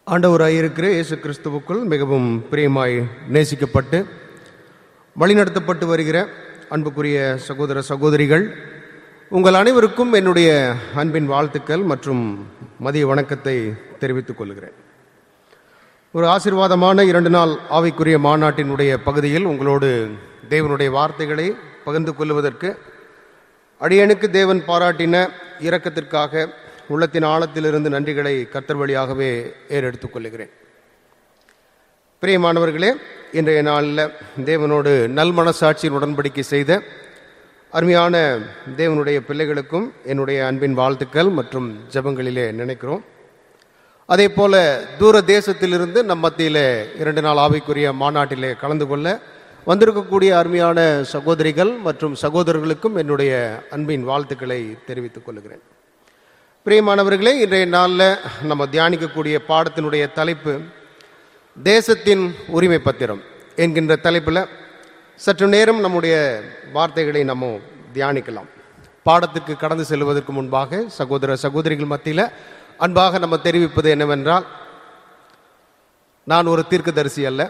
ஆண்டவராய் இருக்கிற இயேசு கிறிஸ்துவுக்குள் மிகவும் பிரியமாய் நேசிக்கப்பட்டு வழிநடத்தப்பட்டு வருகிற அன்புக்குரிய சகோதர சகோதரிகள் உங்கள் அனைவருக்கும் என்னுடைய அன்பின் வாழ்த்துக்கள் மற்றும் மதிய வணக்கத்தை தெரிவித்துக் கொள்கிறேன் ஒரு ஆசீர்வாதமான இரண்டு நாள் ஆவிக்குரிய மாநாட்டினுடைய பகுதியில் உங்களோடு தேவனுடைய வார்த்தைகளை பகிர்ந்து கொள்வதற்கு அடியனுக்கு தேவன் பாராட்டின இரக்கத்திற்காக உள்ளத்தின் ஆழத்திலிருந்து நன்றிகளை கர்த்தர் வழியாகவே ஏறெடுத்துக் கொள்கிறேன் பிரியமானவர்களே இன்றைய நாளில் தேவனோடு நல் மனசாட்சியின் உடன்படிக்கை செய்த அருமையான தேவனுடைய பிள்ளைகளுக்கும் என்னுடைய அன்பின் வாழ்த்துக்கள் மற்றும் ஜெபங்களிலே நினைக்கிறோம் அதே போல தூர தேசத்திலிருந்து நம் மத்தியிலே இரண்டு நாள் ஆவிக்குரிய மாநாட்டிலே கலந்து கொள்ள வந்திருக்கக்கூடிய அருமையான சகோதரிகள் மற்றும் சகோதரர்களுக்கும் என்னுடைய அன்பின் வாழ்த்துக்களை தெரிவித்துக் கொள்கிறேன் பிரியமானவர்களே இன்றைய நாளில் நம்ம தியானிக்கக்கூடிய பாடத்தினுடைய தலைப்பு தேசத்தின் உரிமை பத்திரம் என்கின்ற தலைப்பில் சற்று நேரம் நம்முடைய வார்த்தைகளை நம்ம தியானிக்கலாம் பாடத்துக்கு கடந்து செல்வதற்கு முன்பாக சகோதர சகோதரிகள் மத்தியில் அன்பாக நம்ம தெரிவிப்பது என்னவென்றால் நான் ஒரு தீர்க்கதரிசி அல்ல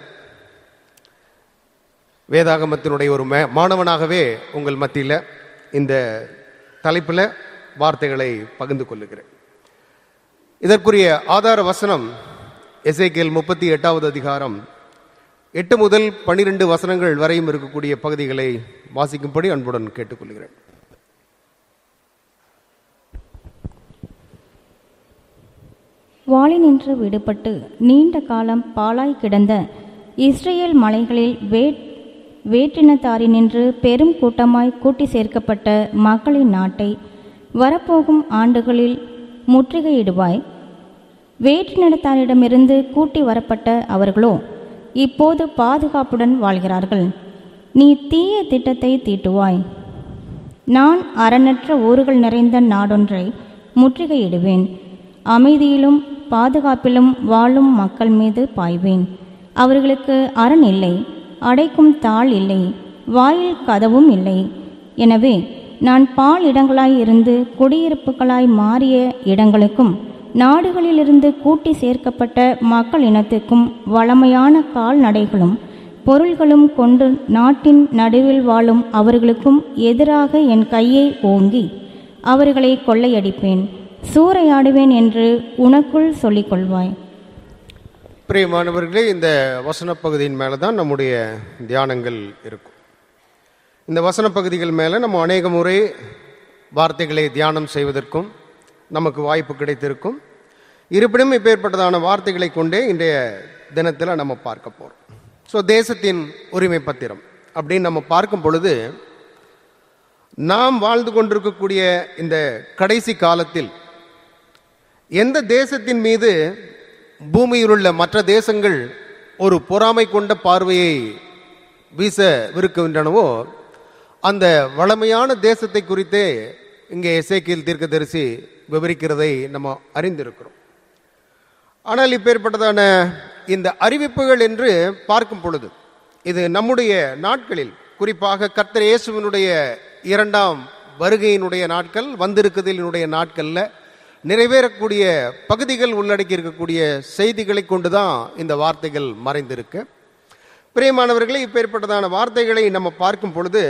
வேதாகமத்தினுடைய ஒரு மே- மாணவனாகவே உங்கள் மத்தியில் இந்த தலைப்பில் வார்த்தைகளை பகிர்ந்து கொள்ளுகிறேன் இதற்குரிய ஆதார வசனம் எசேக்கியேல் முப்பத்தி எட்டாவது அதிகாரம் எட்டு முதல் பனிரெண்டு வசனங்கள் வரையும் இருக்கக்கூடிய பகுதிகளை வாசிக்கும்படி அன்புடன் கேட்டுக்கொள்கிறேன் வாளினின்று விடுபட்டு நீண்ட காலம் பாழாய் கிடந்த இஸ்ரேல் மலைகளில் வேட் வேற்றினத்தாரினின்று பெரும் கூட்டமாய் கூட்டி சேர்க்கப்பட்ட மக்களின் நாட்டை வரப்போகும் ஆண்டுகளில் முற்றுகையிடுவாய் வேற்றினத்தாரிடமிருந்து கூட்டி வரப்பட்ட அவர்களோ இப்போது பாதுகாப்புடன் வாழ்கிறார்கள் நீ தீய திட்டத்தை தீட்டுவாய் நான் அறநற்ற ஊர்கள் நிறைந்த நாடொன்றை முற்றுகையிடுவேன் அமைதியிலும் பாதுகாப்பிலும் வாழும் மக்கள் மீது பாய்வேன் அவர்களுக்கு அரண் இல்லை அடைக்கும் தாள் இல்லை வாயில் கதவும் இல்லை எனவே நான் பால் இடங்களாய் இருந்து குடியிருப்புகளாய் மாறிய இடங்களுக்கும் நாடுகளிலிருந்து கூட்டி சேர்க்கப்பட்ட மக்கள் இனத்துக்கும் வளமையான கால்நடைகளும் பொருள்களும் கொண்டு நாட்டின் நடுவில் வாழும் அவர்களுக்கும் எதிராக என் கையை ஓங்கி அவர்களை கொள்ளையடிப்பேன் சூறையாடுவேன் என்று உனக்குள் சொல்லிக் கொள்வாய் பிரியமானவர்களே இந்த வசன பகுதியின் மேலே தான் நம்முடைய தியானங்கள் இருக்கும் இந்த வசன பகுதிகள் மேலே நம்ம அநேக முறை வார்த்தைகளை தியானம் செய்வதற்கும் நமக்கு வாய்ப்பு கிடைத்திருக்கும் இருப்பினும் இப்பேற்பட்டதான வார்த்தைகளை கொண்டே இன்றைய தினத்தில் நம்ம பார்க்க போகிறோம் ஸோ தேசத்தின் உரிமை பத்திரம் அப்படின்னு நம்ம பார்க்கும் பொழுது நாம் வாழ்ந்து கொண்டிருக்கக்கூடிய இந்த கடைசி காலத்தில் எந்த தேசத்தின் மீது பூமியில் உள்ள மற்ற தேசங்கள் ஒரு பொறாமை கொண்ட பார்வையை வீச விருக்கின்றனவோ அந்த வளமையான தேசத்தை குறித்தே இங்கே எசேக்கியல் தீர்க்கதரிசி விவரிக்கிறதை நம்ம அறிந்திருக்கிறோம் ஆனால் இப்பேற்பட்டதான இந்த அறிவிப்புகள் என்று பார்க்கும் பொழுது இது நம்முடைய நாட்களில் குறிப்பாக கர்த்தர் இயேசுவினுடைய இரண்டாம் வருகையினுடைய நாட்கள் வந்திருக்குதலினுடைய நாட்கள்ல நிறைவேறக்கூடிய பகுதிகள் உள்ளடக்கி இருக்கக்கூடிய செய்திகளை கொண்டுதான் இந்த வார்த்தைகள் மறைந்திருக்கு பிரியமானவர்களே இப்பேற்பட்டதான வார்த்தைகளை நம்ம பார்க்கும் பொழுது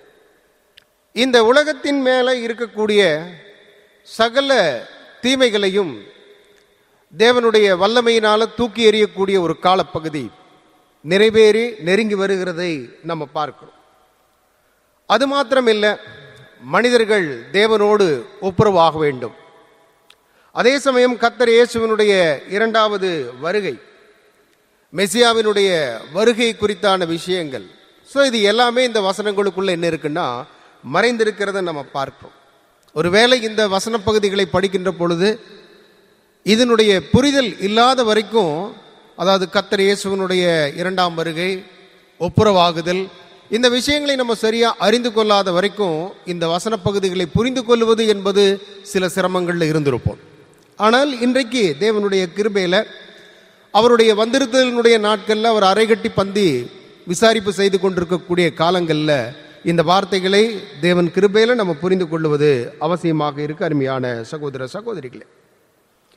இந்த உலகத்தின் மேலே இருக்கக்கூடிய சகல தீமைகளையும் தேவனுடைய வல்லமையினால தூக்கி எறியக்கூடிய ஒரு காலப்பகுதி நிறைவேறி நெருங்கி வருகிறதை நம்ம பார்க்கிறோம் அது மாத்திரமில்லை மனிதர்கள் தேவனோடு ஒப்புரவாக வேண்டும் அதே சமயம் கத்தர் இயேசுவினுடைய இரண்டாவது வருகை மெசியாவினுடைய வருகை குறித்தான விஷயங்கள் ஸோ இது எல்லாமே இந்த வசனங்களுக்குள்ள என்ன இருக்குன்னா மறைந்திருக்கிறத நம்ம பார்க்கிறோம் ஒருவேளை இந்த வசன பகுதிகளை படிக்கின்ற பொழுது இதனுடைய புரிதல் இல்லாத வரைக்கும் அதாவது கத்தர் இயேசுவினுடைய இரண்டாம் வருகை ஒப்புரவாகுதல் இந்த விஷயங்களை நம்ம சரியா அறிந்து கொள்ளாத வரைக்கும் இந்த வசன பகுதிகளை புரிந்து கொள்வது என்பது சில சிரமங்கள்ல இருந்திருப்போம் ஆனால் இன்றைக்கு தேவனுடைய கிருபையில அவருடைய வந்திருத்தலினுடைய நாட்கள்ல அவர் அரைகட்டி பந்தி விசாரிப்பு செய்து கொண்டிருக்கக்கூடிய காலங்கள்ல இந்த வார்த்தைகளை தேவன் கிருபையில நம்ம புரிந்து கொள்வது அவசியமாக இருக்கு அருமையான சகோதர சகோதரிகளே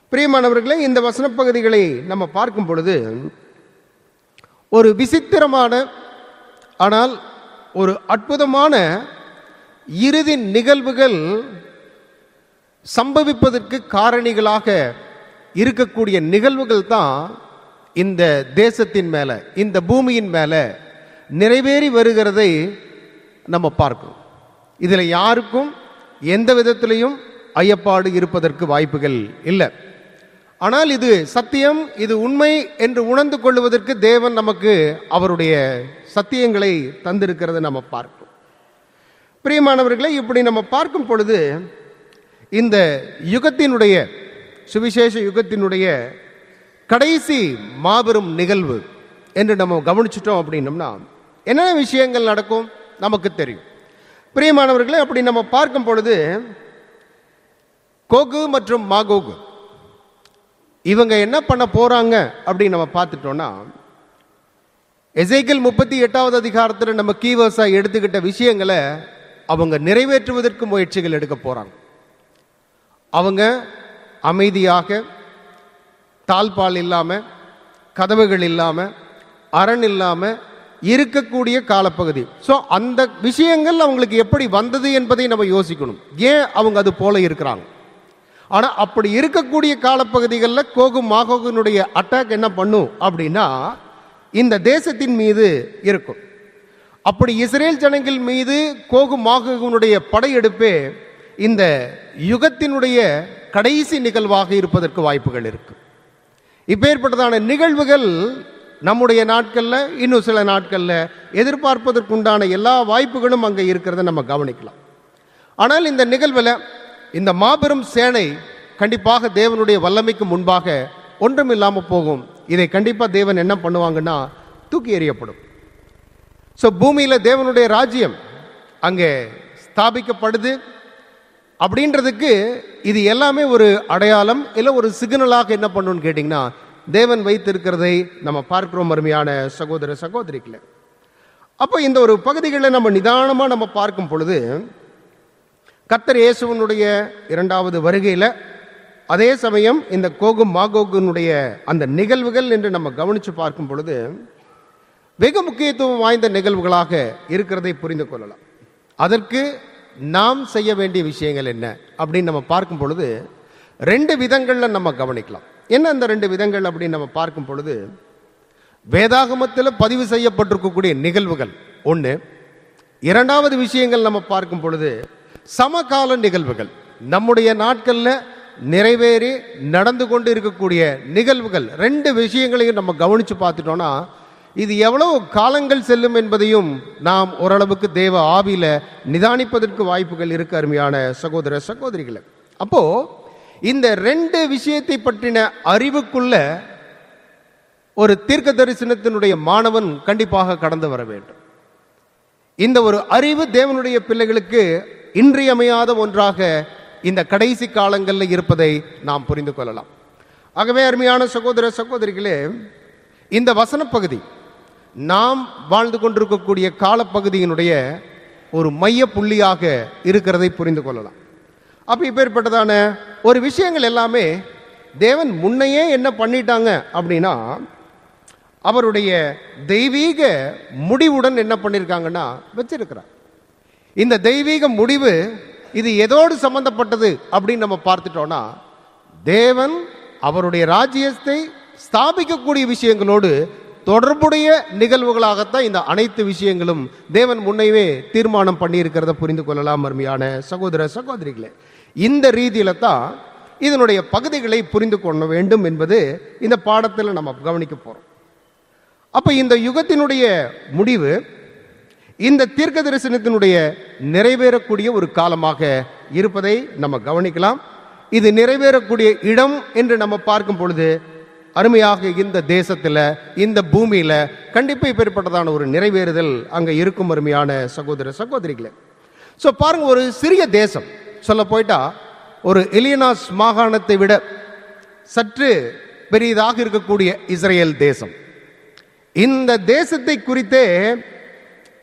பிரியமானவர்களே இந்த வசன பகுதிகளை நம்ம பார்க்கும் பொழுது ஒரு விசித்திரமான ஆனால் ஒரு அற்புதமான இறுதி நிகழ்வுகள் சம்பவிப்பதற்கு காரணிகளாக இருக்கக்கூடிய நிகழ்வுகள் தான் இந்த தேசத்தின் மேல இந்த பூமியின் மேல நிறைவேறி வருகிறதை நம்ம பார்க்கிறோம் இதில் யாருக்கும் எந்த விதத்திலையும் ஐயப்பாடு இருப்பதற்கு வாய்ப்புகள் இல்லை ஆனால் இது சத்தியம் இது உண்மை என்று உணர்ந்து கொள்வதற்கு தேவன் நமக்கு அவருடைய சத்தியங்களை தந்திருக்கிறதை நம்ம பார்க்கிறோம் பிரியமானவர்களை இப்படி நம்ம பார்க்கும் பொழுது இந்த யுகத்தினுடைய சுவிசேஷ யுகத்தினுடைய கடைசி மாபெரும் நிகழ்வு என்று நம்ம கவனிச்சிட்டோம் அப்படின்னம்னா என்னென்ன விஷயங்கள் நடக்கும் நமக்கு தெரியும் பிரியமானவர்களே அப்படி நம்ம பார்க்கும் பொழுது கோகு மற்றும் மாகோகு இவங்க என்ன பண்ண போறாங்க அப்படின்னு நம்ம பார்த்துட்டோம்னா எசைக்கல் முப்பத்தி எட்டாவது அதிகாரத்தில் நம்ம கீவர்ஸா எடுத்துக்கிட்ட விஷயங்களை அவங்க நிறைவேற்றுவதற்கு முயற்சிகள் எடுக்க போறாங்க அவங்க அமைதியாக தாழ்பால் இல்லாம கதவுகள் இல்லாம அரண் இல்லாம இருக்கக்கூடிய காலப்பகுதி ஸோ அந்த விஷயங்கள் அவங்களுக்கு எப்படி வந்தது என்பதை நம்ம யோசிக்கணும் ஏன் அவங்க அது போல இருக்கிறாங்க ஆனா அப்படி இருக்கக்கூடிய காலப்பகுதிகளில் கோகும் மாகோகனுடைய அட்டாக் என்ன பண்ணும் அப்படின்னா இந்த தேசத்தின் மீது இருக்கும் அப்படி இஸ்ரேல் ஜனங்கள் மீது கோகு மாகோகனுடைய படையெடுப்பே இந்த யுகத்தினுடைய கடைசி நிகழ்வாக இருப்பதற்கு வாய்ப்புகள் இருக்கு இப்பேற்பட்டதான நிகழ்வுகள் நம்முடைய நாட்கள்ல இன்னும் சில நாட்கள்ல எதிர்பார்ப்பதற்குண்டான எல்லா வாய்ப்புகளும் அங்கே இருக்கிறத நம்ம கவனிக்கலாம் ஆனால் இந்த நிகழ்வில் இந்த மாபெரும் சேனை கண்டிப்பாக தேவனுடைய வல்லமைக்கு முன்பாக ஒன்றும் இல்லாமல் போகும் இதை கண்டிப்பாக தேவன் என்ன பண்ணுவாங்கன்னா தூக்கி எறியப்படும் ஸோ பூமியில் தேவனுடைய ராஜ்யம் அங்கே ஸ்தாபிக்கப்படுது அப்படின்றதுக்கு இது எல்லாமே ஒரு அடையாளம் இல்லை ஒரு சிக்னலாக என்ன பண்ணணும்னு கேட்டிங்கன்னா தேவன் வைத்திருக்கிறதை நம்ம பார்க்கிறோம் அருமையான சகோதர சகோதரிகளை அப்போ இந்த ஒரு பகுதிகளில் நம்ம நிதானமாக நம்ம பார்க்கும் பொழுது கர்த்தர் இயேசுவனுடைய இரண்டாவது வருகையில் அதே சமயம் இந்த கோகும் மாகோகனுடைய அந்த நிகழ்வுகள் என்று நம்ம கவனித்து பார்க்கும் பொழுது வெகு முக்கியத்துவம் வாய்ந்த நிகழ்வுகளாக இருக்கிறதை புரிந்து கொள்ளலாம் அதற்கு நாம் செய்ய வேண்டிய விஷயங்கள் என்ன அப்படின்னு நம்ம பார்க்கும் பொழுது ரெண்டு விதங்களில் நம்ம கவனிக்கலாம் என்ன அந்த ரெண்டு விதங்கள் அப்படின்னு நம்ம பார்க்கும் பொழுது வேதாகமத்தில் பதிவு செய்யப்பட்டிருக்கக்கூடிய நிகழ்வுகள் ஒன்று இரண்டாவது விஷயங்கள் நம்ம பார்க்கும் பொழுது சமகால நிகழ்வுகள் நம்முடைய நாட்களில் நிறைவேறி நடந்து கொண்டு இருக்கக்கூடிய நிகழ்வுகள் ரெண்டு விஷயங்களையும் நம்ம கவனித்து பார்த்துட்டோம்னா இது எவ்வளவு காலங்கள் செல்லும் என்பதையும் நாம் ஓரளவுக்கு தேவ ஆவியில நிதானிப்பதற்கு வாய்ப்புகள் இருக்கு அருமையான சகோதர சகோதரிகளை அப்போ இந்த ரெண்டு விஷயத்தை பற்றின அறிவுக்குள்ள ஒரு தீர்க்க தரிசனத்தினுடைய மாணவன் கண்டிப்பாக கடந்து வர வேண்டும் இந்த ஒரு அறிவு தேவனுடைய பிள்ளைகளுக்கு இன்றியமையாத ஒன்றாக இந்த கடைசி காலங்களில் இருப்பதை நாம் புரிந்து கொள்ளலாம் ஆகவே அருமையான சகோதர சகோதரிகளே இந்த வசன பகுதி நாம் வாழ்ந்து கொண்டிருக்கக்கூடிய காலப்பகுதியினுடைய ஒரு மைய புள்ளியாக இருக்கிறதை புரிந்து கொள்ளலாம் அப்போ இப்பேற்பட்டதான ஒரு விஷயங்கள் எல்லாமே தேவன் முன்னையே என்ன பண்ணிட்டாங்க அப்படின்னா அவருடைய தெய்வீக முடிவுடன் என்ன பண்ணியிருக்காங்கன்னா வச்சிருக்கிறார் இந்த தெய்வீக முடிவு இது எதோடு சம்பந்தப்பட்டது அப்படின்னு நம்ம பார்த்துட்டோம்னா தேவன் அவருடைய ராஜ்யத்தை ஸ்தாபிக்கக்கூடிய விஷயங்களோடு தொடர்புடைய நிகழ்வுகளாகத்தான் இந்த அனைத்து விஷயங்களும் தேவன் முன்னைவே தீர்மானம் பண்ணியிருக்கிறத புரிந்து கொள்ளலாம் அருமையான சகோதர சகோதரிகளே இந்த ரீதியில தான் இதனுடைய பகுதிகளை புரிந்து கொள்ள வேண்டும் என்பது இந்த பாடத்தில் நம்ம கவனிக்க போறோம் அப்ப இந்த யுகத்தினுடைய முடிவு இந்த தீர்க்க தரிசனத்தினுடைய நிறைவேறக்கூடிய ஒரு காலமாக இருப்பதை நம்ம கவனிக்கலாம் இது நிறைவேறக்கூடிய இடம் என்று நம்ம பார்க்கும் பொழுது அருமையாக இந்த தேசத்துல இந்த பூமியில கண்டிப்பா இப்பேற்பட்டதான ஒரு நிறைவேறுதல் அங்க இருக்கும் அருமையான சகோதர சகோதரிகளே ஸோ பாருங்க ஒரு சிறிய தேசம் சொல்ல போயிட்டா ஒரு எலியனாஸ் மாகாணத்தை விட சற்று பெரியதாக இருக்கக்கூடிய இஸ்ரேல் தேசம் இந்த தேசத்தை குறித்தே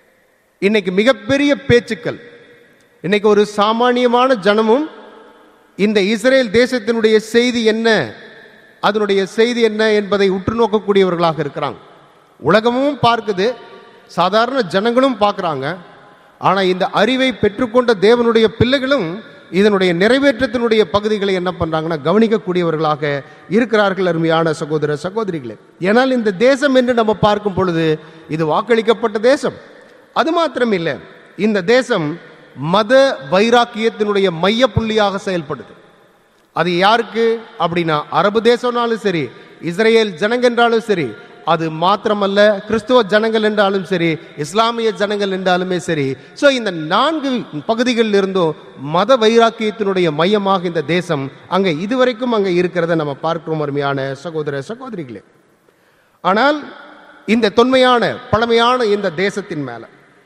இன்னைக்கு மிகப்பெரிய பேச்சுக்கள் இன்னைக்கு ஒரு சாமானியமான ஜனமும் இந்த இஸ்ரேல் தேசத்தினுடைய செய்தி என்ன அதனுடைய செய்தி என்ன என்பதை உற்று நோக்கக்கூடியவர்களாக இருக்கிறாங்க உலகமும் பார்க்குது சாதாரண ஜனங்களும் பார்க்குறாங்க ஆனால் இந்த அறிவை பெற்றுக்கொண்ட தேவனுடைய பிள்ளைகளும் இதனுடைய நிறைவேற்றத்தினுடைய பகுதிகளை என்ன பண்ணுறாங்கன்னா கவனிக்கக்கூடியவர்களாக இருக்கிறார்கள் அருமையான சகோதர சகோதரிகளே ஏனால் இந்த தேசம் என்று நம்ம பார்க்கும் பொழுது இது வாக்களிக்கப்பட்ட தேசம் அது மாத்திரம் இல்லை இந்த தேசம் மத வைராக்கியத்தினுடைய மைய புள்ளியாக செயல்படுது அது யாருக்கு அப்படின்னா அரபு தேசம்னாலும் சரி இஸ்ரேல் ஜனங்க என்றாலும் சரி அது மாத்திரமல்ல கிறிஸ்துவ ஜனங்கள் என்றாலும் சரி இஸ்லாமிய ஜனங்கள் என்றாலுமே சரி ஸோ இந்த நான்கு பகுதிகளில் இருந்தும் மத வைராக்கியத்தினுடைய மையமாக இந்த தேசம் அங்கே இதுவரைக்கும் அங்கே இருக்கிறத நம்ம பார்க்கிறோம் அருமையான சகோதர சகோதரிகளே ஆனால் இந்த தொன்மையான பழமையான இந்த தேசத்தின் மேலே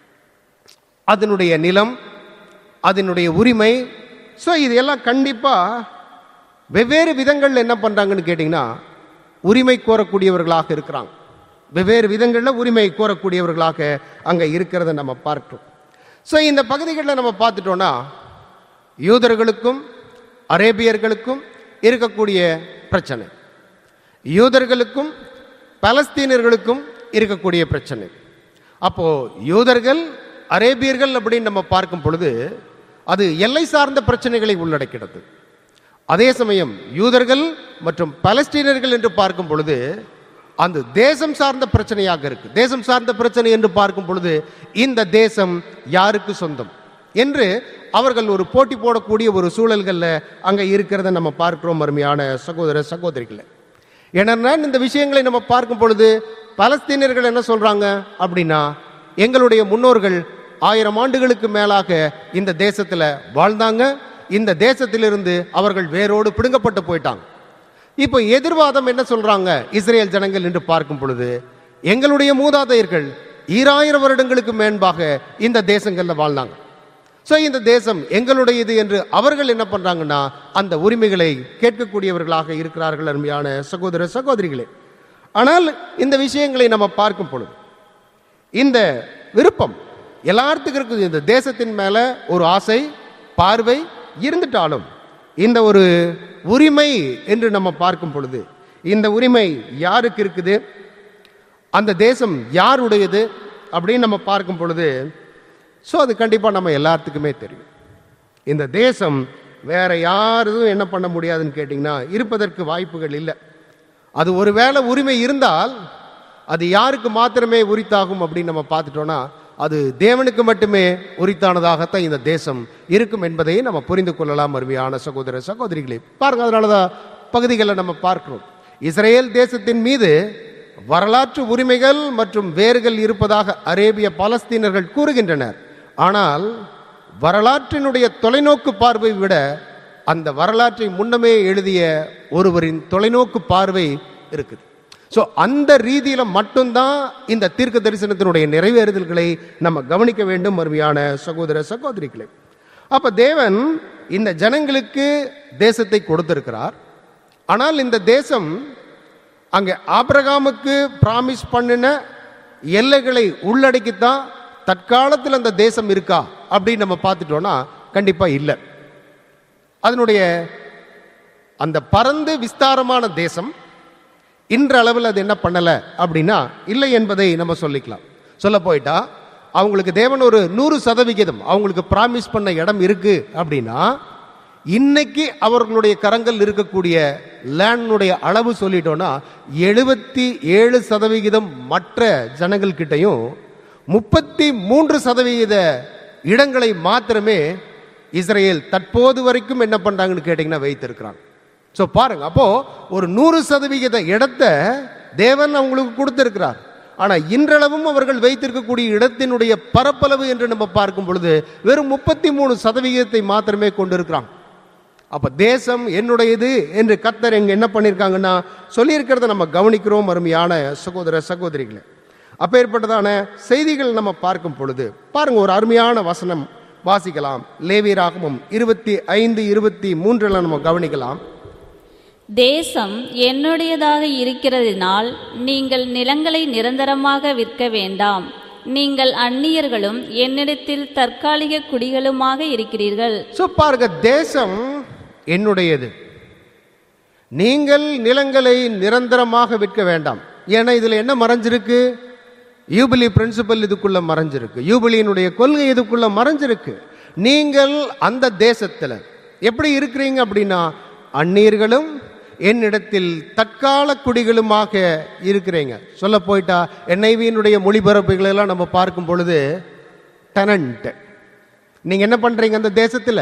அதனுடைய நிலம் அதனுடைய உரிமை ஸோ இது எல்லாம் கண்டிப்பாக வெவ்வேறு விதங்களில் என்ன பண்ணுறாங்கன்னு கேட்டிங்கன்னா உரிமை கோரக்கூடியவர்களாக இருக்கிறாங்க வெவ்வேறு விதங்களில் உரிமை கோரக்கூடியவர்களாக அங்கே இருக்கிறத நம்ம பார்க்கிறோம் ஸோ இந்த பகுதிகளில் நம்ம பார்த்துட்டோன்னா யூதர்களுக்கும் அரேபியர்களுக்கும் இருக்கக்கூடிய பிரச்சனை யூதர்களுக்கும் பலஸ்தீனர்களுக்கும் இருக்கக்கூடிய பிரச்சனை அப்போ யூதர்கள் அரேபியர்கள் அப்படின்னு நம்ம பார்க்கும் பொழுது அது எல்லை சார்ந்த பிரச்சனைகளை உள்ளடக்கிறது அதே சமயம் யூதர்கள் மற்றும் பலஸ்தீனர்கள் என்று பார்க்கும் பொழுது அந்த தேசம் சார்ந்த பிரச்சனையாக இருக்கு தேசம் சார்ந்த பிரச்சனை என்று பார்க்கும் பொழுது இந்த தேசம் யாருக்கு சொந்தம் என்று அவர்கள் ஒரு போட்டி போடக்கூடிய ஒரு சூழல்களில் அங்கே இருக்கிறத நம்ம பார்க்கிறோம் அருமையான சகோதர சகோதரிகளை ஏன்னா இந்த விஷயங்களை நம்ம பார்க்கும் பொழுது பலஸ்தீனியர்கள் என்ன சொல்றாங்க அப்படின்னா எங்களுடைய முன்னோர்கள் ஆயிரம் ஆண்டுகளுக்கு மேலாக இந்த தேசத்துல வாழ்ந்தாங்க இந்த தேசத்திலிருந்து அவர்கள் வேரோடு பிடுங்கப்பட்டு போயிட்டாங்க இப்போ எதிர்வாதம் என்ன சொல்றாங்க இஸ்ரேல் ஜனங்கள் என்று பார்க்கும் பொழுது எங்களுடைய மூதாதையர்கள் ஈராயிரம் வருடங்களுக்கு மேன்பாக இந்த தேசங்கள்ல வாழ்ந்தாங்க ஸோ இந்த தேசம் எங்களுடையது என்று அவர்கள் என்ன பண்றாங்கன்னா அந்த உரிமைகளை கேட்கக்கூடியவர்களாக இருக்கிறார்கள் அருமையான சகோதர சகோதரிகளே ஆனால் இந்த விஷயங்களை நம்ம பார்க்கும் பொழுது இந்த விருப்பம் எல்லாத்துக்கும் இருக்குது இந்த தேசத்தின் மேல ஒரு ஆசை பார்வை இருந்துட்டாலும் இந்த ஒரு உரிமை என்று நம்ம பார்க்கும் பொழுது இந்த உரிமை யாருக்கு இருக்குது அந்த தேசம் யாருடையது அப்படின்னு நம்ம பார்க்கும் பொழுது ஸோ அது கண்டிப்பாக நம்ம எல்லாத்துக்குமே தெரியும் இந்த தேசம் வேற யாரும் என்ன பண்ண முடியாதுன்னு கேட்டிங்கன்னா இருப்பதற்கு வாய்ப்புகள் இல்லை அது ஒருவேளை உரிமை இருந்தால் அது யாருக்கு மாத்திரமே உரித்தாகும் அப்படின்னு நம்ம பார்த்துட்டோம்னா அது தேவனுக்கு மட்டுமே உரித்தானதாகத்தான் இந்த தேசம் இருக்கும் என்பதை நம்ம புரிந்து கொள்ளலாம் அருமையான சகோதர சகோதரிகளே பாருங்க அதனால தான் பகுதிகளில் நம்ம பார்க்கிறோம் இஸ்ரேல் தேசத்தின் மீது வரலாற்று உரிமைகள் மற்றும் வேர்கள் இருப்பதாக அரேபிய பாலஸ்தீனர்கள் கூறுகின்றனர் ஆனால் வரலாற்றினுடைய தொலைநோக்கு பார்வை விட அந்த வரலாற்றை முன்னமே எழுதிய ஒருவரின் தொலைநோக்கு பார்வை இருக்குது ஸோ அந்த ரீதியில் மட்டும்தான் இந்த தீர்க்க தரிசனத்தினுடைய நிறைவேறுதல்களை நம்ம கவனிக்க வேண்டும் அருமையான சகோதர சகோதரிகளே அப்ப தேவன் இந்த ஜனங்களுக்கு தேசத்தை கொடுத்திருக்கிறார் ஆனால் இந்த தேசம் அங்கே ஆபிரகாமுக்கு பிராமிஸ் பண்ணின எல்லைகளை உள்ளடக்கித்தான் தற்காலத்தில் அந்த தேசம் இருக்கா அப்படின்னு நம்ம பார்த்துட்டோம்னா கண்டிப்பா இல்லை அதனுடைய அந்த பரந்து விஸ்தாரமான தேசம் இன்றளவில் அது என்ன பண்ணல அப்படின்னா இல்லை என்பதை நம்ம சொல்லிக்கலாம் சொல்ல போயிட்டா அவங்களுக்கு தேவன் ஒரு நூறு சதவிகிதம் அவங்களுக்கு பிராமிஸ் பண்ண இடம் இருக்கு அப்படின்னா இன்னைக்கு அவர்களுடைய கரங்கள் இருக்கக்கூடிய லேண்டுடைய அளவு சொல்லிட்டோம்னா எழுபத்தி ஏழு சதவிகிதம் மற்ற ஜனங்கள் கிட்டையும் முப்பத்தி மூன்று சதவிகித இடங்களை மாத்திரமே இஸ்ரேல் தற்போது வரைக்கும் என்ன பண்றாங்கன்னு கேட்டிங்கன்னா வைத்திருக்கிறாங்க ஸோ பாருங்க அப்போ ஒரு நூறு சதவிகித இடத்தை தேவன் அவங்களுக்கு கொடுத்திருக்கிறார் ஆனா இன்றளவும் அவர்கள் வைத்திருக்கக்கூடிய இடத்தினுடைய பரப்பளவு என்று நம்ம பார்க்கும் பொழுது வெறும் முப்பத்தி மூணு சதவிகிதத்தை மாத்திரமே கொண்டிருக்கிறாங்க அப்ப தேசம் என்னுடையது என்று கத்தர் எங்க என்ன பண்ணியிருக்காங்கன்னா சொல்லியிருக்கிறத நம்ம கவனிக்கிறோம் அருமையான சகோதர சகோதரிகளை அப்பேற்பட்டதான செய்திகள் நம்ம பார்க்கும் பொழுது பாருங்க ஒரு அருமையான வசனம் வாசிக்கலாம் லேவியராகமும் இருபத்தி ஐந்து இருபத்தி மூன்றில் நம்ம கவனிக்கலாம் தேசம் என்னுடையதாக இருக்கிறதினால் நீங்கள் நிலங்களை நிரந்தரமாக விற்க வேண்டாம் நீங்கள் அந்நியர்களும் என்னிடத்தில் தற்காலிக குடிகளுமாக இருக்கிறீர்கள் ஸோ பாருங்க தேசம் என்னுடையது நீங்கள் நிலங்களை நிரந்தரமாக விற்க வேண்டாம் ஏன்னா இதுல என்ன மறைஞ்சிருக்கு யூபிலி பிரின்சிபல் இதுக்குள்ள மறைஞ்சிருக்கு யூபிலியினுடைய கொள்கை இதுக்குள்ள மறைஞ்சிருக்கு நீங்கள் அந்த தேசத்துல எப்படி இருக்கிறீங்க அப்படின்னா அந்நீர்களும் என்னிடத்தில் தற்கால குடிகளுமாக இருக்கிறீங்க சொல்ல போயிட்டா என்ஐவியினுடைய மொழிபரப்புகளை எல்லாம் நம்ம பார்க்கும் பொழுது டெனண்ட் நீங்க என்ன பண்றீங்க அந்த தேசத்துல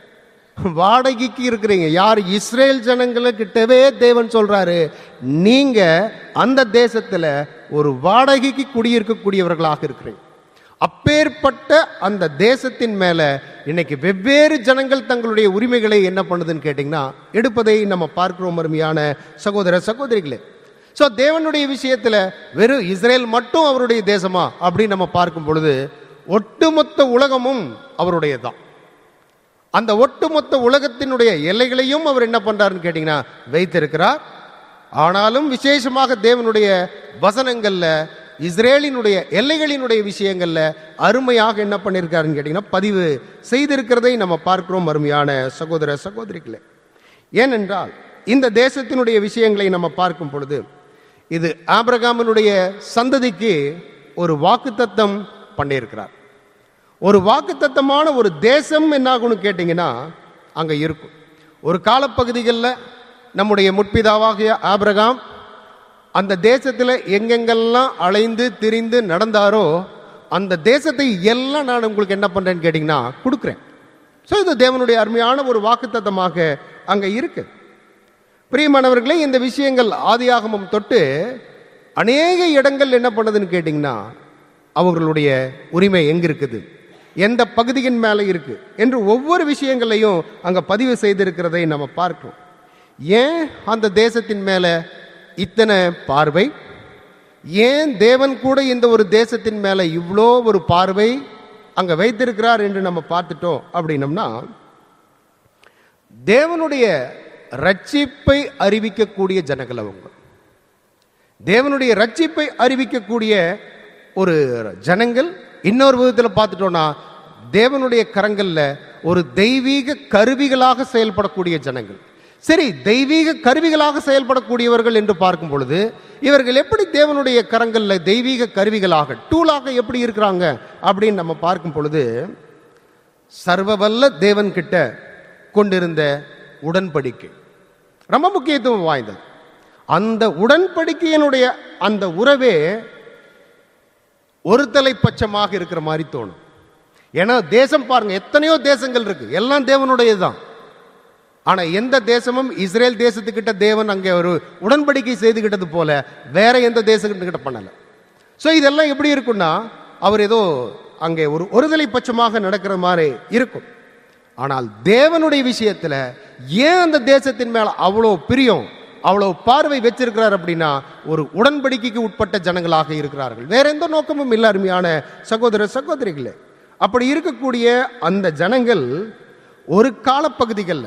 வாடகைக்கு இருக்கிறீங்க யார் இஸ்ரேல் ஜனங்களுக்கிட்டவே தேவன் சொல்றாரு நீங்க அந்த தேசத்துல ஒரு வாடகைக்கு குடியிருக்கக்கூடியவர்களாக இருக்கிறீங்க அப்பேற்பட்ட அந்த தேசத்தின் மேல இன்னைக்கு வெவ்வேறு ஜனங்கள் தங்களுடைய உரிமைகளை என்ன பண்ணுதுன்னு கேட்டிங்கன்னா எடுப்பதை நம்ம பார்க்கிறோம் அருமையான சகோதர சகோதரிகளே ஸோ தேவனுடைய விஷயத்துல வெறும் இஸ்ரேல் மட்டும் அவருடைய தேசமா அப்படின்னு நம்ம பார்க்கும் பொழுது ஒட்டுமொத்த உலகமும் அவருடையதுதான் அந்த ஒட்டுமொத்த உலகத்தினுடைய எல்லைகளையும் அவர் என்ன பண்றாருன்னு கேட்டீங்கன்னா வைத்திருக்கிறார் ஆனாலும் விசேஷமாக தேவனுடைய வசனங்கள்ல இஸ்ரேலினுடைய எல்லைகளினுடைய விஷயங்கள்ல அருமையாக என்ன பண்ணியிருக்காருன்னு கேட்டீங்கன்னா பதிவு செய்திருக்கிறதை நம்ம பார்க்கிறோம் அருமையான சகோதர சகோதரிகளே ஏனென்றால் இந்த தேசத்தினுடைய விஷயங்களை நம்ம பார்க்கும் பொழுது இது ஆபிரகாமினுடைய சந்ததிக்கு ஒரு வாக்குத்தத்தம் பண்ணியிருக்கிறார் ஒரு வாக்குத்தத்தமான ஒரு தேசம் என்ன ஆகும்னு கேட்டிங்கன்னா அங்கே இருக்கும் ஒரு காலப்பகுதிகளில் நம்முடைய முற்பிதாவாகிய ஆபிரகாம் அந்த தேசத்தில் எங்கெங்கெல்லாம் அலைந்து திரிந்து நடந்தாரோ அந்த தேசத்தை எல்லாம் நான் உங்களுக்கு என்ன பண்ணுறேன்னு கேட்டிங்கன்னா கொடுக்குறேன் ஸோ இது தேவனுடைய அருமையான ஒரு வாக்குத்தத்தமாக அங்கே இருக்கு பிரியமானவர்களே இந்த விஷயங்கள் ஆதியாகமம் தொட்டு அநேக இடங்கள் என்ன பண்ணுதுன்னு கேட்டிங்கன்னா அவர்களுடைய உரிமை எங்க இருக்குது எந்த பகுதியின் மேலே இருக்கு என்று ஒவ்வொரு விஷயங்களையும் அங்க பதிவு செய்திருக்கிறதை நம்ம பார்க்கிறோம் ஏன் அந்த தேசத்தின் மேல இத்தனை பார்வை ஏன் தேவன் கூட இந்த ஒரு தேசத்தின் மேல இவ்வளோ ஒரு பார்வை அங்க வைத்திருக்கிறார் என்று நம்ம பார்த்துட்டோம் அப்படின்னம்னா தேவனுடைய ரட்சிப்பை அறிவிக்கக்கூடிய ஜனங்கள் அவங்க தேவனுடைய ரட்சிப்பை அறிவிக்கக்கூடிய ஒரு ஜனங்கள் இன்னொரு விதத்தில் பார்த்துட்டோம்னா தேவனுடைய கரங்கள்ல ஒரு தெய்வீக கருவிகளாக செயல்படக்கூடிய ஜனங்கள் சரி தெய்வீக கருவிகளாக செயல்படக்கூடியவர்கள் என்று பார்க்கும் பொழுது இவர்கள் எப்படி தேவனுடைய கரங்கள்ல தெய்வீக கருவிகளாக டூலாக எப்படி இருக்கிறாங்க அப்படின்னு நம்ம பார்க்கும் பொழுது சர்வவல்ல தேவன் கிட்ட கொண்டிருந்த உடன்படிக்கை ரொம்ப முக்கியத்துவம் வாய்ந்தது அந்த உடன்படிக்கையினுடைய அந்த உறவே ஒரு தலைப்பட்சமாக இருக்கிற மாதிரி தோணும் ஏன்னா தேசம் பாருங்க எத்தனையோ தேசங்கள் இருக்கு எல்லாம் தேவனுடையதுதான் ஆனா எந்த தேசமும் இஸ்ரேல் தேசத்துக்கிட்ட தேவன் அங்கே ஒரு உடன்படிக்கை செய்துகிட்டது போல வேற எந்த தேசத்துக்கிட்ட பண்ணல ஸோ இதெல்லாம் எப்படி இருக்கும்னா அவர் ஏதோ அங்கே ஒரு ஒருதலை பட்சமாக நடக்கிற மாதிரி இருக்கும் ஆனால் தேவனுடைய விஷயத்துல ஏன் அந்த தேசத்தின் மேல அவ்வளோ பிரியம் அவ்வளோ பார்வை வச்சிருக்கிறார் அப்படின்னா ஒரு உடன்படிக்கைக்கு உட்பட்ட ஜனங்களாக இருக்கிறார்கள் வேற எந்த நோக்கமும் இல்லை அருமையான சகோதர சகோதரிகளே அப்படி இருக்கக்கூடிய அந்த ஜனங்கள் ஒரு காலப்பகுதிகளில்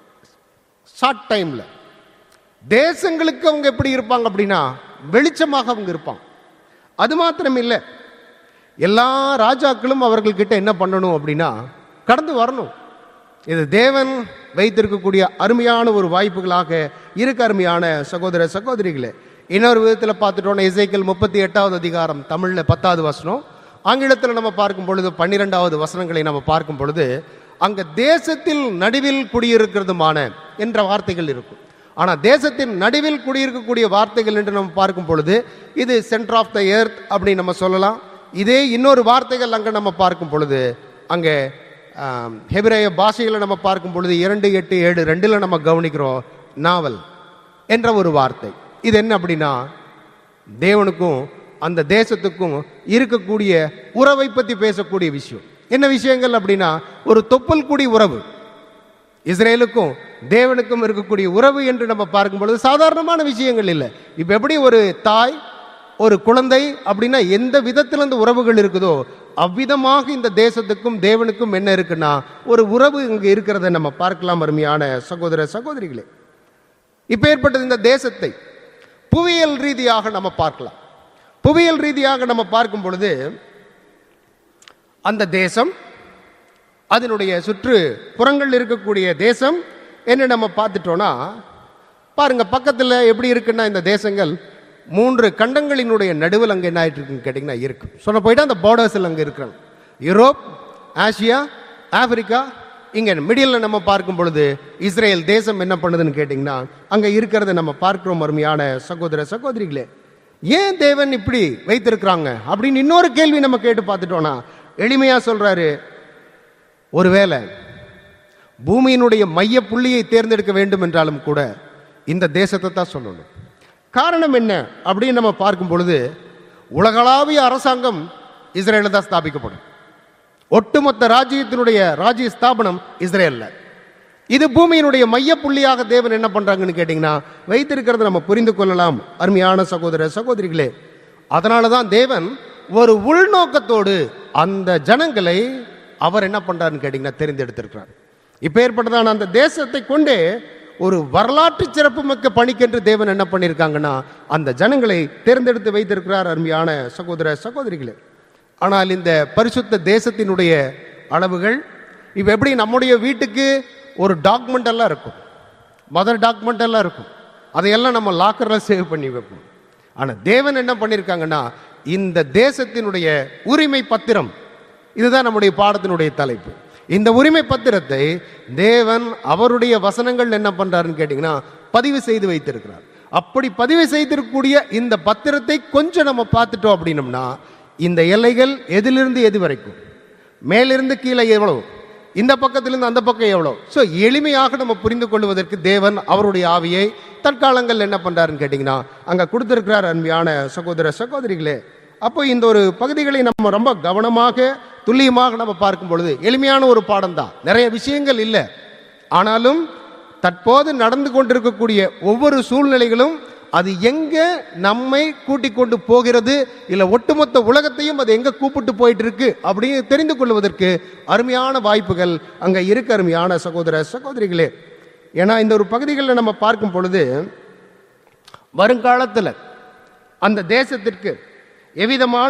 ஷார்ட் டைம்ல தேசங்களுக்கு அவங்க எப்படி இருப்பாங்க அப்படின்னா வெளிச்சமாக அவங்க இருப்பாங்க அது மாத்திரம் இல்லை எல்லா ராஜாக்களும் அவர்கள்கிட்ட என்ன பண்ணணும் அப்படின்னா கடந்து வரணும் இது தேவன் வைத்திருக்கக்கூடிய அருமையான ஒரு வாய்ப்புகளாக இருக்க அருமையான சகோதர சகோதரிகளே இன்னொரு விதத்தில் பார்த்துட்டோம்னா இசைக்கல் முப்பத்தி எட்டாவது அதிகாரம் தமிழில் பத்தாவது வசனம் ஆங்கிலத்தில் நம்ம பார்க்கும் பொழுது பன்னிரெண்டாவது வசனங்களை நம்ம பார்க்கும் பொழுது அங்க தேசத்தில் நடுவில் குடியிருக்கிறதுமான என்ற வார்த்தைகள் இருக்கும் ஆனா தேசத்தின் நடுவில் குடியிருக்கக்கூடிய வார்த்தைகள் என்று நம்ம பார்க்கும் பொழுது இது சென்டர் ஆஃப் த எர்த் அப்படின்னு நம்ம சொல்லலாம் இதே இன்னொரு வார்த்தைகள் அங்க நம்ம பார்க்கும் பொழுது அங்கே ஆம், ஹெபிரேய பாஷைகளை நம்ம பார்க்கும் பொழுது இரண்டு எட்டு ஏழு ரெண்டுல நம்ம கவனிக்கிறோம் நாவல் என்ற ஒரு வார்த்தை இது என்ன அப்படின்னா தேவனுக்கும் அந்த தேசத்துக்கும் இருக்கக்கூடிய உறவை பத்தி பேசக்கூடிய விஷயம் என்ன விஷயங்கள் அப்படின்னா ஒரு தொப்பல் கூடி உறவு இஸ்ரேலுக்கும் தேவனுக்கும் இருக்கக்கூடிய உறவு என்று நம்ம பார்க்கும் பொழுது சாதாரணமான விஷயங்கள் இல்லை இப்ப எப்படி ஒரு தாய் ஒரு குழந்தை அப்படின்னா எந்த விதத்தில் அந்த உறவுகள் இருக்குதோ அவ்விதமாக இந்த தேசத்துக்கும் தேவனுக்கும் என்ன இருக்குன்னா ஒரு உறவு இங்க இருக்கிறத நம்ம பார்க்கலாம் அருமையான சகோதர சகோதரிகளே இப்ப ஏற்பட்டது இந்த தேசத்தை புவியியல் ரீதியாக நம்ம பார்க்கலாம் புவியியல் ரீதியாக நம்ம பார்க்கும் பொழுது அந்த தேசம் அதனுடைய சுற்று புறங்கள் இருக்கக்கூடிய தேசம் என்ன நம்ம பார்த்துட்டோன்னா பாருங்க பக்கத்தில் எப்படி இருக்குன்னா இந்த தேசங்கள் மூன்று கண்டங்களினுடைய நடுவில் அங்கே என்ன ஆயிட்டு இருக்குன்னு கேட்டிங்கன்னா இருக்கு சொன்ன போயிட்டு அந்த பார்டர்ஸில் அங்கே இருக்கிறாங்க யூரோப் ஆசியா ஆப்பிரிக்கா இங்கே மிடில் நம்ம பார்க்கும் பொழுது இஸ்ரேல் தேசம் என்ன பண்ணுதுன்னு கேட்டிங்கன்னா அங்கே இருக்கிறத நம்ம பார்க்கிறோம் அருமையான சகோதர சகோதரிகளே ஏன் தேவன் இப்படி வைத்திருக்கிறாங்க அப்படின்னு இன்னொரு கேள்வி நம்ம கேட்டு பார்த்துட்டோம்னா எளிமையாக சொல்றாரு ஒருவேளை பூமியினுடைய மைய புள்ளியை தேர்ந்தெடுக்க வேண்டும் என்றாலும் கூட இந்த தேசத்தை தான் சொல்லணும் காரணம் என்ன அப்படின்னு நம்ம பார்க்கும் பொழுது உலகளாவிய அரசாங்கம் இஸ்ரேலில் தான் ஸ்தாபிக்கப்படும் ஒட்டுமொத்த ராஜ்யத்தினுடைய ராஜ்ய ஸ்தாபனம் இஸ்ரேல்ல இது பூமியினுடைய மைய புள்ளியாக தேவன் என்ன பண்றாங்கன்னு கேட்டிங்கன்னா வைத்திருக்கிறத நம்ம புரிந்து கொள்ளலாம் அருமையான சகோதர சகோதரிகளே அதனால தான் தேவன் ஒரு உள்நோக்கத்தோடு அந்த ஜனங்களை அவர் என்ன பண்றாருன்னு கேட்டிங்கன்னா தெரிந்தெடுத்திருக்கிறார் இப்போ ஏற்பட்டதான அந்த தேசத்தை கொண்டே ஒரு வரலாற்று சிறப்புமிக்க பணிக்கென்று தேவன் என்ன பண்ணியிருக்காங்கன்னா அந்த ஜனங்களை தேர்ந்தெடுத்து வைத்திருக்கிறார் அருமையான சகோதர சகோதரிகளே ஆனால் இந்த பரிசுத்த தேசத்தினுடைய அளவுகள் இப்போ எப்படி நம்முடைய வீட்டுக்கு ஒரு டாக்குமெண்ட் எல்லாம் இருக்கும் மதர் டாக்குமெண்ட் எல்லாம் இருக்கும் அதையெல்லாம் நம்ம லாக்கரில் சேவ் பண்ணி வைப்போம் ஆனால் தேவன் என்ன பண்ணியிருக்காங்கன்னா இந்த தேசத்தினுடைய உரிமை பத்திரம் இதுதான் நம்முடைய பாடத்தினுடைய தலைப்பு இந்த உரிமை பத்திரத்தை தேவன் அவருடைய வசனங்கள் என்ன பண்றாருன்னு கேட்டிங்கன்னா பதிவு செய்து வைத்திருக்கிறார் அப்படி பதிவு செய்திருக்கக்கூடிய இந்த பத்திரத்தை கொஞ்சம் நம்ம பார்த்துட்டோம் அப்படின்னம்னா இந்த எல்லைகள் எதிலிருந்து எது வரைக்கும் மேலிருந்து கீழே எவ்வளவு இந்த பக்கத்திலிருந்து அந்த பக்கம் எவ்வளோ ஸோ எளிமையாக நம்ம புரிந்து கொள்வதற்கு தேவன் அவருடைய ஆவியை தற்காலங்கள் என்ன பண்றாருன்னு கேட்டிங்கன்னா அங்கே கொடுத்திருக்கிறார் அன்பியான சகோதர சகோதரிகளே அப்போ இந்த ஒரு பகுதிகளை நம்ம ரொம்ப கவனமாக துல்லியமாக நம்ம பார்க்கும் பொழுது எளிமையான ஒரு பாடம் தான் நிறைய விஷயங்கள் இல்லை ஆனாலும் தற்போது நடந்து கொண்டிருக்கக்கூடிய ஒவ்வொரு சூழ்நிலைகளும் அது எங்க நம்மை கூட்டிக் கொண்டு போகிறது இல்ல ஒட்டுமொத்த உலகத்தையும் அது எங்க கூப்பிட்டு போயிட்டு இருக்கு அப்படின்னு தெரிந்து கொள்வதற்கு அருமையான வாய்ப்புகள் அங்க இருக்கு அருமையான சகோதர சகோதரிகளே ஏன்னா இந்த ஒரு பகுதிகளில் நம்ம பார்க்கும் பொழுது வருங்காலத்தில் அந்த தேசத்திற்கு எவ்விதமான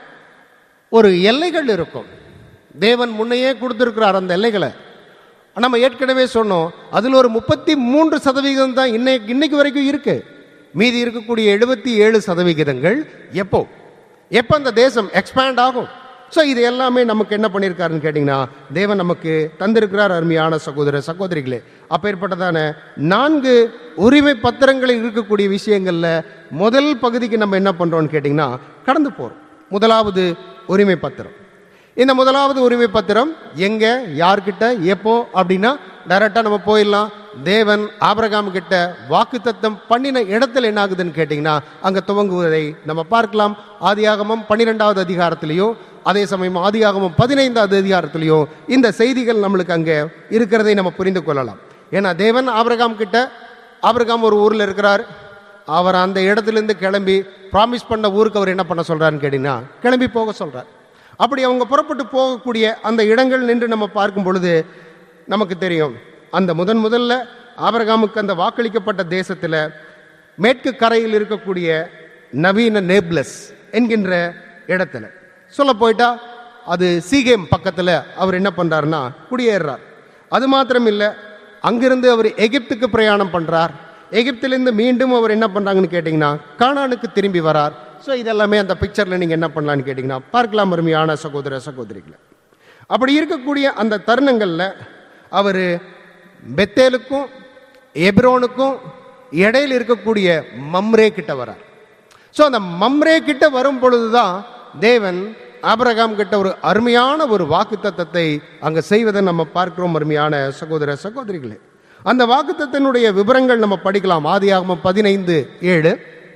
ஒரு எல்லைகள் இருக்கும் தேவன் முன்னையே கொடுத்திருக்கிறார் அந்த எல்லைகளை நம்ம ஏற்கனவே சொன்னோம் அதில் ஒரு முப்பத்தி மூன்று சதவிகிதம் தான் இன்னைக்கு இன்னைக்கு வரைக்கும் இருக்கு மீதி இருக்கக்கூடிய எழுபத்தி ஏழு சதவிகிதங்கள் எப்போ எப்போ அந்த தேசம் எக்ஸ்பேண்ட் ஆகும் ஸோ இது எல்லாமே நமக்கு என்ன பண்ணியிருக்காருன்னு கேட்டிங்கன்னா தேவன் நமக்கு தந்திருக்கிறார் அருமையான சகோதர சகோதரிகளே அப்பேற்பட்டதான நான்கு உரிமை பத்திரங்களில் இருக்கக்கூடிய விஷயங்களில் முதல் பகுதிக்கு நம்ம என்ன பண்ணுறோம்னு கேட்டிங்கன்னா கடந்து போகிறோம் முதலாவது உரிமை பத்திரம் இந்த முதலாவது உரிமை பத்திரம் எங்க யார்கிட்ட எப்போ அப்படின்னா டைரக்டா நம்ம போயிடலாம் தேவன் ஆபிரகாம் கிட்ட வாக்குத்தத்தம் பண்ணின இடத்துல என்ன ஆகுதுன்னு கேட்டிங்கன்னா அங்க துவங்குவதை நம்ம பார்க்கலாம் ஆதியாகமம் பன்னிரெண்டாவது அதிகாரத்திலையும் அதே சமயம் ஆதியாகமம் பதினைந்தாவது அதிகாரத்திலையும் இந்த செய்திகள் நம்மளுக்கு அங்க இருக்கிறதை நம்ம புரிந்து கொள்ளலாம் ஏன்னா தேவன் ஆபிரகாம் கிட்ட ஆபிரகாம் ஒரு ஊர்ல இருக்கிறார் அவர் அந்த இடத்துலேருந்து கிளம்பி ப்ராமிஸ் பண்ண ஊருக்கு அவர் என்ன பண்ண சொல்றாருன்னு கேட்டிங்கன்னா கிளம்பி போக சொல்றார் அப்படி அவங்க புறப்பட்டு போகக்கூடிய அந்த இடங்கள் நின்று நம்ம பார்க்கும் பொழுது நமக்கு தெரியும் அந்த முதன் முதல்ல ஆபரகாமுக்கு அந்த வாக்களிக்கப்பட்ட தேசத்தில் மேற்கு கரையில் இருக்கக்கூடிய நவீன நேப்லஸ் என்கின்ற இடத்துல சொல்ல போயிட்டா அது சீகேம் பக்கத்தில் அவர் என்ன பண்ணுறாருன்னா குடியேறுறார் அது மாத்திரம் இல்லை அங்கிருந்து அவர் எகிப்துக்கு பிரயாணம் பண்ணுறார் எகிப்திலிருந்து மீண்டும் அவர் என்ன பண்ணுறாங்கன்னு கேட்டிங்கன்னா கானானுக்கு திரும்பி வரார் ஸோ இதெல்லாமே அந்த பிக்சரில் நீங்கள் என்ன பண்ணலான்னு கேட்டிங்கன்னா பார்க்கலாம் அருமையான சகோதர சகோதரிகளை அப்படி இருக்கக்கூடிய அந்த தருணங்களில் அவர் பெத்தேலுக்கும் எப்ரோனுக்கும் இடையில் இருக்கக்கூடிய மம்ரே கிட்ட வரார் ஸோ அந்த மம்ரே கிட்ட வரும் பொழுதுதான் தேவன் ஆபிரகாம் கிட்ட ஒரு அருமையான ஒரு வாக்குத்தத்தத்தை அங்க செய்வதை நம்ம பார்க்கிறோம் அருமையான சகோதர சகோதரிகளே அந்த வாக்குத்தத்தினுடைய விவரங்கள் நம்ம படிக்கலாம் ஆதியாகமம் பதினைந்து ஏழு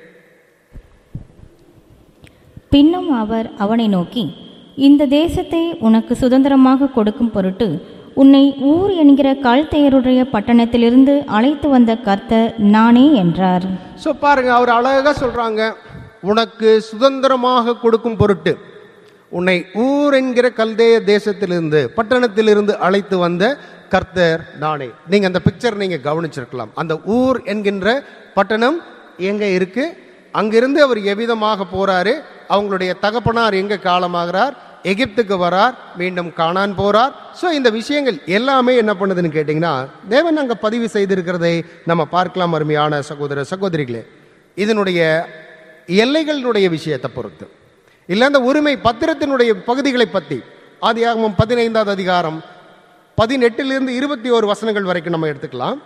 பின்னும் அவர் அவனை நோக்கி இந்த தேசத்தை உனக்கு சுதந்திரமாக கொடுக்கும் பொருட்டு உன்னை ஊர் என்கிற கல்தேயருடைய பட்டணத்திலிருந்து அழைத்து வந்த கர்த்தர் நானே என்றார் ஸோ பாருங்க அவர் அழகா சொல்றாங்க உனக்கு சுதந்திரமாக கொடுக்கும் பொருட்டு உன்னை ஊர் என்கிற கல்தேய தேசத்திலிருந்து பட்டணத்திலிருந்து அழைத்து வந்த கர்த்தர் நானே நீங்க அந்த பிக்சர் நீங்க கவனிச்சிருக்கலாம் அந்த ஊர் என்கின்ற பட்டணம் எங்க இருக்கு அங்கிருந்து அவர் எவ்விதமாக போறாரு அவங்களுடைய தகப்பனார் எங்க காலமாகிறார் எகிப்துக்கு வரார் மீண்டும் காணான் போறார் ஸோ இந்த விஷயங்கள் எல்லாமே என்ன பண்ணுதுன்னு கேட்டிங்கன்னா தேவன் அங்கே பதிவு செய்திருக்கிறதை நம்ம பார்க்கலாம் அருமையான சகோதர சகோதரிகளே இதனுடைய எல்லைகளினுடைய விஷயத்தை பொறுத்து இல்லை அந்த உரிமை பத்திரத்தினுடைய பகுதிகளை பற்றி ஆதியாகமம் பதினைந்தாவது அதிகாரம் பதினெட்டிலிருந்து இருபத்தி ஓரு வசனங்கள் வரைக்கும் நம்ம எடுத்துக்கலாம்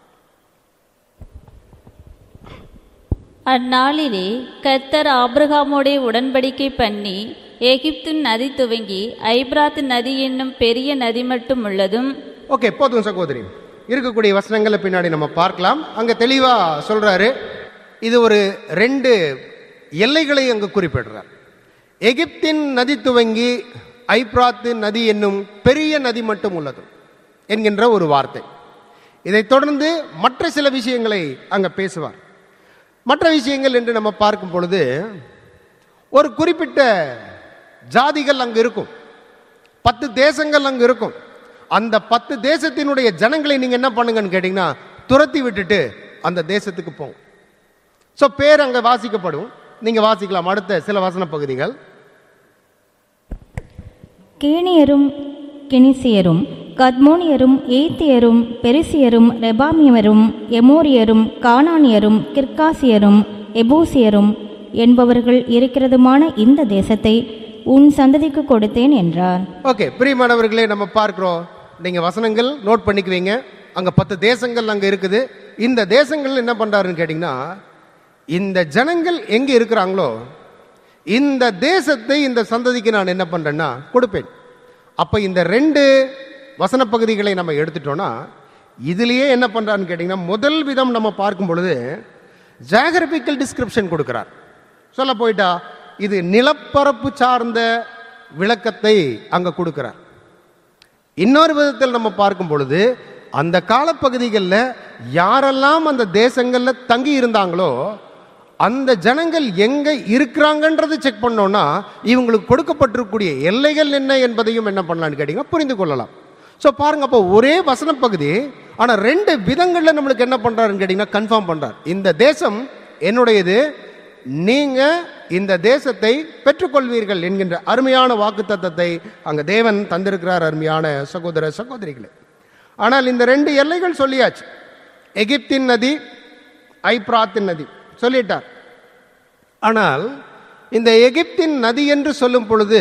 அந்நாளிலே கர்த்தர் ஆபிரகாமோடே உடன்படிக்கை பண்ணி எகிப்தின் நதி துவங்கி ஐப்ராத் நதி என்னும் பெரிய நதி மட்டும் உள்ளதும் ஓகே போதும் சகோதரி இருக்கக்கூடிய வசனங்களை பின்னாடி நம்ம பார்க்கலாம் அங்க தெளிவா சொல்றாரு இது ஒரு ரெண்டு எல்லைகளை அங்கு குறிப்பிடுறார் எகிப்தின் நதி துவங்கி ஐப்ராத்து நதி என்னும் பெரிய நதி மட்டும் உள்ளது என்கின்ற ஒரு வார்த்தை இதைத் தொடர்ந்து மற்ற சில விஷயங்களை அங்க பேசுவார் மற்ற விஷயங்கள் என்று நம்ம பார்க்கும் பொழுது ஒரு குறிப்பிட்ட ஜாதிகள் அங்கு இருக்கும் பத்து தேசங்கள் அங்கு இருக்கும் அந்த பத்து தேசத்தினுடைய ஜனங்களை நீங்க என்ன பண்ணுங்கன்னு கேட்டீங்கன்னா துரத்தி விட்டுட்டு அந்த தேசத்துக்கு போங்க ஸோ பேர் அங்க வாசிக்கப்படும் நீங்க வாசிக்கலாம் அடுத்த சில வசன பகுதிகள் கேனியரும் கெனிசியரும் கத்மோனியரும் ஏத்தியரும் பெரிசியரும் ரெபாமியரும் எமோரியரும் கானானியரும் கிர்காசியரும் எபூசியரும் என்பவர்கள் இருக்கிறதுமான இந்த தேசத்தை உன் சந்ததிக்கு கொடுத்தேன் என்றார் ஓகே பிரியமானவர்களே நம்ம பார்க்கிறோம் நீங்க வசனங்கள் நோட் பண்ணிக்குவீங்க அங்க பத்து தேசங்கள் அங்க இருக்குது இந்த தேசங்கள் என்ன பண்றாருன்னு கேட்டீங்கன்னா இந்த ஜனங்கள் எங்க இருக்கிறாங்களோ இந்த தேசத்தை இந்த சந்ததிக்கு நான் என்ன பண்றேன்னா கொடுப்பேன் அப்ப இந்த ரெண்டு வசன பகுதிகளை நம்ம எடுத்துட்டோம்னா இதுலயே என்ன பண்றாருன்னு கேட்டீங்கன்னா முதல் விதம் நம்ம பார்க்கும் பொழுது ஜாகிரபிக்கல் டிஸ்கிரிப்ஷன் கொடுக்கிறார் சொல்ல போயிட்டா இது நிலப்பரப்பு சார்ந்த விளக்கத்தை அங்க கொடுக்கிறார் இன்னொரு விதத்தில் நம்ம பார்க்கும் பொழுது அந்த காலப்பகுதிகளில் யாரெல்லாம் அந்த தேசங்கள்ல தங்கி இருந்தாங்களோ அந்த ஜனங்கள் எங்க இருக்கிறாங்கன்றது செக் பண்ணோம்னா இவங்களுக்கு கொடுக்கப்பட்டிருக்கக்கூடிய எல்லைகள் என்ன என்பதையும் என்ன பண்ணலாம்னு கேட்டீங்கன்னா புரிந்து கொள்ளலாம் ஸோ பாருங்க அப்போ ஒரே வசன பகுதி ஆனா ரெண்டு விதங்கள்ல நம்மளுக்கு என்ன பண்றாருன்னு கேட்டீங்கன்னா கன்ஃபார்ம் பண்றார் இந்த தேசம் என்னுடையது நீங்க இந்த தேசத்தை பெற்றுக்கொள்வீர்கள் என்கின்ற அருமையான வாக்குத்தத்தத்தை அங்க தேவன் தந்திருக்கிறார் அருமையான சகோதர சகோதரிகளே ஆனால் இந்த ரெண்டு எல்லைகள் சொல்லியாச்சு எகிப்தின் நதி ஐப்ராத்தின் நதி சொல்லிட்டார் ஆனால் இந்த எகிப்தின் நதி என்று சொல்லும் பொழுது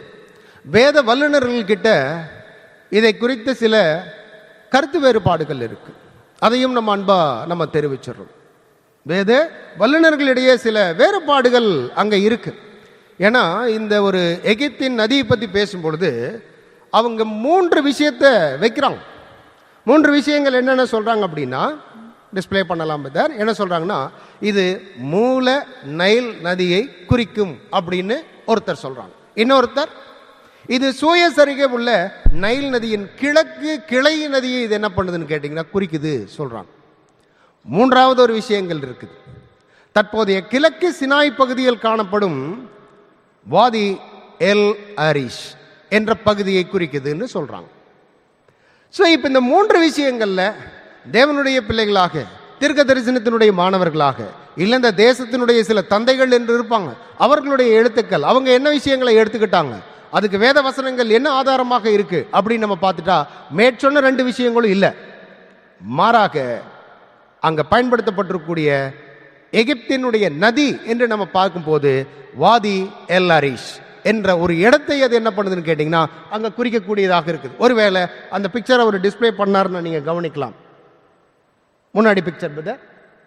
வேத வல்லுநர்கள்கிட்ட இதை குறித்து சில கருத்து வேறுபாடுகள் இருக்கு அதையும் நம்ம அன்பா நம்ம தெரிவிச்சிடுறோம் வேத வல்லுநர்களிடையே சில வேறுபாடுகள் அங்க இருக்கு ஏன்னா இந்த ஒரு எகிப்தின் நதியை பத்தி பேசும் பொழுது அவங்க மூன்று விஷயத்தை வைக்கிறாங்க மூன்று விஷயங்கள் என்னென்ன சொல்றாங்க அப்படின்னா டிஸ்ப்ளே பண்ணலாம் பதர் என்ன சொல்றாங்கன்னா இது மூல நைல் நதியை குறிக்கும் அப்படின்னு ஒருத்தர் சொல்றாங்க இன்னொருத்தர் இது சூயஸ் அருகே உள்ள நைல் நதியின் கிழக்கு கிளை நதியை இது என்ன பண்ணுதுன்னு கேட்டிங்கன்னா குறிக்குது சொல்றாங்க மூன்றாவது ஒரு விஷயங்கள் இருக்குது தற்போதைய கிழக்கு சினாய் பகுதியில் காணப்படும் வாதி எல் அரிஷ் என்ற பகுதியை குறிக்குதுன்னு சொல்றாங்க ஸோ இப்போ இந்த மூன்று விஷயங்கள்ல தேவனுடைய பிள்ளைகளாக தீர்க்க தரிசனத்தினுடைய மாணவர்களாக இல்லை இந்த தேசத்தினுடைய சில தந்தைகள் என்று இருப்பாங்க அவர்களுடைய எழுத்துக்கள் அவங்க என்ன விஷயங்களை எடுத்துக்கிட்டாங்க அதுக்கு வேத வசனங்கள் என்ன ஆதாரமாக இருக்கு அப்படின்னு நம்ம பார்த்துட்டா மேற்சொன்ன ரெண்டு விஷயங்களும் இல்லை மாறாக அங்க பயன்படுத்தப்பட்டிருக்கக்கூடிய எகிப்தினுடைய நதி என்று நம்ம பார்க்கும்போது வாதி எல் அரிஷ் என்ற ஒரு இடத்தை அது என்ன பண்ணுதுன்னு கேட்டிங்கன்னா அங்க குறிக்கக்கூடியதாக இருக்குது ஒருவேளை அந்த பிக்சரை ஒரு டிஸ்ப்ளே பண்ணாருன்னு நீங்க கவனிக்கலாம் முன்னாடி பிக்சர் பத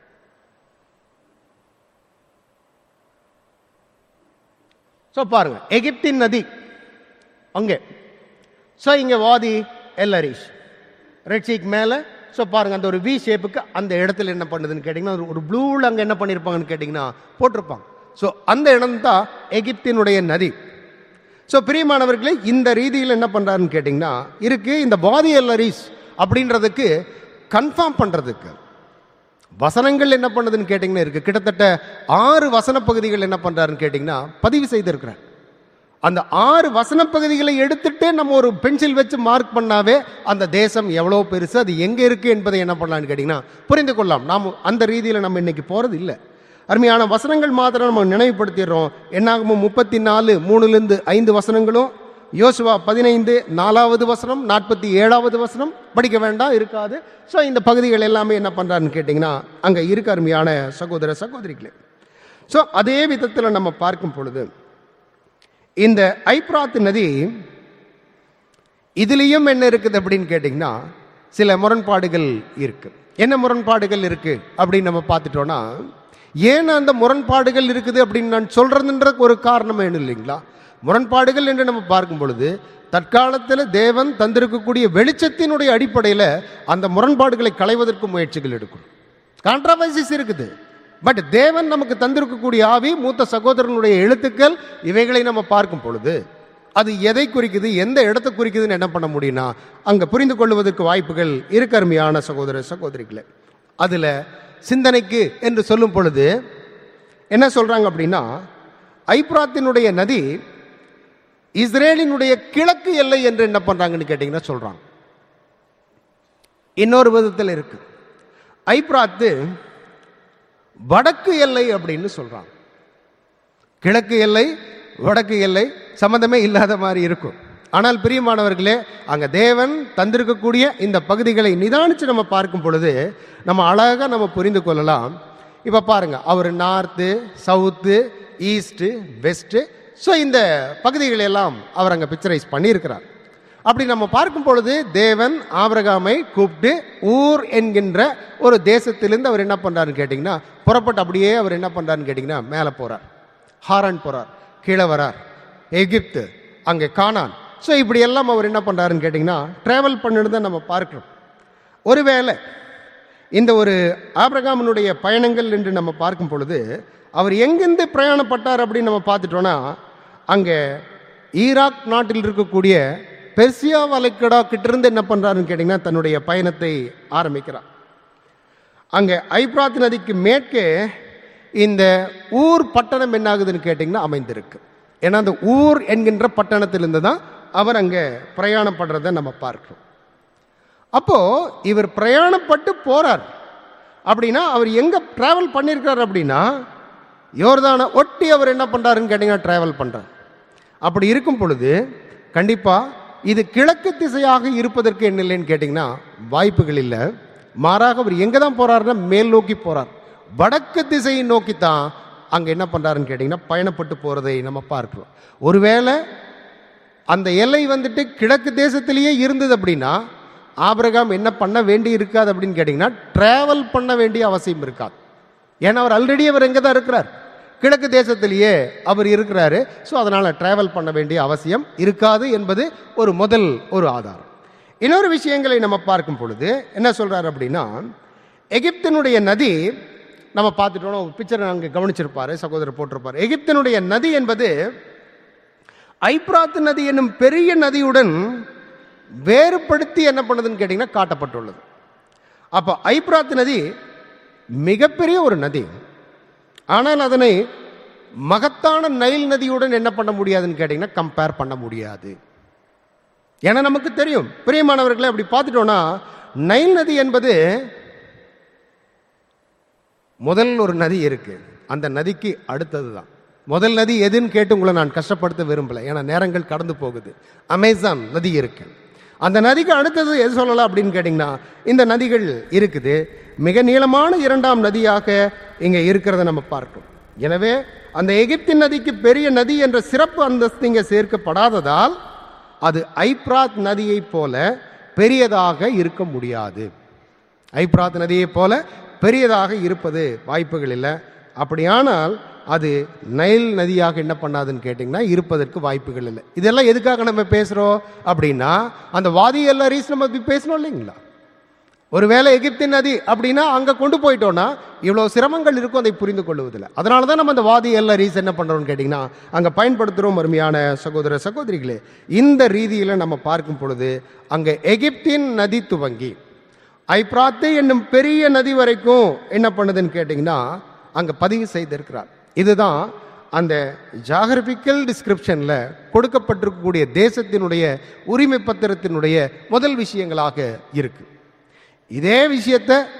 ஸோ பாருங்க எகிப்தின் நதி அங்கே ஸோ இங்க Wadi el Arish Red Sea மேலே ஸோ பாருங்க அந்த ஒரு வி ஷேப்புக்கு அந்த இடத்துல என்ன பண்ணுதுன்னு கேட்டிங்கன்னா ஒரு- ஒரு ப்ளூவில் அங்கே என்ன பண்ணியிருப்பாங்கன்னு கேட்டிங்கன்னா போட்டிருப்பாங்க ஸோ அந்த இடம் தான் எகிப்தினுடைய நதி ஸோ பிரியமானவர்களே இந்த ரீதியில் என்ன பண்ணுறாருன்னு கேட்டிங்கன்னா இருக்கு இந்த பாதி எல்லரிஸ் அப்படின்றதுக்கு கன்ஃபார்ம் பண்ணுறதுக்கு வசனங்கள் என்ன பண்ணுதுன்னு கேட்டிங்கன்னா இருக்கு கிட்டத்தட்ட ஆறு வசன பகுதிகள் என்ன பண்ணுறாருன்னு கேட்டிங்கன்னா பதிவு செய்திருக்கிறார் அந்த ஆறு வசன பகுதிகளை எடுத்துட்டு நம்ம ஒரு பென்சில் வச்சு மார்க் பண்ணாவே அந்த தேசம் எவ்வளோ பெருசு அது எங்கே இருக்கு என்பதை என்ன பண்ணலாம்னு கேட்டிங்கன்னா புரிந்து கொள்ளலாம் நாம் அந்த ரீதியில் நம்ம இன்னைக்கு போகிறது இல்லை அருமையான வசனங்கள் மாத்திரம் நம்ம நினைவுபடுத்திடுறோம் என்னாகும் முப்பத்தி நாலு மூணுலேருந்து ஐந்து வசனங்களும் யோசுவா பதினைந்து நாலாவது வசனம் நாற்பத்தி ஏழாவது வசனம் படிக்க வேண்டாம் இருக்காது ஸோ இந்த பகுதிகள் எல்லாமே என்ன பண்ணுறாருன்னு கேட்டிங்கன்னா அங்கே இருக்க அருமையான சகோதர சகோதரிகளே ஸோ அதே விதத்தில் நம்ம பார்க்கும் பொழுது இந்த ஐப்ராத் நதி இதுலேயும் என்ன இருக்குது அப்படின்னு கேட்டிங்கன்னா சில முரண்பாடுகள் இருக்கு என்ன முரண்பாடுகள் இருக்கு அப்படின்னு நம்ம பார்த்துட்டோம்னா ஏன் அந்த முரண்பாடுகள் இருக்குது அப்படின்னு நான் சொல்றதுன்ற ஒரு காரணம் வேணும் இல்லைங்களா முரண்பாடுகள் என்று நம்ம பார்க்கும் பொழுது தற்காலத்தில் தேவன் தந்திருக்கக்கூடிய வெளிச்சத்தினுடைய அடிப்படையில் அந்த முரண்பாடுகளை களைவதற்கு முயற்சிகள் எடுக்கும் கான்ட்ரவர்சிஸ் இருக்குது பட் தேவன் நமக்கு தந்திருக்கக்கூடிய ஆவி மூத்த சகோதரனுடைய எழுத்துக்கள் இவைகளை நம்ம பார்க்கும் பொழுது அது எதை குறிக்குது எந்த இடத்தை குறிக்குதுன்னு என்ன பண்ண முடியும்னா அங்கே புரிந்து கொள்வதற்கு வாய்ப்புகள் இருக்க அருமையான சகோதர சகோதரிகளே அதில் சிந்தனைக்கு என்று சொல்லும் பொழுது என்ன சொல்றாங்க அப்படின்னா ஐப்ராத்தினுடைய நதி இஸ்ரேலினுடைய கிழக்கு எல்லை என்று என்ன பண்றாங்கன்னு கேட்டிங்கன்னா சொல்றாங்க இன்னொரு விதத்தில் இருக்கு ஐப்ராத்து வடக்கு எல்லை அப்படின்னு சொல்றாங்க கிழக்கு எல்லை வடக்கு எல்லை சம்பந்தமே இல்லாத மாதிரி இருக்கும் ஆனால் பிரியமானவர்களே அங்க தேவன் தந்திருக்கக்கூடிய இந்த பகுதிகளை நிதானிச்சு நம்ம பார்க்கும் பொழுது நம்ம அழகா நம்ம புரிந்து கொள்ளலாம் இப்ப பாருங்க அவர் north south east west so இந்த பகுதிகளை எல்லாம் அவர் அங்கே பிக்சரைஸ் பண்ணியிருக்கிறார் அப்படி நம்ம பார்க்கும் பொழுது தேவன் ஆபிரகாமை கூப்பிட்டு ஊர் என்கின்ற ஒரு தேசத்திலிருந்து அவர் என்ன பண்றாருன்னு கேட்டிங்கன்னா புறப்பட்டு அப்படியே அவர் என்ன பண்றாருன்னு கேட்டிங்கன்னா மேலே போறார் ஹாரான் போறார் கீழே வரார் எகிப்து அங்கே கானான் ஸோ இப்படி எல்லாம் அவர் என்ன பண்றாருன்னு கேட்டிங்கன்னா ட்ராவல் பண்ணிட்டு நம்ம பார்க்கிறோம் ஒருவேளை இந்த ஒரு ஆபிரகாமனுடைய பயணங்கள் என்று நம்ம பார்க்கும் பொழுது அவர் எங்கிருந்து பிரயாணப்பட்டார் அப்படின்னு நம்ம பார்த்துட்டோம்னா அங்கே ஈராக் நாட்டில் இருக்கக்கூடிய பெர்சியா வளைக்கடா கிட்டிருந்து என்ன பண்றாருன்னு கேட்டிங்கன்னா தன்னுடைய பயணத்தை ஆரம்பிக்கிறார் அங்கே ஐப்ராத் நதிக்கு மேற்கே இந்த ஊர் பட்டணம் என்ன ஆகுதுன்னு கேட்டிங்கன்னா அமைந்திருக்கு ஏன்னா அந்த ஊர் என்கின்ற பட்டணத்திலிருந்து தான் அவர் அங்கே பிரயாணப்படுறதை நம்ம பார்க்கிறோம் அப்போ இவர் பிரயாணப்பட்டு போறார் அப்படின்னா அவர் எங்க டிராவல் பண்ணியிருக்கார் அப்படின்னா யோர்தானை ஒட்டி அவர் என்ன பண்றாருன்னு கேட்டீங்கன்னா டிராவல் பண்றார் அப்படி இருக்கும் பொழுது கண்டிப்பா இது கிழக்கு திசையாக இருப்பதற்கு என்ன இல்லைன்னு கேட்டிங்கன்னா வாய்ப்புகள் இல்லை மாறாக அவர் எங்கே தான் போறாருன்னா மேல் நோக்கி போறார் வடக்கு திசையை நோக்கி தான் அங்கே என்ன பண்றாருன்னு கேட்டிங்கன்னா பயணப்பட்டு போறதை நம்ம பார்க்கிறோம் ஒருவேளை அந்த எல்லை வந்துட்டு கிழக்கு தேசத்திலேயே இருந்தது அப்படின்னா ஆபிரகாம் என்ன பண்ண வேண்டி இருக்காது அப்படின்னு கேட்டிங்கன்னா டிராவல் பண்ண வேண்டிய அவசியம் இருக்காது ஏன்னா அவர் ஆல்ரெடி அவர் எங்கே தான் இருக்கிறார் கிழக்கு தேசத்திலேயே அவர் இருக்கிறாரு ஸோ அதனால் டிராவல் பண்ண வேண்டிய அவசியம் இருக்காது என்பது ஒரு முதல் ஒரு ஆதாரம் இன்னொரு விஷயங்களை நம்ம பார்க்கும் பொழுது என்ன சொல்றாரு அப்படின்னா எகிப்தினுடைய நதி நம்ம பார்த்துட்டோம் ஒரு பிக்சர் அங்கே கவனிச்சிருப்பாரு சகோதரர் போட்டிருப்பார் எகிப்தினுடைய நதி என்பது ஐப்ராத் நதி என்னும் பெரிய நதியுடன் வேறுபடுத்தி என்ன பண்ணுதுன்னு கேட்டிங்கன்னா காட்டப்பட்டுள்ளது அப்போ ஐப்ராத் நதி மிகப்பெரிய ஒரு நதி ஆனால் அதனை மகத்தான நைல் நதியுடன் என்ன பண்ண முடியாதுன்னு கேட்டிங்கன்னா கம்பேர் பண்ண முடியாது ஏன்னா நமக்கு தெரியும் பிரியமானவர்களை அப்படி பார்த்துட்டோம்னா நைல் நதி என்பது முதல் ஒரு நதி இருக்கு அந்த நதிக்கு அடுத்தது தான் முதல் நதி எதுன்னு கேட்டு உங்களை நான் கஷ்டப்படுத்த விரும்பல ஏன்னா நேரங்கள் கடந்து போகுது அமேசான் நதி இருக்கு அந்த நதிக்கு அடுத்தது எது சொல்லலாம் அப்படின்னு கேட்டிங்கன்னா இந்த நதிகள் இருக்குது மிக நீளமான இரண்டாம் நதியாக இங்கே இருக்கிறத நம்ம பார்க்கிறோம் எனவே அந்த எகிப்தின் நதிக்கு பெரிய நதி என்ற சிறப்பு அந்தஸ்து இங்கே சேர்க்கப்படாததால் அது ஐப்ராத் நதியைப் போல பெரியதாக இருக்க முடியாது ஐப்ராத் நதியைப் போல பெரியதாக இருப்பது வாய்ப்புகள் இல்லை அப்படியானால் அது நைல் நதியாக என்ன பண்ணாதுன்னு கேட்டிங்கன்னா இருப்பதற்கு வாய்ப்புகள் இல்லை இதெல்லாம் எதுக்காக நம்ம பேசுகிறோம் அப்படின்னா அந்த வாதி எல்லாம் ரீஸ் நம்ம இப்படி பேசணும் இல்லைங்களா ஒருவேளை எகிப்தின் நதி அப்படின்னா அங்கே கொண்டு போயிட்டோம்னா இவ்வளோ சிரமங்கள் இருக்கும் அதை புரிந்து கொள்வதில்லை அதனால தான் நம்ம அந்த வாதி எல்லாம் ரீஸ் என்ன பண்ணுறோம்னு கேட்டிங்கன்னா அங்கே பயன்படுத்துகிறோம் அருமையான சகோதர சகோதரிகளே இந்த ரீதியில் நம்ம பார்க்கும் பொழுது அங்கே எகிப்தின் நதி துவங்கி ஐப்ராத்து என்னும் பெரிய நதி வரைக்கும் என்ன பண்ணுதுன்னு கேட்டிங்கன்னா அங்கே பதிவு செய்திருக்கிறார் இதுதான் அந்த ஜாகிரபிக்கல் டிஸ்கிரிப்ஷனில் கொடுக்கப்பட்டிருக்கக்கூடிய தேசத்தினுடைய உரிமை பத்திரத்தினுடைய முதல் விஷயங்களாக இருக்கு இதே விஷயத்தை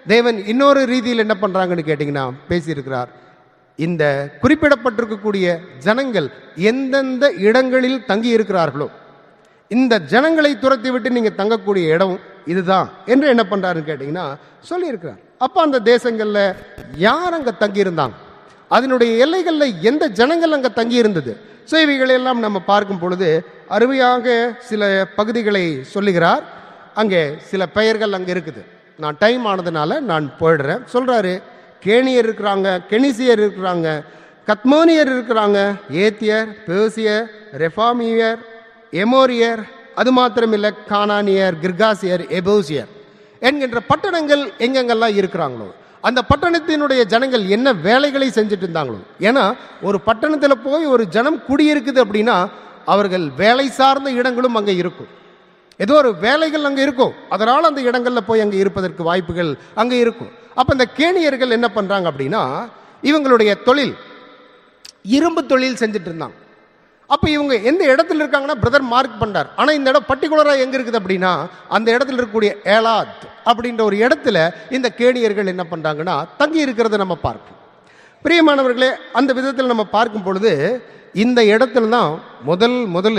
தேவன் இன்னொரு ரீதியில் என்ன பண்றாங்கன்னு கேட்டிங்கன்னா பேசியிருக்கிறார் இந்த குறிப்பிடப்பட்டிருக்கக்கூடிய ஜனங்கள் எந்தெந்த இடங்களில் தங்கி இருக்கிறார்களோ இந்த ஜனங்களை துரத்தி விட்டு நீங்க தங்கக்கூடிய இடம் இதுதான் என்று என்ன பண்றாருன்னு கேட்டீங்கன்னா சொல்லியிருக்கிறார் அப்ப அந்த தேசங்கள்ல யார் அங்க தங்கி இருந்தாங்க அதனுடைய எல்லைகள்ல எந்த ஜனங்கள் அங்க தங்கி இருந்தது ஸோ இவைகளெல்லாம் நம்ம பார்க்கும் பொழுது அருமையாக சில பகுதிகளை சொல்லுகிறார் அங்கே சில பெயர்கள் அங்க இருக்குது நான் டைம் ஆனதுனால நான் போயிடுறேன் சொல்றாரு கேணியர் இருக்கிறாங்க கெனிசியர் இருக்கிறாங்க கத்மோனியர் இருக்கிறாங்க ஏத்தியர் பேசியர் ரெஃபாமியர் எமோரியர் அது மாத்திரமில்லை கானானியர் கிர்காசியர் எபோசியர் என்கின்ற பட்டணங்கள் எங்கெங்கெல்லாம் இருக்கிறாங்களோ அந்த பட்டணத்தினுடைய ஜனங்கள் என்ன வேலைகளை செஞ்சுட்டு இருந்தாங்களோ ஏன்னா ஒரு பட்டணத்தில் போய் ஒரு ஜனம் குடியிருக்குது அப்படின்னா அவர்கள் வேலை சார்ந்த இடங்களும் அங்கே இருக்கும் ஏதோ ஒரு வேலைகள் அங்கே இருக்கும் அதனால் அந்த இடங்களில் போய் அங்கே இருப்பதற்கு வாய்ப்புகள் அங்கே இருக்கும் அப்போ இந்த கேணியர்கள் என்ன பண்ணுறாங்க அப்படின்னா இவங்களுடைய தொழில் இரும்பு தொழில் செஞ்சுட்டு இருந்தாங்க அப்போ இவங்க எந்த இடத்துல இருக்காங்கன்னா பிரதர் மார்க் பண்றார் ஆனால் இந்த இடம் பர்டிகுலராக எங்கே இருக்குது அப்படின்னா அந்த இடத்துல இருக்கக்கூடிய ஏலாத் அப்படின்ற ஒரு இடத்துல இந்த கேணியர்கள் என்ன பண்ணுறாங்கன்னா தங்கி இருக்கிறத நம்ம பார்ப்போம் பிரியமானவர்களே அந்த விதத்தில் நம்ம பார்க்கும் பொழுது இந்த இடத்துல தான் முதல் முதல்ல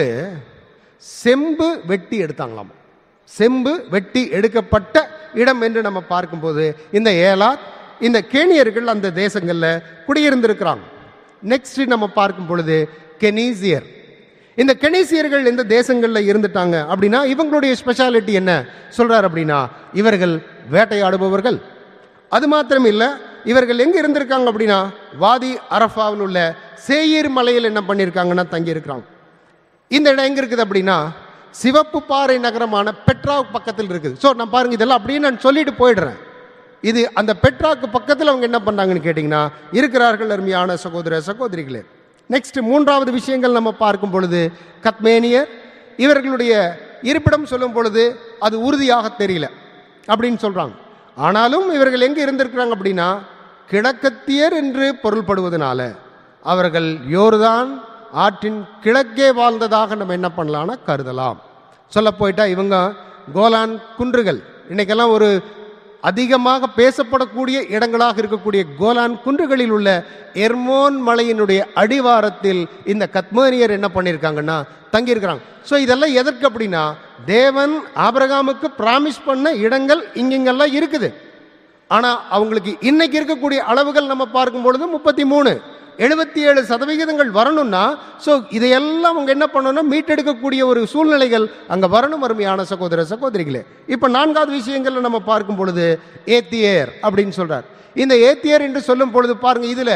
செம்பு வெட்டி எடுத்தாங்களாம் செம்பு வெட்டி எடுக்கப்பட்ட இடம் என்று நம்ம பார்க்கும்போது இந்த ஏலாத் இந்த கேணியர்கள் அந்த தேசங்களில் குடியிருந்திருக்கிறாங்க நெக்ஸ்ட் நம்ம பார்க்கும் பொழுது கெனீசியர் இந்த கெனீசியர்கள் எந்த தேசங்களில் இருந்துட்டாங்க அப்படின்னா இவங்களுடைய ஸ்பெஷாலிட்டி என்ன சொல்றார் அப்படின்னா இவர்கள் வேட்டையாடுபவர்கள் அது மாத்திரம் இல்ல இவர்கள் எங்க இருந்திருக்காங்க அப்படின்னா வாதி அரஃபாவில் உள்ள சேயீர் மலையில் என்ன பண்ணியிருக்காங்கன்னா தங்கி இருக்கிறாங்க இந்த இடம் எங்க இருக்குது அப்படின்னா சிவப்பு பாறை நகரமான பெட்ராவுக்கு பக்கத்தில் இருக்குது ஸோ நான் பாருங்க இதெல்லாம் அப்படியே நான் சொல்லிட்டு போயிடுறேன் இது அந்த பெட்ராக்கு பக்கத்தில் அவங்க என்ன பண்ணாங்கன்னு கேட்டிங்கன்னா இருக்கிறார்கள் அருமையான சகோதர சகோதரிகளே நெக்ஸ்ட் மூன்றாவது விஷயங்கள் நம்ம பார்க்கும் பொழுது கத்மேனியர் இவர்களுடைய இருப்பிடம் சொல்லும் பொழுது அது உறுதியாக தெரியல அப்படின்னு சொல்றாங்க ஆனாலும் இவர்கள் எங்க இருந்திருக்கிறாங்க அப்படின்னா கிழக்கத்தியர் என்று பொருள்படுவதனால அவர்கள் யோர்தான் ஆற்றின் கிழக்கே வாழ்ந்ததாக நம்ம என்ன பண்ணலாம்னா கருதலாம் சொல்ல போயிட்டா இவங்க கோலான் குன்றுகள் இன்னைக்கெல்லாம் ஒரு அதிகமாக பேசப்படக்கூடிய இடங்களாக இருக்கக்கூடிய கோலான் குன்றுகளில் உள்ள எர்மோன் மலையினுடைய அடிவாரத்தில் இந்த கத்மேனியர் என்ன பண்ணியிருக்காங்கன்னா தங்கியிருக்கிறாங்க ஸோ இதெல்லாம் எதற்கு அப்படின்னா தேவன் ஆபிரகாமுக்கு பிராமிஸ் பண்ண இடங்கள் இங்கிங்கெல்லாம் இருக்குது ஆனால் அவங்களுக்கு இன்னைக்கு இருக்கக்கூடிய அளவுகள் நம்ம பார்க்கும் பொழுது முப்பத்தி மூணு எழுபத்தி ஏழு சதவிகிதங்கள் வரணும்னா ஸோ இதையெல்லாம் அவங்க என்ன பண்ணணும்னா மீட்டெடுக்கக்கூடிய ஒரு சூழ்நிலைகள் அங்கே வரணும் அருமையான சகோதர சகோதரிகளே இப்போ நான்காவது விஷயங்கள்ல நம்ம பார்க்கும் பொழுது ஏத்தியர் அப்படின்னு சொல்றார் இந்த ஏத்தியர் என்று சொல்லும் பொழுது பாருங்க இதுல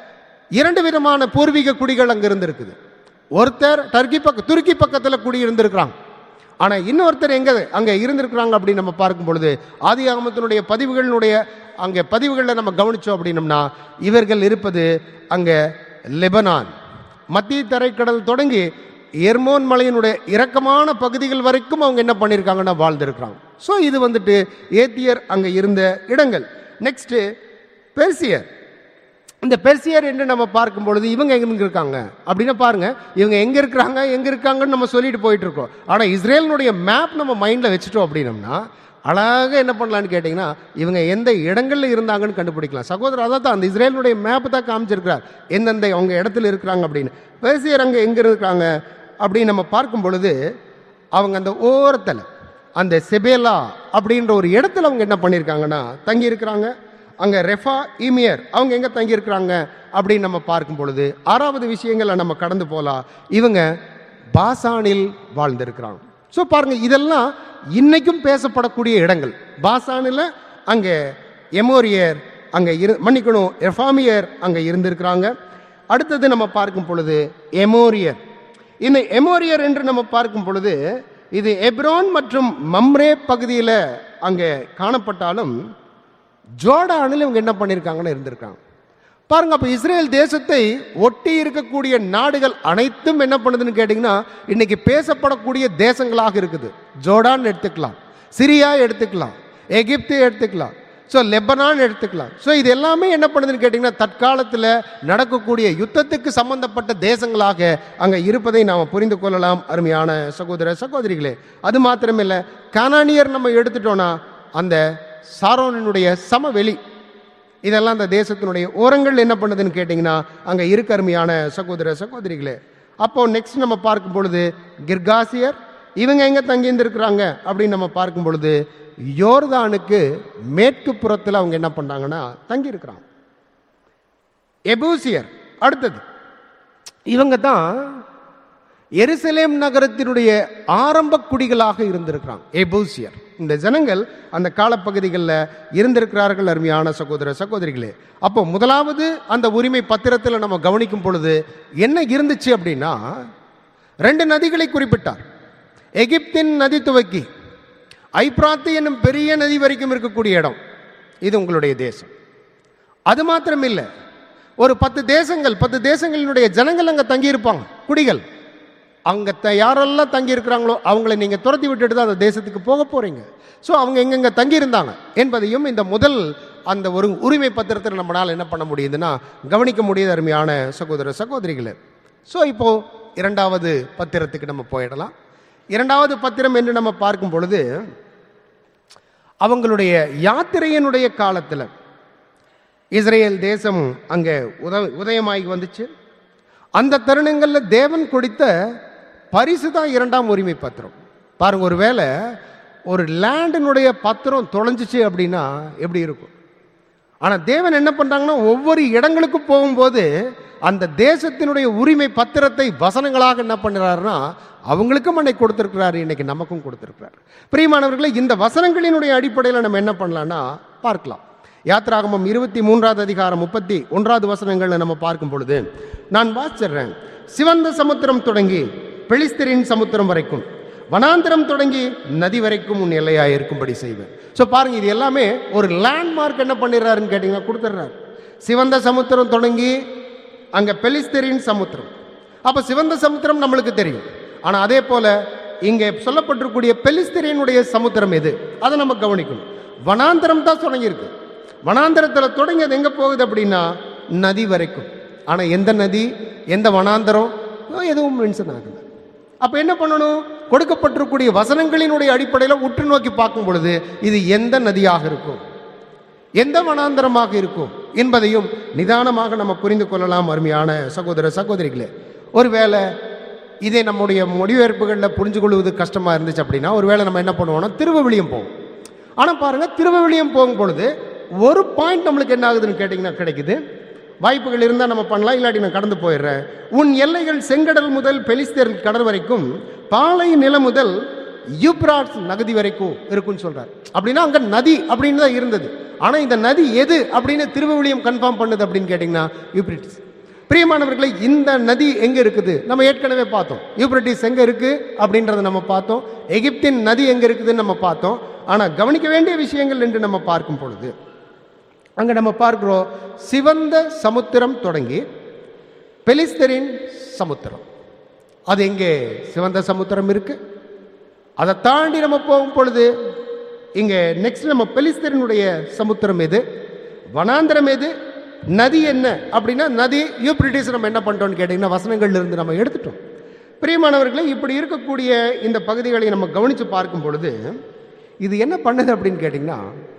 இரண்டு விதமான பூர்வீக குடிகள் அங்க இருந்திருக்குது ஒருத்தர் டர்க்கி பக்க துருக்கி பக்கத்தில் குடி இருந்திருக்கிறாங்க ஆனா இன்னொருத்தர் எங்க அங்க இருந்திருக்கிறாங்க அப்படின்னு நம்ம பார்க்கும் பொழுது ஆதி ஆகமத்தினுடைய பதிவுகளினுடைய அங்க பதிவுகளில் நம்ம கவனிச்சோம் அப்படின்னம்னா இவர்கள் இருப்பது அங்க லெபனான் மத்திய தரைக்கடல் தொடங்கி எர்மோன் மலையினுடைய இறக்கமான பகுதிகள் வரைக்கும் அவங்க என்ன பண்ணியிருக்காங்கன்னா வாழ்ந்திருக்கிறாங்க ஸோ இது வந்துட்டு ஏத்தியர் அங்க இருந்த இடங்கள் நெக்ஸ்ட் பெர்சியர் இந்த பெர்சியர் என்று நம்ம பார்க்கும் பொழுது இவங்க எங்க இருக்காங்க அப்படின்னா பாருங்க இவங்க எங்க இருக்கிறாங்க எங்க இருக்காங்கன்னு நம்ம சொல்லிட்டு போயிட்டு இருக்கோம் ஆனா இஸ்ரேலினுடைய மேப் நம்ம மைண்ட்ல வச்சுட்டோம் அப்படின்னம்னா அழகாக என்ன பண்ணலான்னு கேட்டிங்கன்னா இவங்க எந்த இடங்கள்ல இருந்தாங்கன்னு கண்டுபிடிக்கலாம் சகோதரர் அதான் தான் அந்த இஸ்ரேலுடைய மேப் தான் காமிச்சிருக்கிறார் எந்தெந்த அவங்க இடத்துல இருக்கிறாங்க அப்படின்னு பெர்சியர் அங்கே எங்க இருக்காங்க அப்படின்னு நம்ம பார்க்கும் பொழுது அவங்க அந்த ஓரத்தில் அந்த செபேலா அப்படின்ற ஒரு இடத்துல அவங்க என்ன பண்ணியிருக்காங்கன்னா தங்கி இருக்கிறாங்க அங்க ரெஃபா ஈமியர் அவங்க எங்க தங்கி இருக்கிறாங்க அப்படின்னு நம்ம பார்க்கும் பொழுது ஆறாவது விஷயங்களை நம்ம கடந்து போலாம் இவங்க பாசானில் வாழ்ந்திருக்கிறாங்க ஸோ பாருங்க இதெல்லாம் இன்னைக்கும் பேசப்படக்கூடிய இடங்கள் பாசானில் அங்க எமோரியர் அங்க இரு மன்னிக்கணும் எஃபாமியர் அங்க இருந்திருக்கிறாங்க அடுத்தது நம்ம பார்க்கும் பொழுது எமோரியர் இந்த எமோரியர் என்று நம்ம பார்க்கும் பொழுது இது எப்ரோன் மற்றும் மம்ரே பகுதியில் அங்கே காணப்பட்டாலும் ஜோர்டானில் இவங்க என்ன பண்ணியிருக்காங்கன்னு இருந்திருக்காங்க பாருங்க அப்ப இஸ்ரேல் தேசத்தை ஒட்டி இருக்கக்கூடிய நாடுகள் அனைத்தும் என்ன பண்ணுதுன்னு கேட்டிங்கன்னா இன்னைக்கு பேசப்படக்கூடிய தேசங்களாக இருக்குது ஜோர்டான் எடுத்துக்கலாம் சிரியா எடுத்துக்கலாம் எகிப்து எடுத்துக்கலாம் ஸோ லெபனான் எடுத்துக்கலாம் ஸோ இது எல்லாமே என்ன பண்ணுதுன்னு கேட்டிங்கன்னா தற்காலத்தில் நடக்கக்கூடிய யுத்தத்துக்கு சம்பந்தப்பட்ட தேசங்களாக அங்கே இருப்பதை நாம் புரிந்து கொள்ளலாம் அருமையான சகோதர சகோதரிகளே அது மாத்திரமில்லை கானானியர் நம்ம எடுத்துட்டோம்னா அந்த சாரோனினுடைய சமவெளி இதெல்லாம் அந்த தேசத்தினுடைய ஓரங்கள் என்ன பண்ணுதுன்னு கேட்டிங்கன்னா அங்கே இருக்க அருமையான சகோதர சகோதரிகளே அப்போ நெக்ஸ்ட் நம்ம பார்க்கும் பொழுது கிர்காசியர் இவங்க எங்க தங்கி இருந்திருக்கிறாங்க அப்படின்னு நம்ம பார்க்கும் பொழுது யோர்தானுக்கு மேற்கு புறத்தில் அவங்க என்ன பண்ணாங்கன்னா தங்கி இருக்கிறாங்க எபூசியர் அடுத்தது இவங்க தான் எருசலேம் நகரத்தினுடைய ஆரம்ப குடிகளாக இருந்திருக்கிறாங்க எபூசியர் இந்த ஜனங்கள் அந்த காலப்பகுதிகளில் இருந்திருக்கிறார்கள் அருமையான சகோதர சகோதரிகளே அப்போ முதலாவது அந்த உரிமை பத்திரத்தில் நம்ம கவனிக்கும் பொழுது என்ன இருந்துச்சு அப்படின்னா ரெண்டு நதிகளை குறிப்பிட்டார் எகிப்தின் நதி துவக்கி ஐப்ராத்து என்னும் பெரிய நதி வரைக்கும் இருக்கக்கூடிய இடம் இது உங்களுடைய தேசம் அது மாத்திரம் இல்லை ஒரு பத்து தேசங்கள் பத்து தேசங்களினுடைய ஜனங்கள் அங்கே தங்கியிருப்பாங்க குடிகள் அங்கே த யாரெல்லாம் தங்கி இருக்கிறாங்களோ அவங்கள நீங்கள் துரத்தி விட்டுட்டு தான் அந்த தேசத்துக்கு போக போகிறீங்க ஸோ அவங்க எங்கெங்கே தங்கியிருந்தாங்க என்பதையும் இந்த முதல் அந்த ஒரு உரிமை பத்திரத்தில் நம்மளால் என்ன பண்ண முடியுதுன்னா கவனிக்க முடியுது அருமையான சகோதர சகோதரிகளே ஸோ இப்போ இரண்டாவது பத்திரத்துக்கு நம்ம போயிடலாம் இரண்டாவது பத்திரம் என்று நம்ம பார்க்கும் பொழுது அவங்களுடைய யாத்திரையினுடைய காலத்தில் இஸ்ரேல் தேசம் அங்கே உத உதயமாகி வந்துச்சு அந்த தருணங்களில் தேவன் கொடுத்த பரிசு தான் இரண்டாம் உரிமை பத்திரம் பாருங்க ஒருவேளை ஒரு லேண்டினுடைய பத்திரம் தொலைஞ்சிச்சு அப்படின்னா எப்படி இருக்கும் ஆனால் தேவன் என்ன பண்ணுறாங்கன்னா ஒவ்வொரு இடங்களுக்கும் போகும்போது அந்த தேசத்தினுடைய உரிமை பத்திரத்தை வசனங்களாக என்ன பண்ணுறாருன்னா அவங்களுக்கும் அன்னைக்கு கொடுத்துருக்கிறாரு இன்னைக்கு நமக்கும் கொடுத்துருக்கிறார் பிரியமானவர்களே இந்த வசனங்களினுடைய அடிப்படையில் நம்ம என்ன பண்ணலாம்னா பார்க்கலாம் யாத்ராகமம் இருபத்தி மூன்றாவது அதிகாரம் முப்பத்தி ஒன்றாவது வசனங்களை நம்ம பார்க்கும் பொழுது நான் வாசிச்சிடுறேன் சிவந்த சமுத்திரம் தொடங்கி பெலிஸ்தரின் சமுத்திரம் வரைக்கும் வனாந்திரம் தொடங்கி நதி வரைக்கும் உன் எல்லையாக இருக்கும்படி செய்வேன் ஸோ பாருங்க இது எல்லாமே ஒரு லேண்ட்மார்க் என்ன பண்ணிடுறாருன்னு கேட்டிங்கன்னா கொடுத்துட்றாரு சிவந்த சமுத்திரம் தொடங்கி அங்கே பெலிஸ்தரின் சமுத்திரம் அப்போ சிவந்த சமுத்திரம் நம்மளுக்கு தெரியும் ஆனால் அதே போல இங்கே சொல்லப்பட்டிருக்கூடிய பெலிஸ்தரினுடைய சமுத்திரம் எது அதை நம்ம கவனிக்கணும் வனாந்திரம் தான் தொடங்கியிருக்கு வனாந்திரத்தில் தொடங்கி அது எங்கே போகுது அப்படின்னா நதி வரைக்கும் ஆனால் எந்த நதி எந்த வனாந்தரம் எதுவும் மென்ஷன் ஆகல அப்போ என்ன பண்ணணும் கொடுக்கப்பட்டிருக்கூடிய வசனங்களினுடைய அடிப்படையில் உற்று நோக்கி பார்க்கும் பொழுது இது எந்த நதியாக இருக்கும் எந்த வனாந்தரமாக இருக்கும் என்பதையும் நிதானமாக நம்ம புரிந்து கொள்ளலாம் அருமையான சகோதர சகோதரிகளே ஒருவேளை இதை நம்முடைய மொழிபெயர்ப்புகளில் புரிஞ்சு கொள்வது கஷ்டமாக இருந்துச்சு அப்படின்னா ஒருவேளை நம்ம என்ன பண்ணுவோம்னா திருவவிலியம் போவோம் ஆனால் பாருங்க திருவவிலியம் போகும் பொழுது ஒரு பாயிண்ட் நம்மளுக்கு என்ன ஆகுதுன்னு கேட்டிங்கன்னா கிடைக்குது வாய்ப்புகள் இருந்தால் நம்ம பண்ணலாம் இல்லாட்டி நான் கடந்து போயிடுறேன் உன் எல்லைகள் செங்கடல் முதல் பெலிஸ்தர் கடல் வரைக்கும் பாலை நிலம் முதல் யூப்ராட்ஸ் நகதி வரைக்கும் இருக்குன்னு சொல்றார் அப்படின்னா அங்க நதி அப்படின்னு தான் இருந்தது ஆனா இந்த நதி எது அப்படின்னு திருவவிலியம் கன்ஃபார்ம் பண்ணுது அப்படின்னு கேட்டிங்கன்னா யூப்ரிட்டிஸ் பிரியமானவர்களே இந்த நதி எங்க இருக்குது நம்ம ஏற்கனவே பார்த்தோம் யூப்ரட்டிஸ் எங்க இருக்கு அப்படின்றத நம்ம பார்த்தோம் எகிப்தின் நதி எங்க இருக்குதுன்னு நம்ம பார்த்தோம் ஆனா கவனிக்க வேண்டிய விஷயங்கள் என்று நம்ம பார்க்கும் பொழுது அங்க நம்ம பார்க்கிறோம் சிவந்த சமுத்திரம் தொடங்கி பெலிஸ்தரின் சமுத்திரம் அது எங்கே சிவந்த சமுத்திரம் இருக்கு அதை தாண்டி நம்ம போகும் பொழுது இங்கே நெக்ஸ்ட் நம்ம பெலிஸ்தரினுடைய சமுத்திரம் எது வனாந்திரம் எது நதி என்ன அப்படின்னா நதி யூப்ரிட்டிஸ் நம்ம என்ன பண்ணிட்டோம்னு கேட்டிங்கன்னா வசனங்கள்ல இருந்து நம்ம எடுத்துட்டோம் பிரியமானவர்களே இப்படி இருக்கக்கூடிய இந்த பகுதிகளை நம்ம கவனித்து பார்க்கும் பொழுது இது என்ன பண்ணுது அப்படின்னு கேட்டிங்கன்னா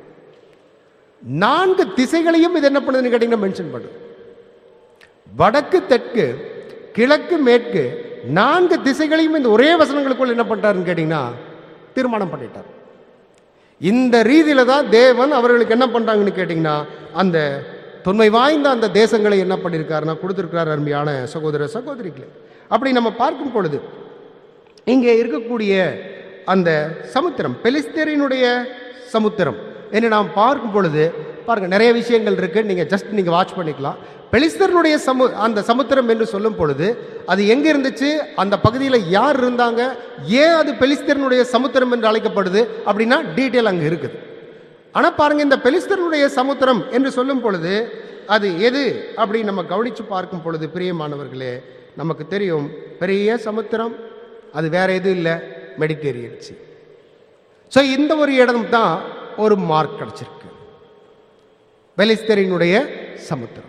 நான்கு திசைகளையும் இது என்ன பண்ணுதுன்னு கேட்டிங்கன்னா மென்ஷன் பண்ணுது வடக்கு தெற்கு கிழக்கு மேற்கு நான்கு திசைகளையும் இந்த ஒரே வசனங்களுக்குள் என்ன பண்ணிட்டாருன்னு கேட்டிங்கன்னா தீர்மானம் பண்ணிட்டார் இந்த ரீதியில தான் தேவன் அவர்களுக்கு என்ன பண்றாங்கன்னு கேட்டிங்கன்னா அந்த தொன்மை வாய்ந்த அந்த தேசங்களை என்ன பண்ணியிருக்காருன்னா கொடுத்துருக்கிறார் அருமையான சகோதர சகோதரிகளே அப்படி நம்ம பார்க்கும் பொழுது இங்கே இருக்கக்கூடிய அந்த சமுத்திரம் பெலிஸ்தீனினுடைய சமுத்திரம் என்று நாம் பார்க்கும் பொழுது பாருங்க நிறைய விஷயங்கள் இருக்கு நீங்க ஜஸ்ட் நீங்க வாட்ச் பண்ணிக்கலாம் பெலிஸ்தருடைய சமு அந்த சமுத்திரம் என்று சொல்லும் பொழுது அது எங்க இருந்துச்சு அந்த பகுதியில் யார் இருந்தாங்க ஏன் அது பெலிஸ்தரனுடைய சமுத்திரம் என்று அழைக்கப்படுது அப்படின்னா டீட்டெயில் அங்கே இருக்குது ஆனால் பாருங்க இந்த பெலிஸ்தருடைய சமுத்திரம் என்று சொல்லும் பொழுது அது எது அப்படின்னு நம்ம கவனித்து பார்க்கும் பொழுது பிரியமானவர்களே நமக்கு தெரியும் பெரிய சமுத்திரம் அது வேற எதுவும் இல்லை மெடிடேரியன் சி ஸோ இந்த ஒரு இடம் தான் ஒரு மார்க் கிடச்சிருக்கு பெலிஸ்தரினுடைய சமுத்திரம்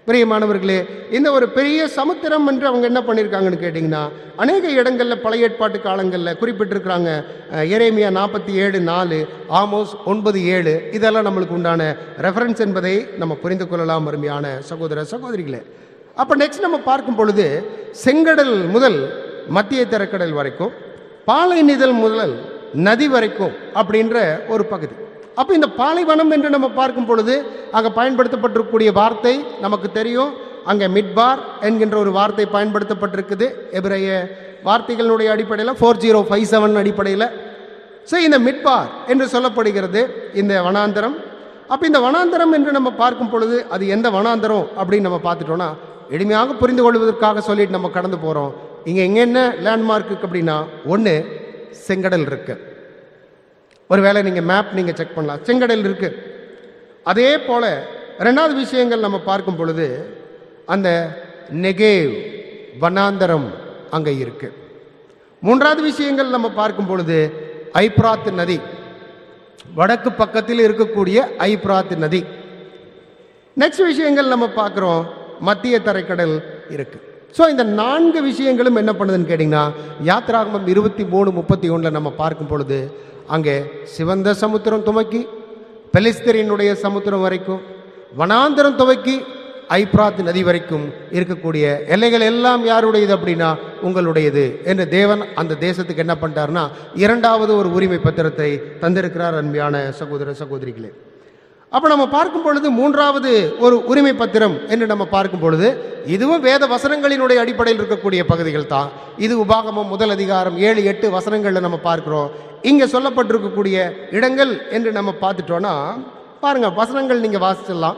பிரியமானவர்களே இந்த ஒரு பெரிய சமுத்திரம் என்று அவங்க என்ன பண்ணியிருக்காங்கன்னு கேட்டிங்கன்னா அநேக இடங்களில் பழைய ஏற்பாட்டு காலங்களில் குறிப்பிட்டிருக்கிறாங்க அஹ், எரேமியா நாற்பத்தி ஏழு நாலு ஆமோஸ் ஒன்பது ஏழு இதெல்லாம் நம்மளுக்கு உண்டான ரெஃபரன்ஸ் என்பதை நம்ம புரிந்து கொள்ளலாம் அருமையான சகோதர சகோதரிகளே அப்போ நெக்ஸ்ட் நம்ம பார்க்கும் பொழுது செங்கடல் முதல் மத்திய தரக்கடல் வரைக்கும் பாலைநிதல் முதல் நதி வரைக்கும் அப்படின்ற ஒரு பகுதி அப்போ இந்த பாலைவனம் என்று நம்ம பார்க்கும் பொழுது அங்கே பயன்படுத்தப்பட்டிருக்கக்கூடிய வார்த்தை நமக்கு தெரியும் அங்கே மிட்பார் என்கின்ற ஒரு வார்த்தை பயன்படுத்தப்பட்டிருக்குது எபிரைய வார்த்தைகளுடைய அடிப்படையில் ஃபோர் ஜீரோ ஃபைவ் செவன் அடிப்படையில் ஸோ இந்த மிட்பார் என்று சொல்லப்படுகிறது இந்த வனாந்தரம் அப்போ இந்த வனாந்தரம் என்று நம்ம பார்க்கும் பொழுது அது எந்த வனாந்தரம் அப்படின்னு நம்ம பார்த்துட்டோம்னா எளிமையாக புரிந்து கொள்வதற்காக சொல்லிட்டு நம்ம கடந்து போகிறோம் இங்கே எங்கே என்ன லேண்ட்மார்க்கு அப்படின்னா ஒன்று செங்கடல் இருக்கு ஒருவேளை நீங்கள் மேப் நீங்கள் செக் பண்ணலாம் செங்கடல் இருக்கு அதே போல ரெண்டாவது விஷயங்கள் நம்ம பார்க்கும் பொழுது அந்த நெகேவ் வனாந்தரம் அங்கே இருக்கு மூன்றாவது விஷயங்கள் நம்ம பார்க்கும் பொழுது ஐப்ராத் நதி வடக்கு பக்கத்தில் இருக்கக்கூடிய ஐப்ராத் நதி நெக்ஸ்ட் விஷயங்கள் நம்ம பார்க்குறோம் மத்திய தரைக்கடல் இருக்கு ஸோ இந்த நான்கு விஷயங்களும் என்ன பண்ணுதுன்னு கேட்டிங்கன்னா யாத்ராகமம் இருபத்தி மூணு முப்பத்தி ஒன்றில் நம்ம பார்க்கும் பொழுது அங்கே சிவந்த சமுத்திரம் துவக்கி பெலிஸ்தரினுடைய சமுத்திரம் வரைக்கும் வனாந்தரம் துவக்கி ஐப்ராத் நதி வரைக்கும் இருக்கக்கூடிய எல்லைகள் எல்லாம் யாருடையது அப்படின்னா உங்களுடையது என்று தேவன் அந்த தேசத்துக்கு என்ன பண்ணிட்டாருன்னா இரண்டாவது ஒரு உரிமை பத்திரத்தை தந்திருக்கிறார் அன்பியான சகோதர சகோதரிகளே அப்போ நம்ம பார்க்கும் பொழுது மூன்றாவது ஒரு உரிமை பத்திரம் என்று நம்ம பார்க்கும் பொழுது இதுவும் வேத வசனங்களினுடைய அடிப்படையில் இருக்கக்கூடிய பகுதிகள் தான் இது உபாகமம் முதல் அதிகாரம் ஏழு எட்டு வசனங்களில் நம்ம பார்க்கிறோம் இங்கே சொல்லப்பட்டிருக்கக்கூடிய இடங்கள் என்று நம்ம பார்த்துட்டோம்னா பாருங்க வசனங்கள் நீங்கள் வாசிச்சிடலாம்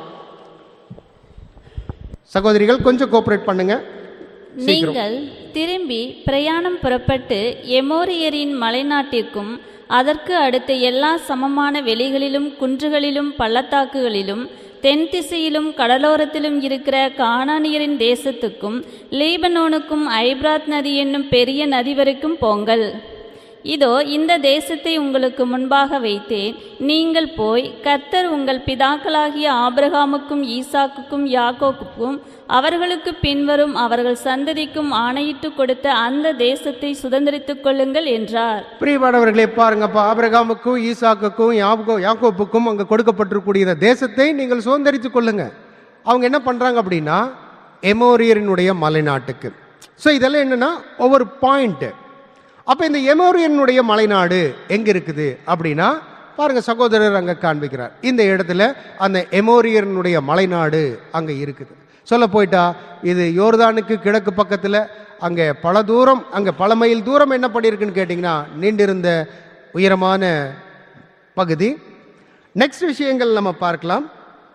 சகோதரிகள் கொஞ்சம் கோஆப்ரேட் பண்ணுங்க நீங்கள் திரும்பி பிரயாணம் புறப்பட்டு எமோரியரின் மலைநாட்டிற்கும் அதற்கு அடுத்த எல்லா சமமான வெளிகளிலும் குன்றுகளிலும் பள்ளத்தாக்குகளிலும் தென் திசையிலும் கடலோரத்திலும் இருக்கிற கானானியரின் தேசத்துக்கும் லீபனோனுக்கும் ஐப்ராத் நதி என்னும் பெரிய நதி வரைக்கும் போங்கள் இதோ இந்த தேசத்தை உங்களுக்கு முன்பாக வைத்தேன் நீங்கள் போய் கர்த்தர் உங்கள் பிதாக்களாகிய ஆபிரகாமுக்கும் ஈசாக்குக்கும் யாக்கோக்குக்கும் அவர்களுக்கு பின்வரும் அவர்கள் சந்ததிக்கும் ஆணையிட்டு கொடுத்த அந்த தேசத்தை சுதந்திரித்துக் கொள்ளுங்கள் என்றார் பிரியமானவர்களே பாருங்கப்பா ஆபிரகாமுக்கும் ஈசாக்குக்கும் யாக்கோ யாக்கோப்புக்கும் அங்கே கொடுக்கப்பட்டிருக்கக்கூடிய இந்த தேசத்தை நீங்கள் சுதந்திரித்துக் கொள்ளுங்க அவங்க என்ன பண்ணுறாங்க அப்படின்னா எமோரியரினுடைய மலைநாட்டுக்கு ஸோ இதெல்லாம் என்னன்னா ஒவ்வொரு பாயிண்ட் அப்போ இந்த எமோரியனுடைய மலைநாடு எங்கே இருக்குது அப்படின்னா பாருங்க சகோதரர் அங்கே காண்பிக்கிறார் இந்த இடத்துல அந்த எமோரியனுடைய மலைநாடு அங்கே இருக்குது சொல்ல போயிட்டா இது யோர்தானுக்கு கிழக்கு பக்கத்தில் அங்கே பல தூரம் அங்கே பல மைல் தூரம் என்ன பண்ணியிருக்குன்னு கேட்டிங்கன்னா நீண்டிருந்த உயரமான பகுதி நெக்ஸ்ட் விஷயங்கள் நம்ம பார்க்கலாம்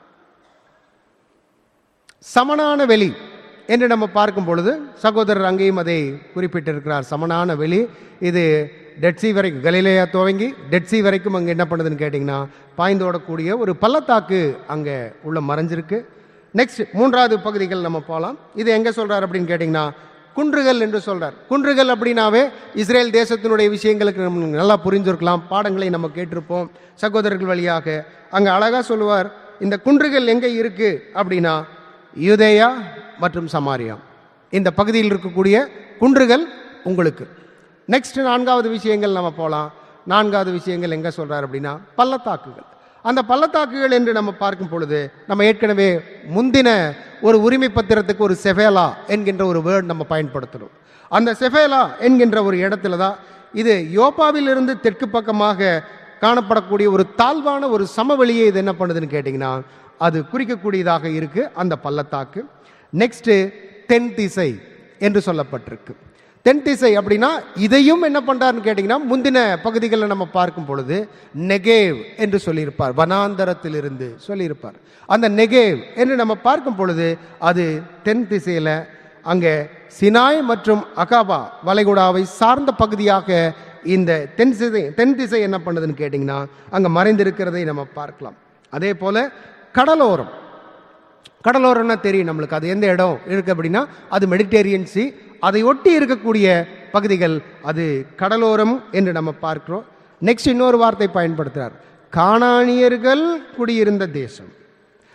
சமனான வெளி என்று நம்ம பார்க்கும் பொழுது சகோதரர் அங்கேயும் அதை குறிப்பிட்டிருக்கிறார் சமனான வெளி இது டெட்சி வரைக்கும் கலிலேயா துவங்கி டெட்சி வரைக்கும் அங்கே என்ன பண்ணுதுன்னு கேட்டிங்கன்னா பாய்ந்து ஓடக்கூடிய ஒரு பள்ளத்தாக்கு அங்கே உள்ள மறைஞ்சிருக்கு நெக்ஸ்ட் மூன்றாவது பகுதிகள் நம்ம போகலாம் இது எங்கே சொல்கிறார் அப்படின்னு கேட்டிங்கன்னா குன்றுகள் என்று சொல்றார் குன்றுகள் அப்படின்னாவே இஸ்ரேல் தேசத்தினுடைய விஷயங்களுக்கு நம்ம நல்லா புரிஞ்சிருக்கலாம் பாடங்களை நம்ம கேட்டிருப்போம் சகோதரர்கள் வழியாக அங்கே அழகாக சொல்லுவார் இந்த குன்றுகள் எங்கே இருக்கு அப்படின்னா யூதேயா மற்றும் சமாரியா இந்த பகுதியில் இருக்கக்கூடிய குன்றுகள் உங்களுக்கு நெக்ஸ்ட் நான்காவது விஷயங்கள் நம்ம போகலாம் நான்காவது விஷயங்கள் எங்கே சொல்றார் அப்படின்னா பள்ளத்தாக்குகள் அந்த பள்ளத்தாக்குகள் என்று நம்ம பார்க்கும் பொழுது நம்ம ஏற்கனவே முந்தின ஒரு உரிமை பத்திரத்துக்கு ஒரு செஃபேலா என்கின்ற ஒரு வேர்ட் நம்ம பயன்படுத்தணும் அந்த செஃபேலா என்கின்ற ஒரு இடத்துல தான் இது யோப்பாவிலிருந்து தெற்கு பக்கமாக காணப்படக்கூடிய ஒரு தாழ்வான ஒரு சமவெளியை இது என்ன பண்ணுதுன்னு கேட்டிங்கன்னா அது குறிக்கக்கூடியதாக இருக்கு அந்த பள்ளத்தாக்கு நெக்ஸ்ட் தென் திசை என்று சொல்லப்பட்டிருக்கு தென் திசை அப்படின்னா இதையும் என்ன பண்றாருன்னு கேட்டிங்கன்னா முந்தின பகுதிகளில் நம்ம பார்க்கும் பொழுது நெகேவ் என்று சொல்லியிருப்பார் வனாந்தரத்திலிருந்து சொல்லியிருப்பார் அந்த நெகேவ் என்று நம்ம பார்க்கும் பொழுது அது தென் திசையில் அங்கே சினாய் மற்றும் அகாபா வளைகுடாவை சார்ந்த பகுதியாக இந்த தென் திசை தென் திசை என்ன பண்ணுதுன்னு கேட்டிங்கன்னா அங்கே மறைந்திருக்கிறதை நம்ம பார்க்கலாம் அதே போல கடலோரம் கடலோரம்னா தெரியும் நம்மளுக்கு அது எந்த இடம் இருக்கு அப்படின்னா அது மெடிடேரியன் சி அதை ஒட்டி இருக்கக்கூடிய பகுதிகள் அது கடலோரம் என்று நம்ம பார்க்கிறோம் நெக்ஸ்ட் இன்னொரு வார்த்தை பயன்படுத்துறார் கானானியர்கள் குடியிருந்த தேசம்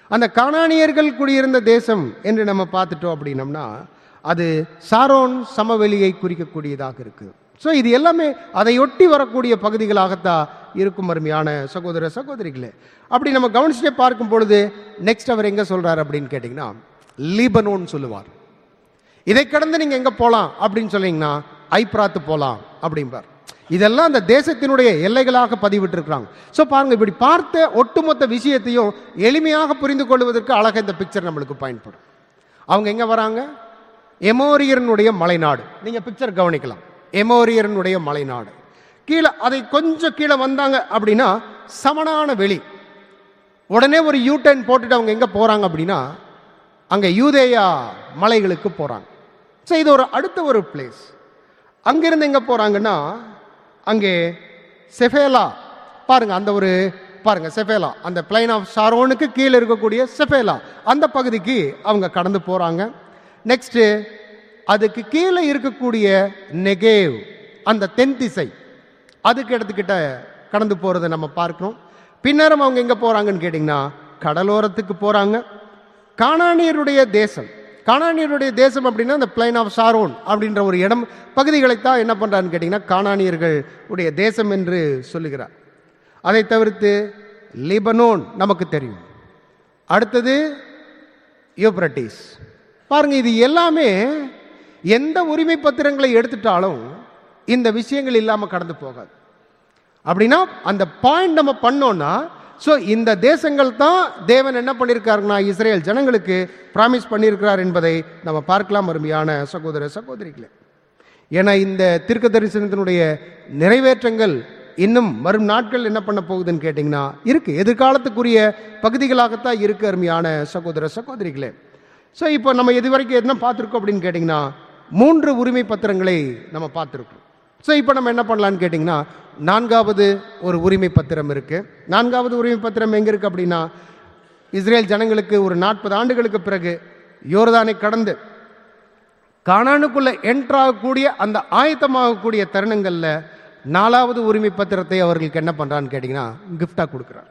அந்த கானானியர்கள் குடியிருந்த தேசம் என்று நம்ம பார்த்துட்டோம் அப்படின்னம்னா அது சாரோன் சமவெளியை குறிக்கக்கூடியதாக இருக்கு ஸோ இது எல்லாமே அதையொட்டி வரக்கூடிய பகுதிகளாகத்தான் இருக்கும் அருமையான சகோதர சகோதரிகளே அப்படி நம்ம கவனிச்சுட்டே பார்க்கும் பொழுது நெக்ஸ்ட் அவர் எங்க சொல்றாரு அப்படின்னு கேட்டிங்கன்னா லீபனோன் சொல்லுவார் இதை கடந்து நீங்க எங்க போலாம் அப்படின்னு சொன்னீங்கன்னா ஐப்ராத்து போலாம் அப்படிம்பார் இதெல்லாம் அந்த தேசத்தினுடைய எல்லைகளாக பதிவிட்டிருக்கிறாங்க ஸோ பாருங்க இப்படி பார்த்த ஒட்டுமொத்த விஷயத்தையும் எளிமையாக புரிந்து கொள்வதற்கு அழகாக இந்த பிக்சர் நம்மளுக்கு பயன்படும் அவங்க எங்க வராங்க எமோரியனுடைய மலைநாடு நீங்க பிக்சர் கவனிக்கலாம் எமோரியனுடைய மலைநாடு கீழே அதை கொஞ்சம் கீழே வந்தாங்க அப்படின்னா சமனான வெளி உடனே ஒரு யூ டர்ன் போட்டுட்டு அவங்க எங்க போறாங்க அப்படின்னா அங்க யூதேயா மலைகளுக்கு போறாங்க ஸோ இது ஒரு அடுத்த ஒரு பிளேஸ் அங்கிருந்து எங்க போறாங்கன்னா அங்கே செஃபேலா பாருங்க அந்த ஒரு பாருங்க செஃபேலா அந்த பிளைன் ஆஃப் ஷாரோனுக்கு கீழே இருக்கக்கூடிய செஃபேலா அந்த பகுதிக்கு அவங்க கடந்து போறாங்க நெக்ஸ்ட் அதுக்கு கீழே இருக்கக்கூடிய நெகேவ் அந்த தென் திசை அதுக்கு இடத்துக்கிட்ட கடந்து போறதை நம்ம பார்க்கிறோம் பின்னரும் அவங்க எங்க போறாங்கன்னு கேட்டிங்கன்னா கடலோரத்துக்கு போறாங்க கானானியருடைய தேசம் கானானியருடைய தேசம் அப்படின்னா அந்த பிளைன் ஆஃப் சாரோன் அப்படின்ற ஒரு இடம் பகுதிகளைத்தான் என்ன பண்றான்னு கேட்டிங்கன்னா கானானியர்கள் உடைய தேசம் என்று சொல்லுகிறார் அதை தவிர்த்து லிபனோன் நமக்கு தெரியும் அடுத்தது யூப்ரட்டிஸ் பாருங்க இது எல்லாமே எந்த உரிமை பத்திரங்களை எடுத்துட்டாலும் இந்த விஷயங்கள் இல்லாம கடந்து போகாது அப்படின்னா அந்த பாயிண்ட் நம்ம பண்ணோம்னா ஸோ இந்த தேசங்கள் தான் தேவன் என்ன பண்ணியிருக்காருன்னா இஸ்ரேல் ஜனங்களுக்கு ப்ராமிஸ் பண்ணியிருக்கிறார் என்பதை நம்ம பார்க்கலாம் அருமையான சகோதர சகோதரிகளே ஏன்னா இந்த தீர்க்க தரிசனத்தினுடைய நிறைவேற்றங்கள் இன்னும் வரும் நாட்கள் என்ன பண்ண போகுதுன்னு கேட்டிங்கன்னா இருக்கு எதிர்காலத்துக்குரிய பகுதிகளாகத்தான் இருக்கு அருமையான சகோதர சகோதரிகளே ஸோ இப்போ நம்ம இது வரைக்கும் என்ன பார்த்துருக்கோம் அப்படின்னு கேட்டிங்கன்னா மூன்று உரிமை பத்திரங்களை நம்ம பார்த்துருக்கோம் ஸோ இப்போ நம்ம என்ன பண்ணலான்னு கேட்டிங்கன்னா நான்காவது ஒரு உரிமை பத்திரம் இருக்கு நான்காவது உரிமை பத்திரம் எங்க இருக்கு அப்படின்னா இஸ்ரேல் ஜனங்களுக்கு ஒரு நாற்பது ஆண்டுகளுக்கு பிறகு யோர்தானை கடந்து கானானுக்குள்ள என்ட்ராகக்கூடிய அந்த ஆயத்தமாகக்கூடிய தருணங்கள்ல நாலாவது உரிமை பத்திரத்தை அவர்களுக்கு என்ன பண்றான்னு கேட்டிங்கன்னா கிஃப்டா கொடுக்குறார்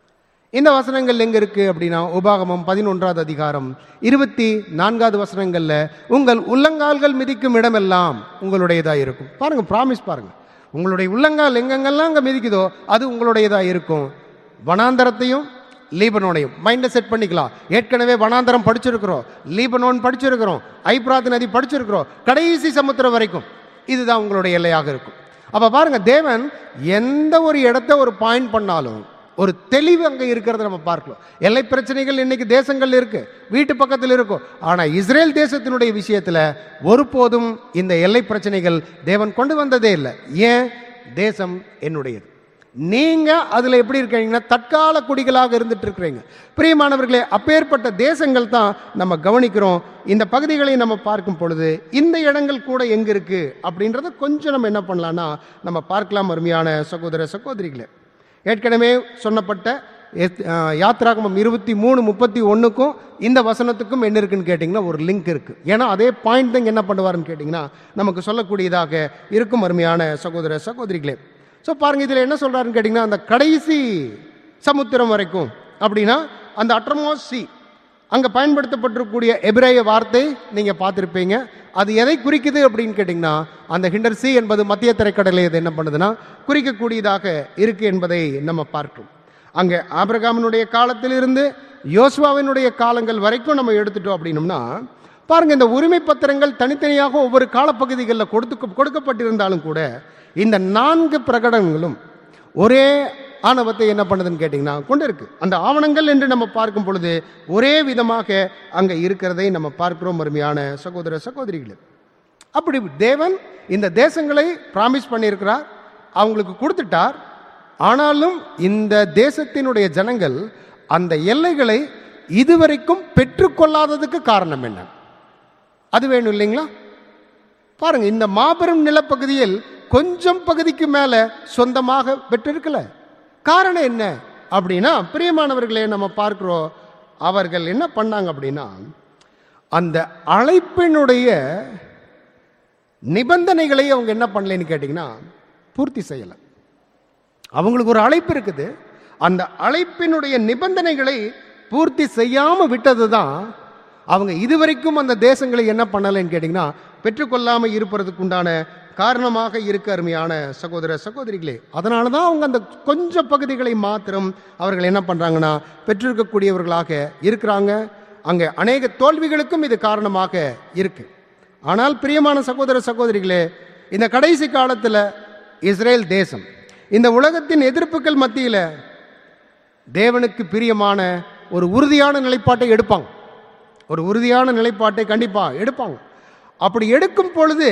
இந்த வசனங்கள் எங்க இருக்கு அப்படின்னா உபாகமம் பதினொன்றாவது அதிகாரம் இருபத்தி நான்காவது வசனங்கள்ல உங்கள் உள்ளங்கால்கள் மிதிக்கும் இடமெல்லாம் உங்களுடையதா இருக்கும் பாருங்க ப்ராமிஸ் பாருங்க உங்களுடைய உள்ளங்கால் எங்கெங்கெல்லாம் அங்க மிதிக்குதோ அது உங்களுடையதா இருக்கும் வனாந்தரத்தையும் லீபனோனையும் மைண்டை செட் பண்ணிக்கலாம் ஏற்கனவே வனாந்தரம் படிச்சிருக்கிறோம் லீபனோன் படிச்சிருக்கிறோம் ஐப்ராத் நதி படிச்சிருக்கிறோம் கடைசி சமுத்திரம் வரைக்கும் இதுதான் உங்களுடைய எல்லையாக இருக்கும் அப்ப பாருங்க தேவன் எந்த ஒரு இடத்த ஒரு பாயிண்ட் பண்ணாலும் ஒரு தெளிவு அங்க இருக்கிறத நம்ம பார்க்கலாம் எல்லை பிரச்சனைகள் இன்னைக்கு தேசங்கள் இருக்கு வீட்டு பக்கத்தில் இருக்கும் ஆனா இஸ்ரேல் தேசத்தினுடைய விஷயத்துல ஒருபோதும் இந்த எல்லை பிரச்சனைகள் தேவன் கொண்டு வந்ததே இல்லை ஏன் தேசம் என்னுடையது நீங்க அதுல எப்படி இருக்கீங்கன்னா தற்கால குடிகளாக இருந்துட்டு இருக்கிறீங்க பிரியமானவர்களே அப்பேற்பட்ட தேசங்கள் தான் நம்ம கவனிக்கிறோம் இந்த பகுதிகளை நம்ம பார்க்கும் பொழுது இந்த இடங்கள் கூட எங்க இருக்கு அப்படின்றத கொஞ்சம் நம்ம என்ன பண்ணலாம்னா நம்ம பார்க்கலாம் அருமையான சகோதர சகோதரிகளே ஏற்கனவே சொன்னப்பட்ட எத்- ஆ, யாத்ராகமம் இருபத்தி மூணு முப்பத்தி ஒன்றுக்கும் இந்த வசனத்துக்கும் என்ன இருக்குன்னு கேட்டிங்கன்னா ஒரு லிங்க் இருக்கு ஏன்னா அதே பாயிண்ட் தான் என்ன பண்ணுவாருன்னு கேட்டிங்கன்னா நமக்கு சொல்லக்கூடியதாக இருக்கும் அருமையான சகோதர சகோதரிகளே ஸோ பாருங்க இதில் என்ன சொல்றாருன்னு கேட்டிங்கன்னா அந்த கடைசி சமுத்திரம் வரைக்கும் அப்படின்னா அந்த அட்ரமோஸ் சி அங்கே பயன்படுத்தப்பட்டிருக்கக்கூடிய எபிரேய வார்த்தை நீங்கள் பார்த்துருப்பீங்க அது எதை குறிக்குது அப்படின்னு கேட்டிங்கன்னா அந்த ஹிண்டர் சி என்பது மத்திய திரைக்கடலை இது என்ன பண்ணுதுன்னா குறிக்கக்கூடியதாக இருக்கு என்பதை நம்ம பார்க்கிறோம் அங்கே ஆபிரகாமினுடைய காலத்திலிருந்து யோசுவாவினுடைய காலங்கள் வரைக்கும் நம்ம எடுத்துட்டோம் அப்படின்னம்னா பாருங்க இந்த உரிமை பத்திரங்கள் தனித்தனியாக ஒவ்வொரு காலப்பகுதிகளில் கொடுத்து கொடுக்கப்பட்டிருந்தாலும் கூட இந்த நான்கு பிரகடனங்களும் ஒரே ஆணவத்தை என்ன பண்ணுதுன்னு கேட்டிங்கன்னா கொண்டு இருக்கு அந்த ஆவணங்கள் என்று நம்ம பார்க்கும் பொழுது ஒரே விதமாக அங்கே இருக்கிறதை நம்ம பார்க்கிறோம் அருமையான சகோதர சகோதரிகளே அப்படி தேவன் இந்த தேசங்களை ப்ராமிஸ் பண்ணியிருக்கிறார் அவங்களுக்கு கொடுத்துட்டார் ஆனாலும் இந்த தேசத்தினுடைய ஜனங்கள் அந்த எல்லைகளை இதுவரைக்கும் பெற்றுக்கொள்ளாததுக்கு காரணம் என்ன அது வேணும் இல்லைங்களா பாருங்க இந்த மாபெரும் நிலப்பகுதியில் கொஞ்சம் பகுதிக்கு மேல சொந்தமாக பெற்றிருக்கல காரணம் என்ன அப்படின்னா பிரியமானவர்களே நம்ம பார்க்கிறோம் அவர்கள் என்ன பண்ணாங்க அப்படின்னா அந்த அழைப்பினுடைய நிபந்தனைகளை அவங்க என்ன பண்ணலைன்னு கேட்டிங்கன்னா பூர்த்தி செய்யலை அவங்களுக்கு ஒரு அழைப்பு இருக்குது அந்த அழைப்பினுடைய நிபந்தனைகளை பூர்த்தி செய்யாம விட்டது தான் அவங்க இதுவரைக்கும் அந்த தேசங்களை என்ன பண்ணலைன்னு கேட்டிங்கன்னா பெற்றுக்கொள்ளாமல் இருப்பதற்கு உண்டான காரணமாக இருக்க அருமையான சகோதர சகோதரிகளே அதனால தான் அவங்க அந்த கொஞ்சம் பகுதிகளை மாத்திரம் அவர்கள் என்ன பண்ணுறாங்கன்னா பெற்றிருக்கக்கூடியவர்களாக இருக்கிறாங்க அங்கே அநேக தோல்விகளுக்கும் இது காரணமாக இருக்கு ஆனால் பிரியமான சகோதர சகோதரிகளே இந்த கடைசி காலத்தில் இஸ்ரேல் தேசம் இந்த உலகத்தின் எதிர்ப்புகள் மத்தியில் தேவனுக்கு பிரியமான ஒரு உறுதியான நிலைப்பாட்டை எடுப்பாங்க ஒரு உறுதியான நிலைப்பாட்டை கண்டிப்பாக எடுப்பாங்க அப்படி எடுக்கும் பொழுது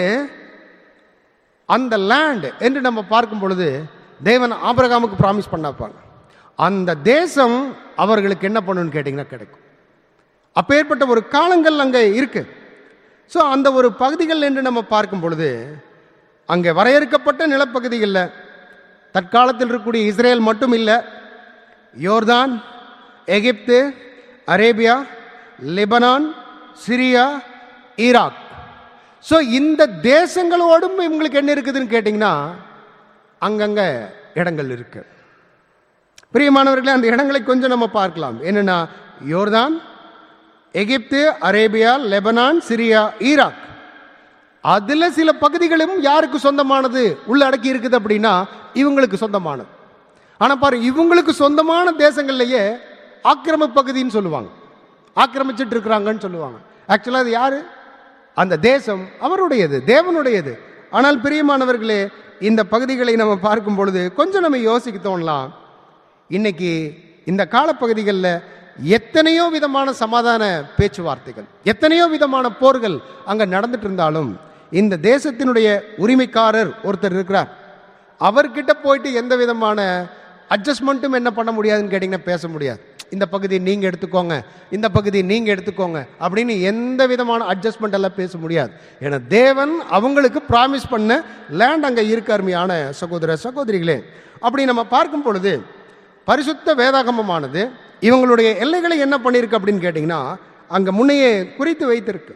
அந்த லேண்ட் என்று நம்ம பார்க்கும் பொழுது தேவன் ஆபிரகாமுக்கு ப்ராமிஸ் பண்ணப்பாங்க அந்த தேசம் அவர்களுக்கு என்ன பண்ணுன்னு கேட்டிங்கன்னா கிடைக்கும் அப்பேற்பட்ட ஒரு காலங்கள் அங்கே இருக்கு ஸோ அந்த ஒரு பகுதிகள் என்று நம்ம பார்க்கும் பொழுது அங்கே வரையறுக்கப்பட்ட நிலப்பகுதிகளில் தற்காலத்தில் இருக்கக்கூடிய இஸ்ரேல் மட்டும் இல்லை யோர்தான் Egypt Arabia Lebanon Syria Iraq so இந்த தேசங்களோடும் இவங்களுக்கு என்ன இருக்குதுன்னு கேட்டிங்கன்னா அங்கங்கே இடங்கள் இருக்கு பிரியமானவர்களே அந்த இடங்களை கொஞ்சம் நம்ம பார்க்கலாம் என்னன்னா யோர்தான் Egypt Arabia Lebanon Syria Iraq அதுல சில பகுதிகளும் யாருக்கு சொந்தமானது உள்ள அடக்கி இருக்குது அப்படின்னா இவங்களுக்கு சொந்தமானது ஆனா பாரு இவங்களுக்கு சொந்தமான தேசங்கள்லயே ஆக்கிரம பகுதின்னு சொல்லுவாங்க ஆக்கிரமிச்சிட்டு இருக்கிறாங்கன்னு சொல்லுவாங்க ஆக்சுவலா அது யாரு அந்த தேசம் அவருடையது தேவனுடையது ஆனால் பிரியமானவர்களே இந்த பகுதிகளை நம்ம பார்க்கும் பொழுது கொஞ்சம் நம்ம யோசிக்க தோணலாம் இன்னைக்கு இந்த காலப்பகுதிகளில் எத்தனையோ விதமான சமாதான பேச்சுவார்த்தைகள் எத்தனையோ விதமான போர்கள் அங்க நடந்துட்டு இருந்தாலும் இந்த தேசத்தினுடைய உரிமைக்காரர் ஒருத்தர் இருக்கிறார் அவர்கிட்ட போயிட்டு எந்த விதமான அட்ஜஸ்ட்மெண்ட்டும் என்ன பண்ண முடியாதுன்னு கேட்டிங்கன்னா பேச முடியாது இந்த பகுதி நீங்க எடுத்துக்கோங்க இந்த பகுதி நீங்க எடுத்துக்கோங்க அப்படின்னு எந்த விதமான அட்ஜஸ்ட்மெண்ட் எல்லாம் பேச முடியாது ஏன்னா தேவன் அவங்களுக்கு ப்ராமிஸ் பண்ண லேண்ட் அங்க இருக்க அருமையான சகோதர சகோதரிகளே அப்படி நம்ம பார்க்கும் பொழுது பரிசுத்த வேதாகமமானது இவங்களுடைய எல்லைகளை என்ன பண்ணியிருக்கு அப்படின்னு கேட்டிங்கன்னா அங்க முன்னையே குறித்து வைத்திருக்கு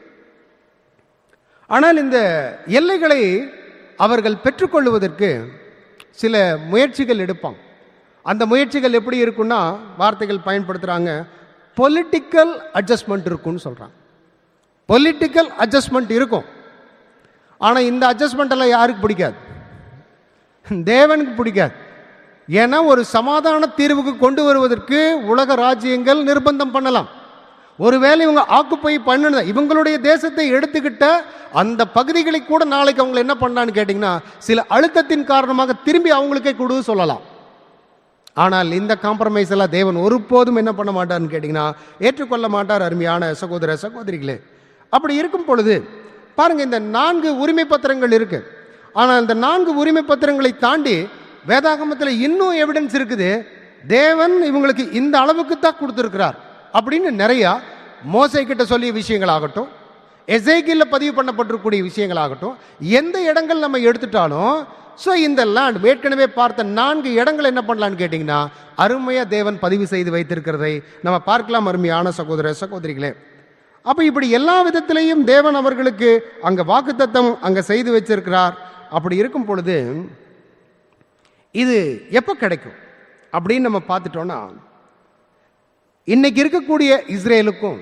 ஆனால் இந்த எல்லைகளை அவர்கள் பெற்றுக்கொள்வதற்கு சில முயற்சிகள் எடுப்பாங்க அந்த முயற்சிகள் எப்படி இருக்குன்னா வார்த்தைகள் பயன்படுத்துகிறாங்க பொலிட்டிக்கல் அட்ஜஸ்ட்மெண்ட் இருக்கும்னு சொல்கிறாங்க பொலிட்டிக்கல் அட்ஜஸ்ட்மெண்ட் இருக்கும் ஆனால் இந்த அட்ஜஸ்ட்மெண்ட் எல்லாம் யாருக்கு பிடிக்காது தேவனுக்கு பிடிக்காது ஏன்னா ஒரு சமாதான தீர்வுக்கு கொண்டு வருவதற்கு உலக ராஜ்யங்கள் நிர்பந்தம் பண்ணலாம் ஒருவேளை இவங்க ஆக்குப்பை பண்ணணும் இவங்களுடைய தேசத்தை எடுத்துக்கிட்ட அந்த பகுதிகளை கூட நாளைக்கு அவங்க என்ன பண்ணான்னு கேட்டிங்கன்னா சில அழுத்தத்தின் காரணமாக திரும்பி அவங்களுக்கே கொடு சொல்லலாம் ஆனால் இந்த காம்ப்ரமைஸ் எல்லாம் தேவன் ஒருபோதும் என்ன பண்ண மாட்டார்னு கேட்டிங்கன்னா ஏற்றுக்கொள்ள மாட்டார் அருமையான சகோதர சகோதரிகளே அப்படி இருக்கும் பொழுது பாருங்க இந்த நான்கு உரிமை பத்திரங்கள் இருக்கு ஆனால் இந்த நான்கு உரிமை பத்திரங்களை தாண்டி வேதாகமத்தில் இன்னும் எவிடன்ஸ் இருக்குது தேவன் இவங்களுக்கு இந்த அளவுக்கு தான் கொடுத்துருக்கிறார் அப்படின்னு நிறையா மோசை கிட்ட சொல்லிய விஷயங்களாகட்டும் எசைக்கில் பதிவு பண்ணப்பட்டிருக்கக்கூடிய விஷயங்களாகட்டும் எந்த இடங்கள் நம்ம எடுத்துட்டாலும் ஸோ இந்த லேண்ட் ஏற்கனவே பார்த்த நான்கு இடங்கள் என்ன பண்ணலான்னு கேட்டிங்கன்னா அருமையாக தேவன் பதிவு செய்து வைத்திருக்கிறதை நம்ம பார்க்கலாம் அருமையான சகோதர சகோதரிகளே அப்போ இப்படி எல்லா விதத்திலையும் தேவன் அவர்களுக்கு அங்கே வாக்குத்தத்தம் அங்கே செய்து வச்சிருக்கிறார் அப்படி இருக்கும் பொழுது இது எப்போ கிடைக்கும் அப்படின்னு நம்ம பார்த்துட்டோம்னா இன்னைக்கு இருக்கக்கூடிய இஸ்ரேலுக்கும்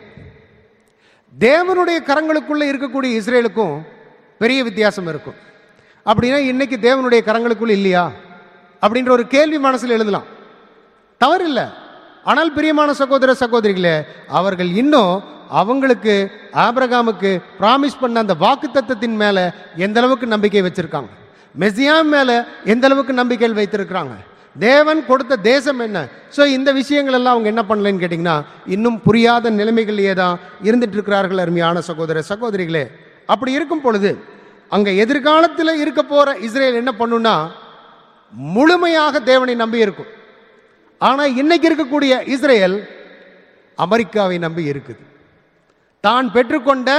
தேவனுடைய கரங்களுக்குள்ள இருக்கக்கூடிய இஸ்ரேலுக்கும் பெரிய வித்தியாசம் இருக்கும் அப்படின்னா இன்னைக்கு தேவனுடைய கரங்களுக்குள்ள இல்லையா அப்படின்ற ஒரு கேள்வி மனசில் எழுதலாம் தவறில்லை ஆனால் பிரியமான சகோதர சகோதரிகளே அவர்கள் இன்னும் அவங்களுக்கு ஆபிரகாமுக்கு பிராமிஸ் பண்ண அந்த வாக்கு தத்தத்தின் மேல எந்த அளவுக்கு நம்பிக்கை வச்சிருக்காங்க மெசியா மேல எந்த அளவுக்கு நம்பிக்கைகள் வைத்திருக்கிறாங்க தேவன் கொடுத்த தேசம் என்ன ஸோ இந்த விஷயங்கள் எல்லாம் அவங்க என்ன பண்ணலன்னு கேட்டிங்கன்னா இன்னும் புரியாத நிலைமைகளையே தான் இருந்துட்டு இருக்கிறார்கள் அருமையான சகோதர சகோதரிகளே அப்படி இருக்கும் பொழுது அங்க எதிர்காலத்தில் இருக்க போற இஸ்ரேல் என்ன பண்ணுன்னா முழுமையாக தேவனை நம்பி இருக்கும் ஆனா இன்னைக்கு இருக்கக்கூடிய இஸ்ரேல் அமெரிக்காவை நம்பி இருக்குது தான் பெற்றுக்கொண்ட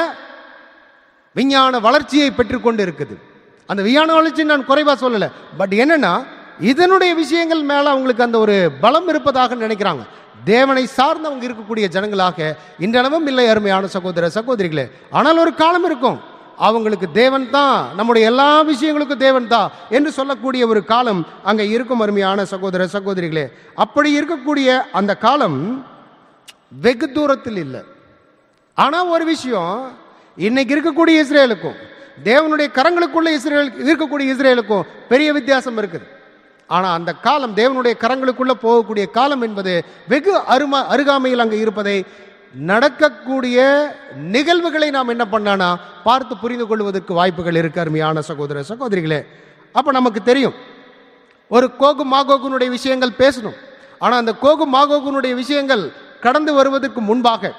விஞ்ஞான வளர்ச்சியை பெற்றுக்கொண்டு இருக்குது அந்த விஞ்ஞான வளர்ச்சி நான் குறைவா சொல்லல பட் என்னன்னா இதனுடைய விஷயங்கள் மேல அவங்களுக்கு அந்த ஒரு பலம் இருப்பதாக நினைக்கிறாங்க தேவனை சார்ந்தவங்க இருக்கக்கூடிய ஜனங்களாக இன்றளவும் இல்லை அருமையான சகோதர சகோதரிகளே ஆனால் ஒரு காலம் இருக்கும் அவங்களுக்கு தேவன் தான் நம்முடைய எல்லா விஷயங்களுக்கும் தேவன் தான் என்று சொல்லக்கூடிய ஒரு காலம் அங்க இருக்கும் அருமையான சகோதர சகோதரிகளே அப்படி இருக்கக்கூடிய அந்த காலம் வெகு தூரத்தில் இல்லை ஆனா ஒரு விஷயம் இன்னைக்கு இருக்கக்கூடிய இஸ்ரேலுக்கும் தேவனுடைய கரங்களுக்குள்ள இஸ்ரேல் இருக்கக்கூடிய இஸ்ரேலுக்கும் பெரிய வித்தியாசம் இருக்குது ஆனா அந்த காலம் தேவனுடைய கரங்களுக்குள்ள போகக்கூடிய காலம் என்பது வெகு அரும அருகாமையில் அங்கே இருப்பதை நடக்கக்கூடிய நிகழ்வுகளை நாம் என்ன பண்ணானா பார்த்து புரிந்து கொள்வதற்கு வாய்ப்புகள் இருக்கு அருமையான சகோதர சகோதரிகளே அப்ப நமக்கு தெரியும் ஒரு கோகு மாகோகுனுடைய விஷயங்கள் பேசணும் ஆனா அந்த கோகு மாகோகுனுடைய விஷயங்கள் கடந்து வருவதற்கு முன்பாக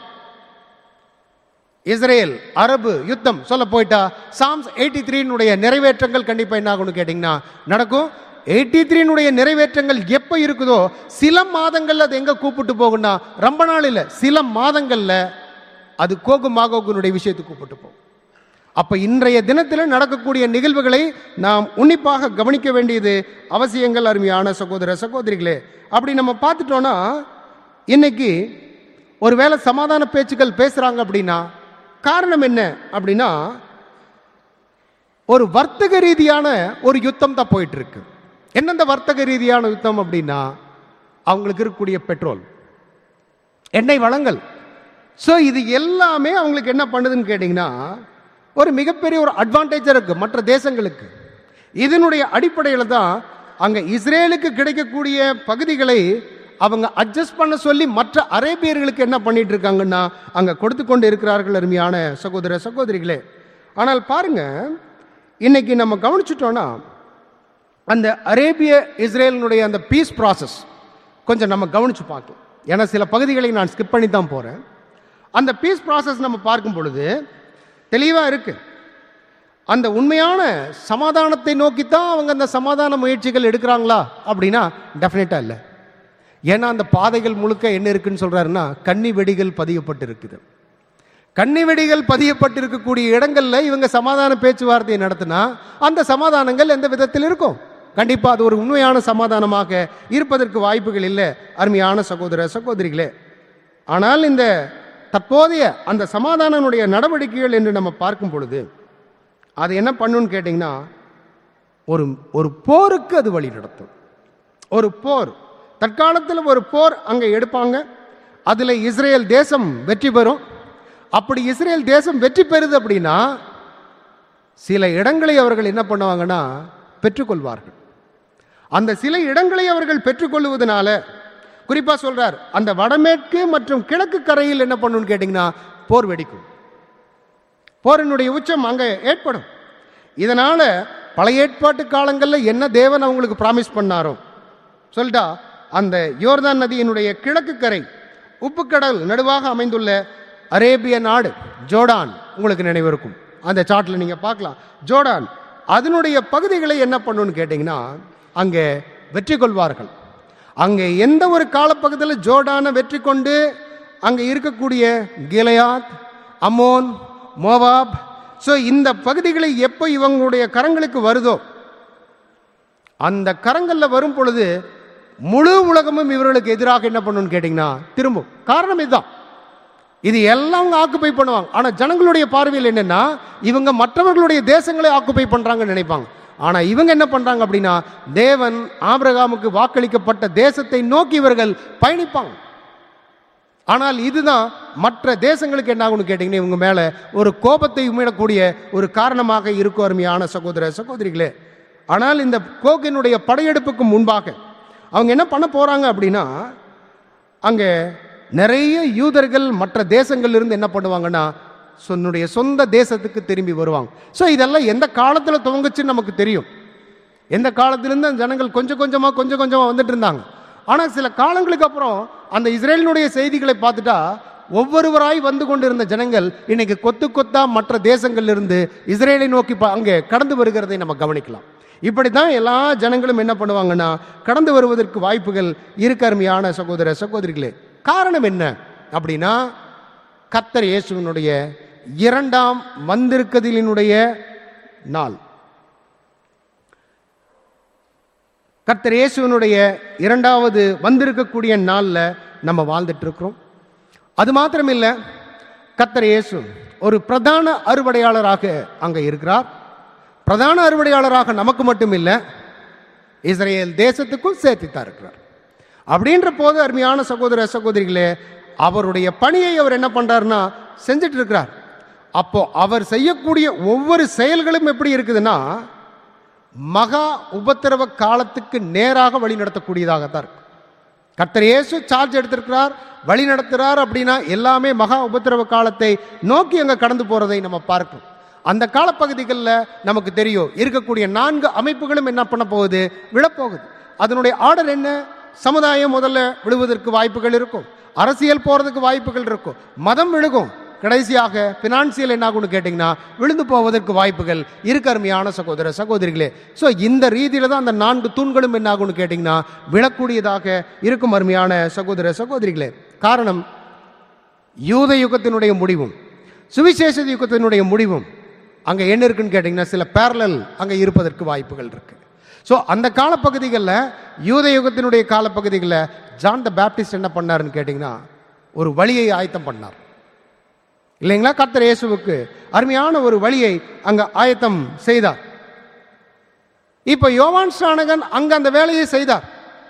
இஸ்ரேல் அரபு யுத்தம் சொல்ல போயிட்டா சாம்ஸ் எயிட்டி த்ரீனுடைய நிறைவேற்றங்கள் கண்டிப்பா என்ன ஆகும்னு கேட்டிங்கன்னா நடக்கும் எயிட்டி த்ரீனுடைய நிறைவேற்றங்கள் எப்போ இருக்குதோ சில மாதங்கள்ல அது எங்க கூப்பிட்டு போகும்னா ரொம்ப நாள் இல்லை சில மாதங்கள்ல அது கோகு மாகோகுனுடைய விஷயத்துக்கு கூப்பிட்டு போகும் அப்ப இன்றைய தினத்தில் நடக்கக்கூடிய நிகழ்வுகளை நாம் உன்னிப்பாக கவனிக்க வேண்டியது அவசியங்கள் அருமையான சகோதர சகோதரிகளே அப்படி நம்ம பார்த்துட்டோம்னா இன்னைக்கு ஒருவேளை சமாதான பேச்சுக்கள் பேசுறாங்க அப்படின்னா காரணம் என்ன அப்படின்னா ஒரு வர்த்தக ரீதியான ஒரு யுத்தம் தான் போயிட்டு இருக்கு என்ன இந்த வர்த்தக ரீதியான யுத்தம் அப்படின்னா அவங்களுக்கு இருக்கக்கூடிய பெட்ரோல் எண்ணெய் வளங்கள் ஸோ இது எல்லாமே அவங்களுக்கு என்ன பண்ணுதுன்னு கேட்டிங்கன்னா ஒரு மிகப்பெரிய ஒரு அட்வான்டேஜாக இருக்கு மற்ற தேசங்களுக்கு இதனுடைய அடிப்படையில் தான் அங்கே இஸ்ரேலுக்கு கிடைக்கக்கூடிய பகுதிகளை அவங்க அட்ஜஸ்ட் பண்ண சொல்லி மற்ற அரேபியர்களுக்கு என்ன பண்ணிட்டு இருக்காங்கன்னா அங்கே கொடுத்து கொண்டு இருக்கிறார்கள் அருமையான சகோதர சகோதரிகளே ஆனால் பாருங்க இன்னைக்கு நம்ம கவனிச்சிட்டோம்னா அந்த அரேபிய இஸ்ரேலினுடைய அந்த பீஸ் ப்ராசஸ் கொஞ்சம் நம்ம கவனிச்சு பார்க்கலாம் ஏன்னா சில பகுதிகளை நான் ஸ்கிப் பண்ணி தான் போகிறேன் அந்த பீஸ் ப்ராசஸ் நம்ம பார்க்கும் பொழுது தெளிவாக இருக்கு அந்த உண்மையான சமாதானத்தை நோக்கித்தான் அவங்க அந்த சமாதான முயற்சிகள் எடுக்கிறாங்களா அப்படின்னா டெஃபினட்டாக இல்லை ஏன்னா அந்த பாதைகள் முழுக்க என்ன இருக்குன்னு சொல்றாருன்னா கன்னி வெடிகள் பதியப்பட்டு இருக்குது கன்னி வெடிகள் பதியப்பட்டிருக்கக்கூடிய இடங்கள்ல இவங்க சமாதான பேச்சுவார்த்தையை நடத்தினா அந்த சமாதானங்கள் எந்த விதத்தில் இருக்கும் கண்டிப்பா அது ஒரு உண்மையான சமாதானமாக இருப்பதற்கு வாய்ப்புகள் இல்லை அருமையான சகோதர சகோதரிகளே ஆனால் இந்த தற்போதைய அந்த சமாதானனுடைய நடவடிக்கைகள் என்று நம்ம பார்க்கும் பொழுது அது என்ன பண்ணுன்னு கேட்டிங்கன்னா ஒரு ஒரு போருக்கு அது வழி நடத்தும் ஒரு போர் தற்காலத்தில் ஒரு போர் அங்கே எடுப்பாங்க அதில் இஸ்ரேல் தேசம் வெற்றி பெறும் அப்படி இஸ்ரேல் தேசம் வெற்றி பெறுது அப்படின்னா சில இடங்களை அவர்கள் என்ன பண்ணுவாங்கன்னா பெற்றுக்கொள்வார்கள் அந்த சில இடங்களை அவர்கள் பெற்றுக்கொள்வதனால குறிப்பா சொல்றார் அந்த வடமேற்கு மற்றும் கிழக்கு கரையில் என்ன பண்ணுன்னு கேட்டிங்கன்னா போர் வெடிக்கும் போரினுடைய உச்சம் அங்கே ஏற்படும் இதனால பழைய ஏற்பாட்டு காலங்களில் என்ன தேவன் அவங்களுக்கு ப்ராமிஸ் பண்ணாரோ சொல்லிட்டா அந்த யோர்தான் நதியினுடைய கிழக்கு கரை உப்புக்கடல் நடுவாக அமைந்துள்ள அரேபிய நாடு ஜோர்டான் உங்களுக்கு நினைவு இருக்கும் அந்த சார்ட்டில் நீங்கள் பார்க்கலாம் ஜோர்டான் அதனுடைய பகுதிகளை என்ன பண்ணுன்னு கேட்டிங்கன்னா அங்கே வெற்றி கொள்வார்கள் அங்கே எந்த ஒரு காலப்பகுதியில் ஜோர்டானை வெற்றி கொண்டு அங்கே இருக்கக்கூடிய கிலையாத் அமோன் மோவாப் ஸோ இந்த பகுதிகளை எப்போ இவங்களுடைய கரங்களுக்கு வருதோ அந்த கரங்களில் வரும் பொழுது முழு உலகமும் இவர்களுக்கு எதிராக என்ன பண்ணணும்னு கேட்டிங்கன்னா திரும்பும் காரணம் இதுதான் இது எல்லாம் அவங்க ஆக்குப்பை பண்ணுவாங்க ஆனால் ஜனங்களுடைய பார்வையில் என்னன்னா இவங்க மற்றவர்களுடைய தேசங்களை ஆக்குப்பை பண்ணுறாங்கன்னு நினைப்பாங்க ஆனால் இவங்க என்ன பண்ணுறாங்க அப்படின்னா தேவன் ஆபிரகாமுக்கு வாக்களிக்கப்பட்ட தேசத்தை நோக்கி இவர்கள் பயணிப்பாங்க ஆனால் இதுதான் மற்ற தேசங்களுக்கு என்ன ஆகும்னு கேட்டிங்கன்னா இவங்க மேலே ஒரு கோபத்தை உமிழக்கூடிய ஒரு காரணமாக இருக்கும் அருமையான சகோதர சகோதரிகளே ஆனால் இந்த கோகினுடைய படையெடுப்புக்கு முன்பாக அவங்க என்ன பண்ண போகிறாங்க அப்படின்னா அங்கே நிறைய யூதர்கள் மற்ற தேசங்கள்ல என்ன பண்ணுவாங்கன்னா சொன்னுடைய சொந்த தேசத்துக்கு திரும்பி வருவாங்க ஸோ இதெல்லாம் எந்த காலத்தில் துவங்குச்சுன்னு நமக்கு தெரியும் எந்த காலத்திலிருந்து அந்த ஜனங்கள் கொஞ்சம் கொஞ்சமாக கொஞ்சம் கொஞ்சமாக வந்துட்டு இருந்தாங்க ஆனால் சில காலங்களுக்கு அப்புறம் அந்த இஸ்ரேலினுடைய செய்திகளை பார்த்துட்டா ஒவ்வொருவராய் வந்து கொண்டிருந்த ஜனங்கள் இன்னைக்கு கொத்து கொத்தா மற்ற தேசங்கள்ல இருந்து இஸ்ரேலை நோக்கி ப- அங்கே கடந்து வருகிறதை நம்ம கவனிக்கலாம் இப்படி தான் எல்லா ஜனங்களும் என்ன பண்ணுவாங்கன்னா கடந்து வருவதற்கு வாய்ப்புகள் இருக்கு அருமையான சகோதர சகோதரிகளே காரணம் என்ன அப்படின்னா கத்தர் இயேசுவினுடைய இரண்டாம் வந்திருக்கதிலினுடைய நாள் கர்த்தர் இயேசுவினுடைய இரண்டாவது வந்திருக்கக்கூடிய நாளில் நம்ம வாழ்ந்துட்டு இருக்கிறோம் அது மாத்திரமில்ல கர்த்தர் இயேசு ஒரு பிரதான அறுவடையாளராக அங்கே இருக்கிறார் பிரதான அறுவடையாளராக நமக்கு மட்டும் இல்லை இஸ்ரேல் தேசத்துக்கும் சேர்த்துத்தான் இருக்கிறார் அப்படின்ற போது அருமையான சகோதர சகோதரிகளே அவருடைய பணியை அவர் என்ன பண்றாருன்னா செஞ்சுட்டு இருக்கிறார் அப்போ அவர் செய்யக்கூடிய ஒவ்வொரு செயல்களும் எப்படி இருக்குதுன்னா மகா உபத்திரவ காலத்துக்கு நேராக வழி நடத்தக்கூடியதாகத்தான் இருக்கு கர்த்தர் இயேசு சார்ஜ் எடுத்திருக்கிறார் வழி நடத்துறார் அப்படின்னா எல்லாமே மகா உபத்திரவ காலத்தை நோக்கி அங்க கடந்து போறதை நம்ம பார்க்கிறோம் அந்த காலப்பகுதிகளில் நமக்கு தெரியும் இருக்கக்கூடிய நான்கு அமைப்புகளும் என்ன பண்ண போகுது விழப்போகுது அதனுடைய ஆர்டர் என்ன சமுதாயம் முதல்ல விழுவதற்கு வாய்ப்புகள் இருக்கும் அரசியல் போறதுக்கு வாய்ப்புகள் இருக்கும் மதம் விழுகும் கடைசியாக பினான்சியல் என்ன ஆகும்னு கேட்டிங்கன்னா விழுந்து போவதற்கு வாய்ப்புகள் இருக்கு அருமையான சகோதர சகோதரிகளே ஸோ இந்த ரீதியில தான் அந்த நான்கு தூண்களும் என்ன ஆகும்னு கேட்டிங்கன்னா விழக்கூடியதாக இருக்கும் அருமையான சகோதர சகோதரிகளே காரணம் யூத யுகத்தினுடைய முடிவும் சுவிசேஷ யுகத்தினுடைய முடிவும் அங்கே என்ன இருக்குன்னு கேட்டிங்கன்னா சில பேரலல் அங்கே இருப்பதற்கு வாய்ப்புகள் இருக்கு ஸோ அந்த காலப்பகுதிகளில் யூத யுகத்தினுடைய காலப்பகுதிகளில் ஜான் த பேப்டிஸ்ட் என்ன பண்ணாருன்னு கேட்டிங்கன்னா ஒரு வழியை ஆயத்தம் பண்ணார் இல்லைங்களா கர்த்தர் இயேசுவுக்கு அருமையான ஒரு வழியை அங்க ஆயத்தம் செய்தார் இப்ப யோவான் ஸ்நானகன் அங்க அந்த வேலையை செய்தார்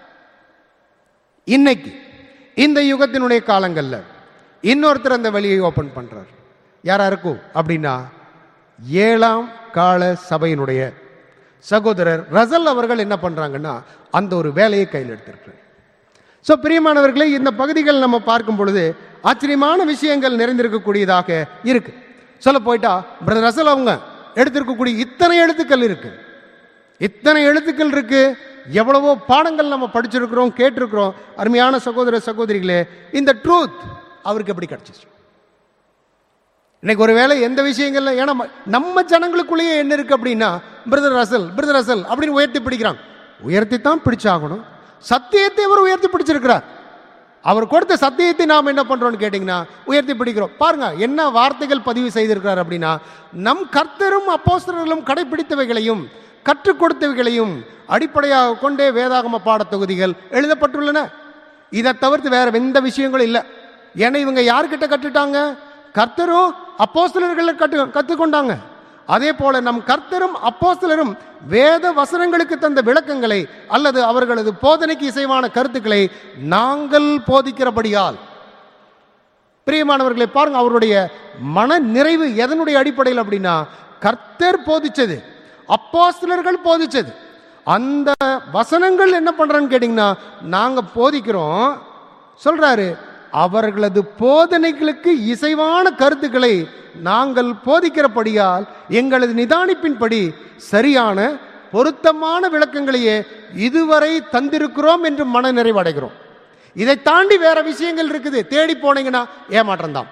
இன்னைக்கு இந்த யுகத்தினுடைய காலங்கள்ல இன்னொருத்தர் அந்த வழியை ஓபன் பண்றார் யாரா இருக்கும் அப்படின்னா ஏழாம் கால சபையினுடைய சகோதரர் ரசல் அவர்கள் என்ன பண்றாங்கன்னா அந்த ஒரு வேலையை கையில் எடுத்திருக்கிறார் ஸோ பிரியமானவர்களே இந்த பகுதிகள் நம்ம பார்க்கும் பொழுது ஆச்சரியமான விஷயங்கள் நிறைந்திருக்கக்கூடியதாக இருக்கு சொல்ல போயிட்டா பிரதர் ரசல் அவங்க எடுத்திருக்கக்கூடிய இத்தனை எழுத்துக்கள் இருக்கு இத்தனை எழுத்துக்கள் இருக்கு எவ்வளவோ பாடங்கள் நம்ம படிச்சிருக்கிறோம் கேட்டிருக்கிறோம் அருமையான சகோதர சகோதரிகளே இந்த ட்ரூத் அவருக்கு எப்படி கிடைச்சிச்சு இன்னைக்கு ஒருவேளை எந்த விஷயங்கள்ல ஏன்னா ம- நம்ம ஜனங்களுக்குள்ளேயே என்ன இருக்கு அப்படின்னா பிரதர் ரசல் பிரதர் ரசல் அப்படின்னு உயர்த்தி பிடிக்கிறாங்க உயர்த்தி தான் பிடிச்சாகணும் சத்தியத்தை அவர் உயர்த்தி பிடிச்சிருக்கிறார் அவர் கொடுத்த சத்தியத்தை நாம் என்ன பண்றோம்னு கேட்டிங்கன்னா உயர்த்தி பிடிக்கிறோம் பாருங்க என்ன வார்த்தைகள் பதிவு செய்திருக்கிறார் அப்படின்னா நம் கர்த்தரும் அப்போஸ்தலர்களும் கடைபிடித்தவைகளையும் கற்றுக் கொடுத்தவைகளையும் அடிப்படையாக கொண்டே வேதாகம பாடத் தொகுதிகள் எழுதப்பட்டுள்ளன இதை தவிர்த்து வேற எந்த விஷயங்களும் இல்லை ஏன்னா இவங்க யார்கிட்ட கற்றுட்டாங்க கர்த்தரும் அப்போஸ்தலர்கள் கற்று கற்றுக்கொண்டாங்க அதே போல நம் கர்த்தரும் அப்போஸ்தலரும் வேத வசனங்களுக்கு தந்த விளக்கங்களை அல்லது அவர்களது போதனைக்கு இசைவான கருத்துக்களை நாங்கள் போதிக்கிறபடியால் பிரியமானவர்களை பாருங்க அவருடைய மன நிறைவு எதனுடைய அடிப்படையில் அப்படின்னா கர்த்தர் போதிச்சது அப்போஸ்தலர்கள் போதிச்சது அந்த வசனங்கள் என்ன பண்றான்னு கேட்டிங்கன்னா நாங்க போதிக்கிறோம் சொல்றாரு அவர்களது போதனைகளுக்கு இசைவான கருத்துக்களை நாங்கள் போதிக்கிறபடியால் எங்களது நிதானிப்பின்படி சரியான பொருத்தமான விளக்கங்களையே இதுவரை தந்திருக்கிறோம் என்று மன நிறைவடைகிறோம் இதை தாண்டி வேற விஷயங்கள் இருக்குது தேடி போனீங்கன்னா ஏமாற்றம் தான்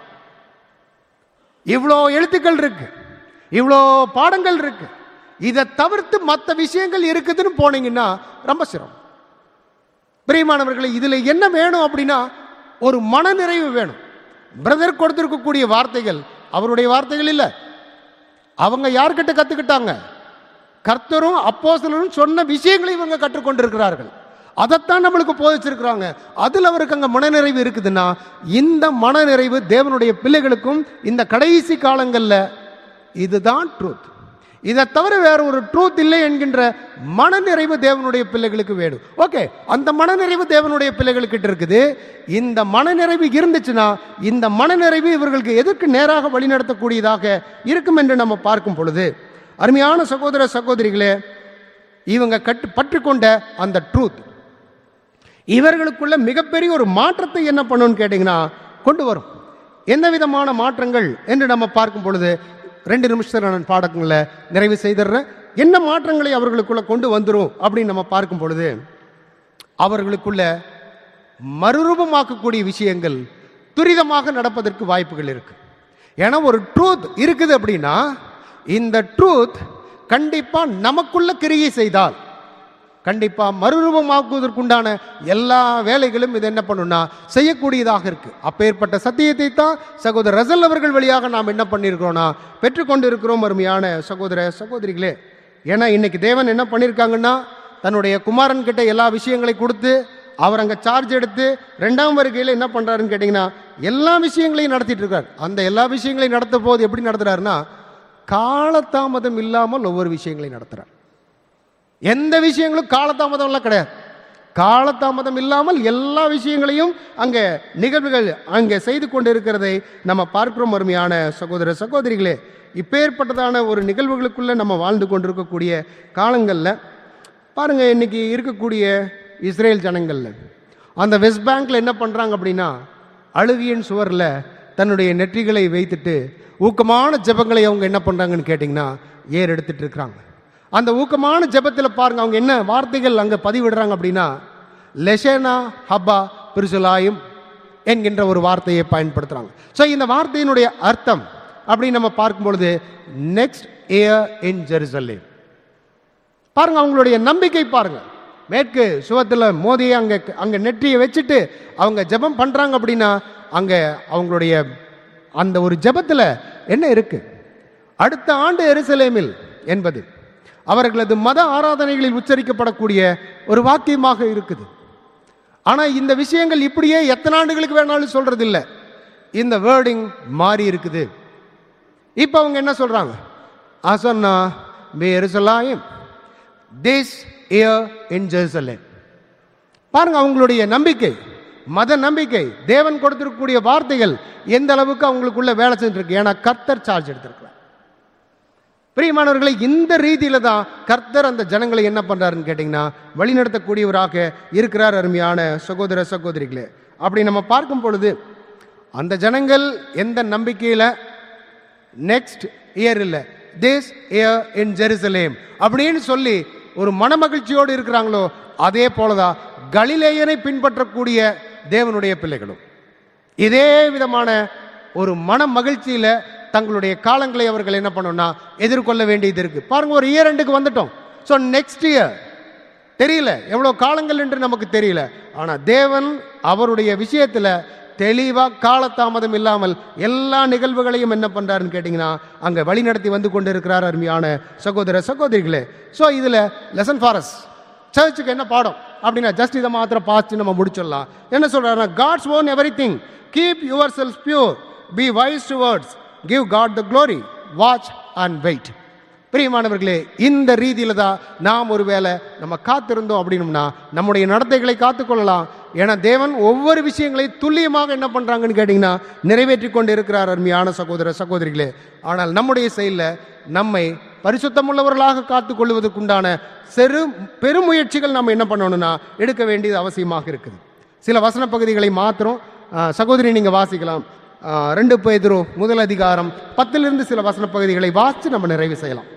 இவ்வளோ எழுத்துக்கள் இருக்கு இவ்வளோ பாடங்கள் இருக்கு இதை தவிர்த்து மற்ற விஷயங்கள் இருக்குதுன்னு போனீங்கன்னா ரொம்ப சிரமம் பிரியமானவர்களே இதுல என்ன வேணும் அப்படின்னா ஒரு மனநிறைவு வேணும் பிரதர் கொடுத்திருக்கக்கூடிய வார்த்தைகள் அவருடைய வார்த்தைகள் இல்லை அவங்க யார்கிட்ட கத்துக்கிட்டாங்க கர்த்தரும் அப்போஸ்தலரும் சொன்ன விஷயங்களை இவங்க கற்றுக்கொண்டிருக்கிறார்கள் அதைத்தான் நம்மளுக்கு போதிச்சிருக்கிறாங்க அதில் அவருக்கு அங்கே மனநிறைவு இருக்குதுன்னா இந்த மனநிறைவு தேவனுடைய பிள்ளைகளுக்கும் இந்த கடைசி காலங்களில் இதுதான் ட்ரூத் இதை தவிர வேற ஒரு ட்ரூத் இல்லை என்கின்ற மனநிறைவு தேவனுடைய பிள்ளைகளுக்கு வேணும் ஓகே அந்த மனநிறைவு தேவனுடைய பிள்ளைகளுக்கிட்ட இருக்குது இந்த மனநிறைவு இருந்துச்சுன்னா இந்த மனநிறைவு இவர்களுக்கு எதற்கு நேராக வழிநடத்தக்கூடியதாக இருக்கும் என்று நம்ம பார்க்கும் பொழுது அருமையான சகோதர சகோதரிகளே இவங்க கட்டு பற்றுக்கொண்ட அந்த ட்ரூத் இவர்களுக்குள்ள மிகப்பெரிய ஒரு மாற்றத்தை என்ன பண்ணுன்னு கேட்டிங்கன்னா கொண்டு வரும் என்ன விதமான மாற்றங்கள் என்று நம்ம பார்க்கும் பொழுது ரெண்டு நிமிஷத்தில் நான் பாடங்களை நிறைவு செய்திடுறேன் என்ன மாற்றங்களை அவர்களுக்குள்ள கொண்டு வந்துரும் அப்படின்னு நம்ம பார்க்கும் பொழுது அவர்களுக்குள்ள மறுரூபமாக்கக்கூடிய விஷயங்கள் துரிதமாக நடப்பதற்கு வாய்ப்புகள் இருக்கு ஏன்னா ஒரு ட்ரூத் இருக்குது அப்படின்னா இந்த ட்ரூத் கண்டிப்பா நமக்குள்ள கிரியை செய்தால் கண்டிப்பா மறுரூபமாக்குவதற்குண்டான எல்லா வேலைகளும் இது என்ன பண்ணும்னா செய்யக்கூடியதாக இருக்கு அப்பேற்பட்ட சத்தியத்தை தான் சகோதரர் ரசல் அவர்கள் வழியாக நாம் என்ன பண்ணியிருக்கிறோம்னா பெற்றுக்கொண்டு இருக்கிறோம் அருமையான சகோதர சகோதரிகளே ஏன்னா இன்னைக்கு தேவன் என்ன பண்ணியிருக்காங்கன்னா தன்னுடைய குமாரன் கிட்ட எல்லா விஷயங்களை கொடுத்து அவர் அங்க சார்ஜ் எடுத்து ரெண்டாம் வருகையில் என்ன பண்றாருன்னு கேட்டிங்கன்னா எல்லா விஷயங்களையும் நடத்திட்டு இருக்கார் அந்த எல்லா விஷயங்களையும் நடத்த போது எப்படி நடத்துறாருன்னா காலதாமதம் இல்லாமல் ஒவ்வொரு விஷயங்களையும் நடத்துறார் எந்த விஷயங்களும் காலதாமதம்லாம் கிடையாது காலதாமதம் இல்லாமல் எல்லா விஷயங்களையும் அங்கே நிகழ்வுகள் அங்கே செய்து கொண்டிருக்கிறதை நம்ம பார்க்கிறோம் அருமையான சகோதர சகோதரிகளே இப்பேற்பட்டதான ஒரு நிகழ்வுகளுக்குள்ள நம்ம வாழ்ந்து கொண்டிருக்கக்கூடிய காலங்களில் பாருங்க இன்னைக்கு இருக்கக்கூடிய இஸ்ரேல் ஜனங்கள்ல அந்த வெஸ்ட் பேங்க்ல என்ன பண்றாங்க அப்படின்னா அழுகியின் சுவரில் தன்னுடைய நெற்றிகளை வைத்துட்டு ஊக்கமான ஜெபங்களை அவங்க என்ன பண்றாங்கன்னு கேட்டிங்கன்னா ஏர் எடுத்துட்டு இருக்கிறாங்க அந்த ஊக்கமான ஜெபத்தில் பாருங்க அவங்க என்ன வார்த்தைகள் அங்கே பதிவிடுறாங்க அப்படின்னா லெஷேனா ஹப்பா பிரிசுலாயும் என்கின்ற ஒரு வார்த்தையை பயன்படுத்துறாங்க ஸோ இந்த வார்த்தையினுடைய அர்த்தம் அப்படின்னு நம்ம பார்க்கும் பொழுது நெக்ஸ்ட் இயர் இன் ஜெருசலேம் பாருங்க அவங்களுடைய நம்பிக்கை பாருங்க மேற்கு சுவத்தில் மோதியை அங்க அங்க நெற்றியை வச்சுட்டு அவங்க ஜெபம் பண்றாங்க அப்படின்னா அங்க அவங்களுடைய அந்த ஒரு ஜெபத்துல என்ன இருக்கு அடுத்த ஆண்டு எருசலேமில் என்பது அவர்களது மத ஆராதனைகளில் உச்சரிக்கப்படக்கூடிய ஒரு வாக்கியமாக இருக்குது ஆனா இந்த விஷயங்கள் இப்படியே எத்தனை ஆண்டுகளுக்கு வேணாலும் சொல்றது இல்ல இந்த வேர்டிங் மாறி இருக்குது இப்போ அவங்க என்ன சொல்றாங்க அசன்னா மே எருசலாயும் திஸ் இயர் இன் ஜெருசலேம் பாருங்க அவங்களுடைய நம்பிக்கை மத நம்பிக்கை தேவன் கொடுத்திருக்கக்கூடிய வார்த்தைகள் எந்த அளவுக்கு அவங்களுக்குள்ள வேலை செஞ்சிருக்கு ஏன்னா கர்த்தர் சார்ஜ் எடுத்திருக்கிறார் பிரியமானவர்களை இந்த ரீதியில தான் கர்த்தர் அந்த ஜனங்களை என்ன பண்றாருன்னு கேட்டிங்கன்னா வழிநடத்தக்கூடியவராக இருக்கிறார் அருமையான சகோதர சகோதரிகளே அப்படி நம்ம பார்க்கும் பொழுது அந்த ஜனங்கள் எந்த நம்பிக்கையில நெக்ஸ்ட் இயர் இல்லை திஸ் இயர் இன் ஜெருசலேம் அப்படின்னு சொல்லி ஒரு மனமகிழ்ச்சியோடு இருக்கிறாங்களோ அதே போலதான் கலிலேயனை பின்பற்றக்கூடிய தேவனுடைய பிள்ளைகளும் இதே விதமான ஒரு மன மகிழ்ச்சியில தங்களுடைய காலங்களை அவர்கள் என்ன பண்ணணும்னா எதிர்கொள்ள வேண்டியது இருக்கு பாருங்க ஒரு இயர் ரெண்டுக்கு வந்துட்டோம் ஸோ நெக்ஸ்ட் இயர் தெரியல எவ்வளவு காலங்கள் என்று நமக்கு தெரியல ஆனா தேவன் அவருடைய விஷயத்துல தெளிவா காலதாமதம் இல்லாமல் எல்லா நிகழ்வுகளையும் என்ன பண்றாருன்னு கேட்டீங்கன்னா அங்க வழிநடத்தி வந்து கொண்டிருக்கிறார் அருமையான சகோதர சகோதரிகளே ஸோ இதுல லெசன் ஃபாரஸ் சர்ச்சுக்கு என்ன பாடம் அப்படின்னா ஜஸ்ட் இதை மாத்திரம் பார்த்து நம்ம முடிச்சிடலாம் என்ன சொல்றாருன்னா God's own everything keep yourself pure be wise towards give God the glory watch and wait பிரியமானவர்களே இந்த ரீதியில தான் நாம் ஒருவேளை நம்ம காத்திருந்தோம் அப்படின்னம்னா நம்முடைய நடத்தைகளை காத்துக்கொள்ளலாம் ஏன்னா தேவன் ஒவ்வொரு விஷயங்களை துல்லியமாக என்ன பண்றாங்கன்னு கேட்டீங்கன்னா நிறைவேற்றி கொண்டு இருக்கிறார் அருமையான சகோதர சகோதரிகளே ஆனால் நம்முடைய செயலில் நம்மை பரிசுத்தமுள்ளவர்களாக காத்துக் கொள்வதற்குண்டான சிறு பெருமுயற்சிகள் நம்ம என்ன பண்ணணும்னா எடுக்க வேண்டியது அவசியமாக இருக்குது சில வசன பகுதிகளை மாத்திரம் ஆ, சகோதரி நீங்க வாசிக்கலாம் ஆ, ரெண்டு பேதுரு முதல் அதிகாரம் பத்திலிருந்து சில வசன பகுதிகளை வாசித்து நம்ம நிறைவு செய்யலாம்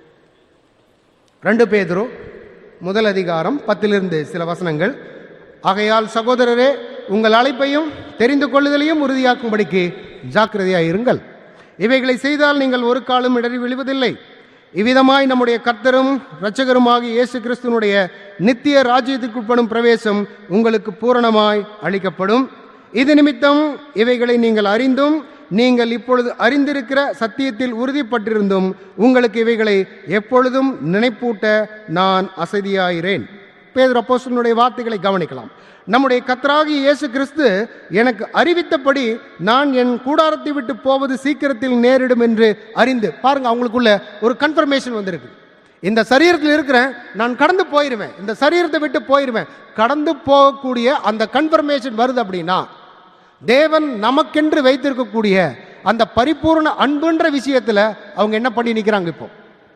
ரெண்டு பேதுரு முதல் அதிகாரம் பத்திலிருந்து சில வசனங்கள் ஆகையால் சகோதரரே உங்கள் அழைப்பையும் தெரிந்து கொள்ளுதலையும் உறுதியாக்கும்படிக்கு ஜாக்கிரதையாய் இருங்கள் இவைகளை செய்தால் நீங்கள் ஒரு காலம் இடறி விழுவதில்லை இவ்விதமாய் நம்முடைய கர்த்தரும் இரட்சகருமாகிய இயேசு கிறிஸ்துனுடைய நித்திய ராஜ்யத்திற்குட்படும் பிரவேசம் உங்களுக்கு பூரணமாய் அளிக்கப்படும் இது நிமித்தம் இவைகளை நீங்கள் அறிந்தும் நீங்கள் இப்பொழுது அறிந்திருக்கிற சத்தியத்தில் உறுதிப்பட்டிருந்தும் உங்களுக்கு இவைகளை எப்பொழுதும் நினைப்பூட்ட நான் அசதியாயிரேன் பேதர் அப்போஸ்தலனுடைய வார்த்தைகளை கவனிக்கலாம் நம்முடைய கத்தராகிய இயேசு கிறிஸ்து எனக்கு அறிவித்தபடி நான் என் கூடாரத்தை விட்டு போவது சீக்கிரத்தில் நேரிடும் என்று அறிந்து பாருங்க அவங்களுக்குள்ள ஒரு கன்ஃபர்மேஷன் வந்திருக்கு இந்த சரீரத்தில் இருக்கிறேன் நான் கடந்து போயிருவேன் இந்த சரீரத்தை விட்டு போயிருவேன் கடந்து போகக்கூடிய அந்த கன்ஃபர்மேஷன் வருது அப்படின்னா தேவன் நமக்கென்று வைத்திருக்கக்கூடிய அந்த பரிபூர்ண அன்புன்ற விஷயத்துல அவங்க என்ன பண்ணி நிக்கிறாங்க இப்போ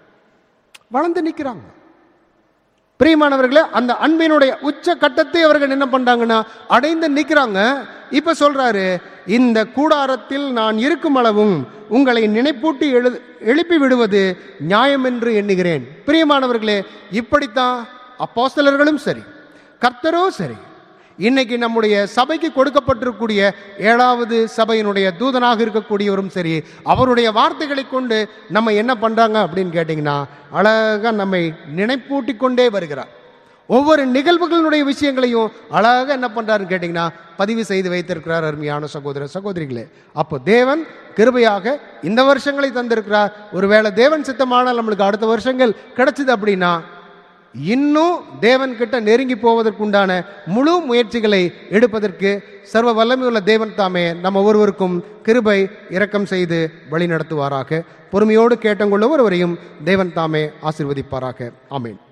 வளர்ந்து நிக்கிறாங்க பிரியமானவர்களே அந்த அன்பினுடைய உச்ச கட்டத்தை அவர்கள் என்ன பண்றாங்கன்னா அடைந்து நிக்கிறாங்க இப்ப சொல்றாரு இந்த கூடாரத்தில் நான் இருக்கும் அளவும் உங்களை நினைப்பூட்டி எழு எழுப்பி விடுவது நியாயம் என்று எண்ணுகிறேன் பிரியமானவர்களே இப்படித்தான் அப்போஸ்தலர்களும் சரி கர்த்தரும் சரி இன்னைக்கு நம்முடைய சபைக்கு கொடுக்கப்பட்டிருக்கூடிய ஏழாவது சபையினுடைய தூதனாக இருக்கக்கூடியவரும் சரி அவருடைய வார்த்தைகளை கொண்டு நம்ம என்ன பண்றாங்க அப்படின்னு கேட்டிங்கன்னா அழகா நம்மை நினைப்பூட்டி கொண்டே வருகிறார் ஒவ்வொரு நிகழ்வுகளினுடைய விஷயங்களையும் அழகாக என்ன பண்றாருன்னு கேட்டிங்கன்னா பதிவு செய்து வைத்திருக்கிறார் அருமையான சகோதர சகோதரிகளே அப்போ தேவன் கிருபையாக இந்த வருஷங்களை தந்திருக்கிறார் ஒருவேளை தேவன் சித்தமானால் நம்மளுக்கு அடுத்த வருஷங்கள் கிடைச்சது அப்படின்னா இன்னும் தேவன் கிட்ட நெருங்கி போவதற்குண்டான முழு முயற்சிகளை எடுப்பதற்கு சர்வ வல்லமையுள்ள தேவன் தாமே நம்ம ஒருவருக்கும் கிருபை இரக்கம் செய்து வழி நடத்துவாராக பொறுமையோடு கேட்டங்குள்ள ஒருவரையும் தேவன் தாமே ஆசிர்வதிப்பாராக ஆமேன்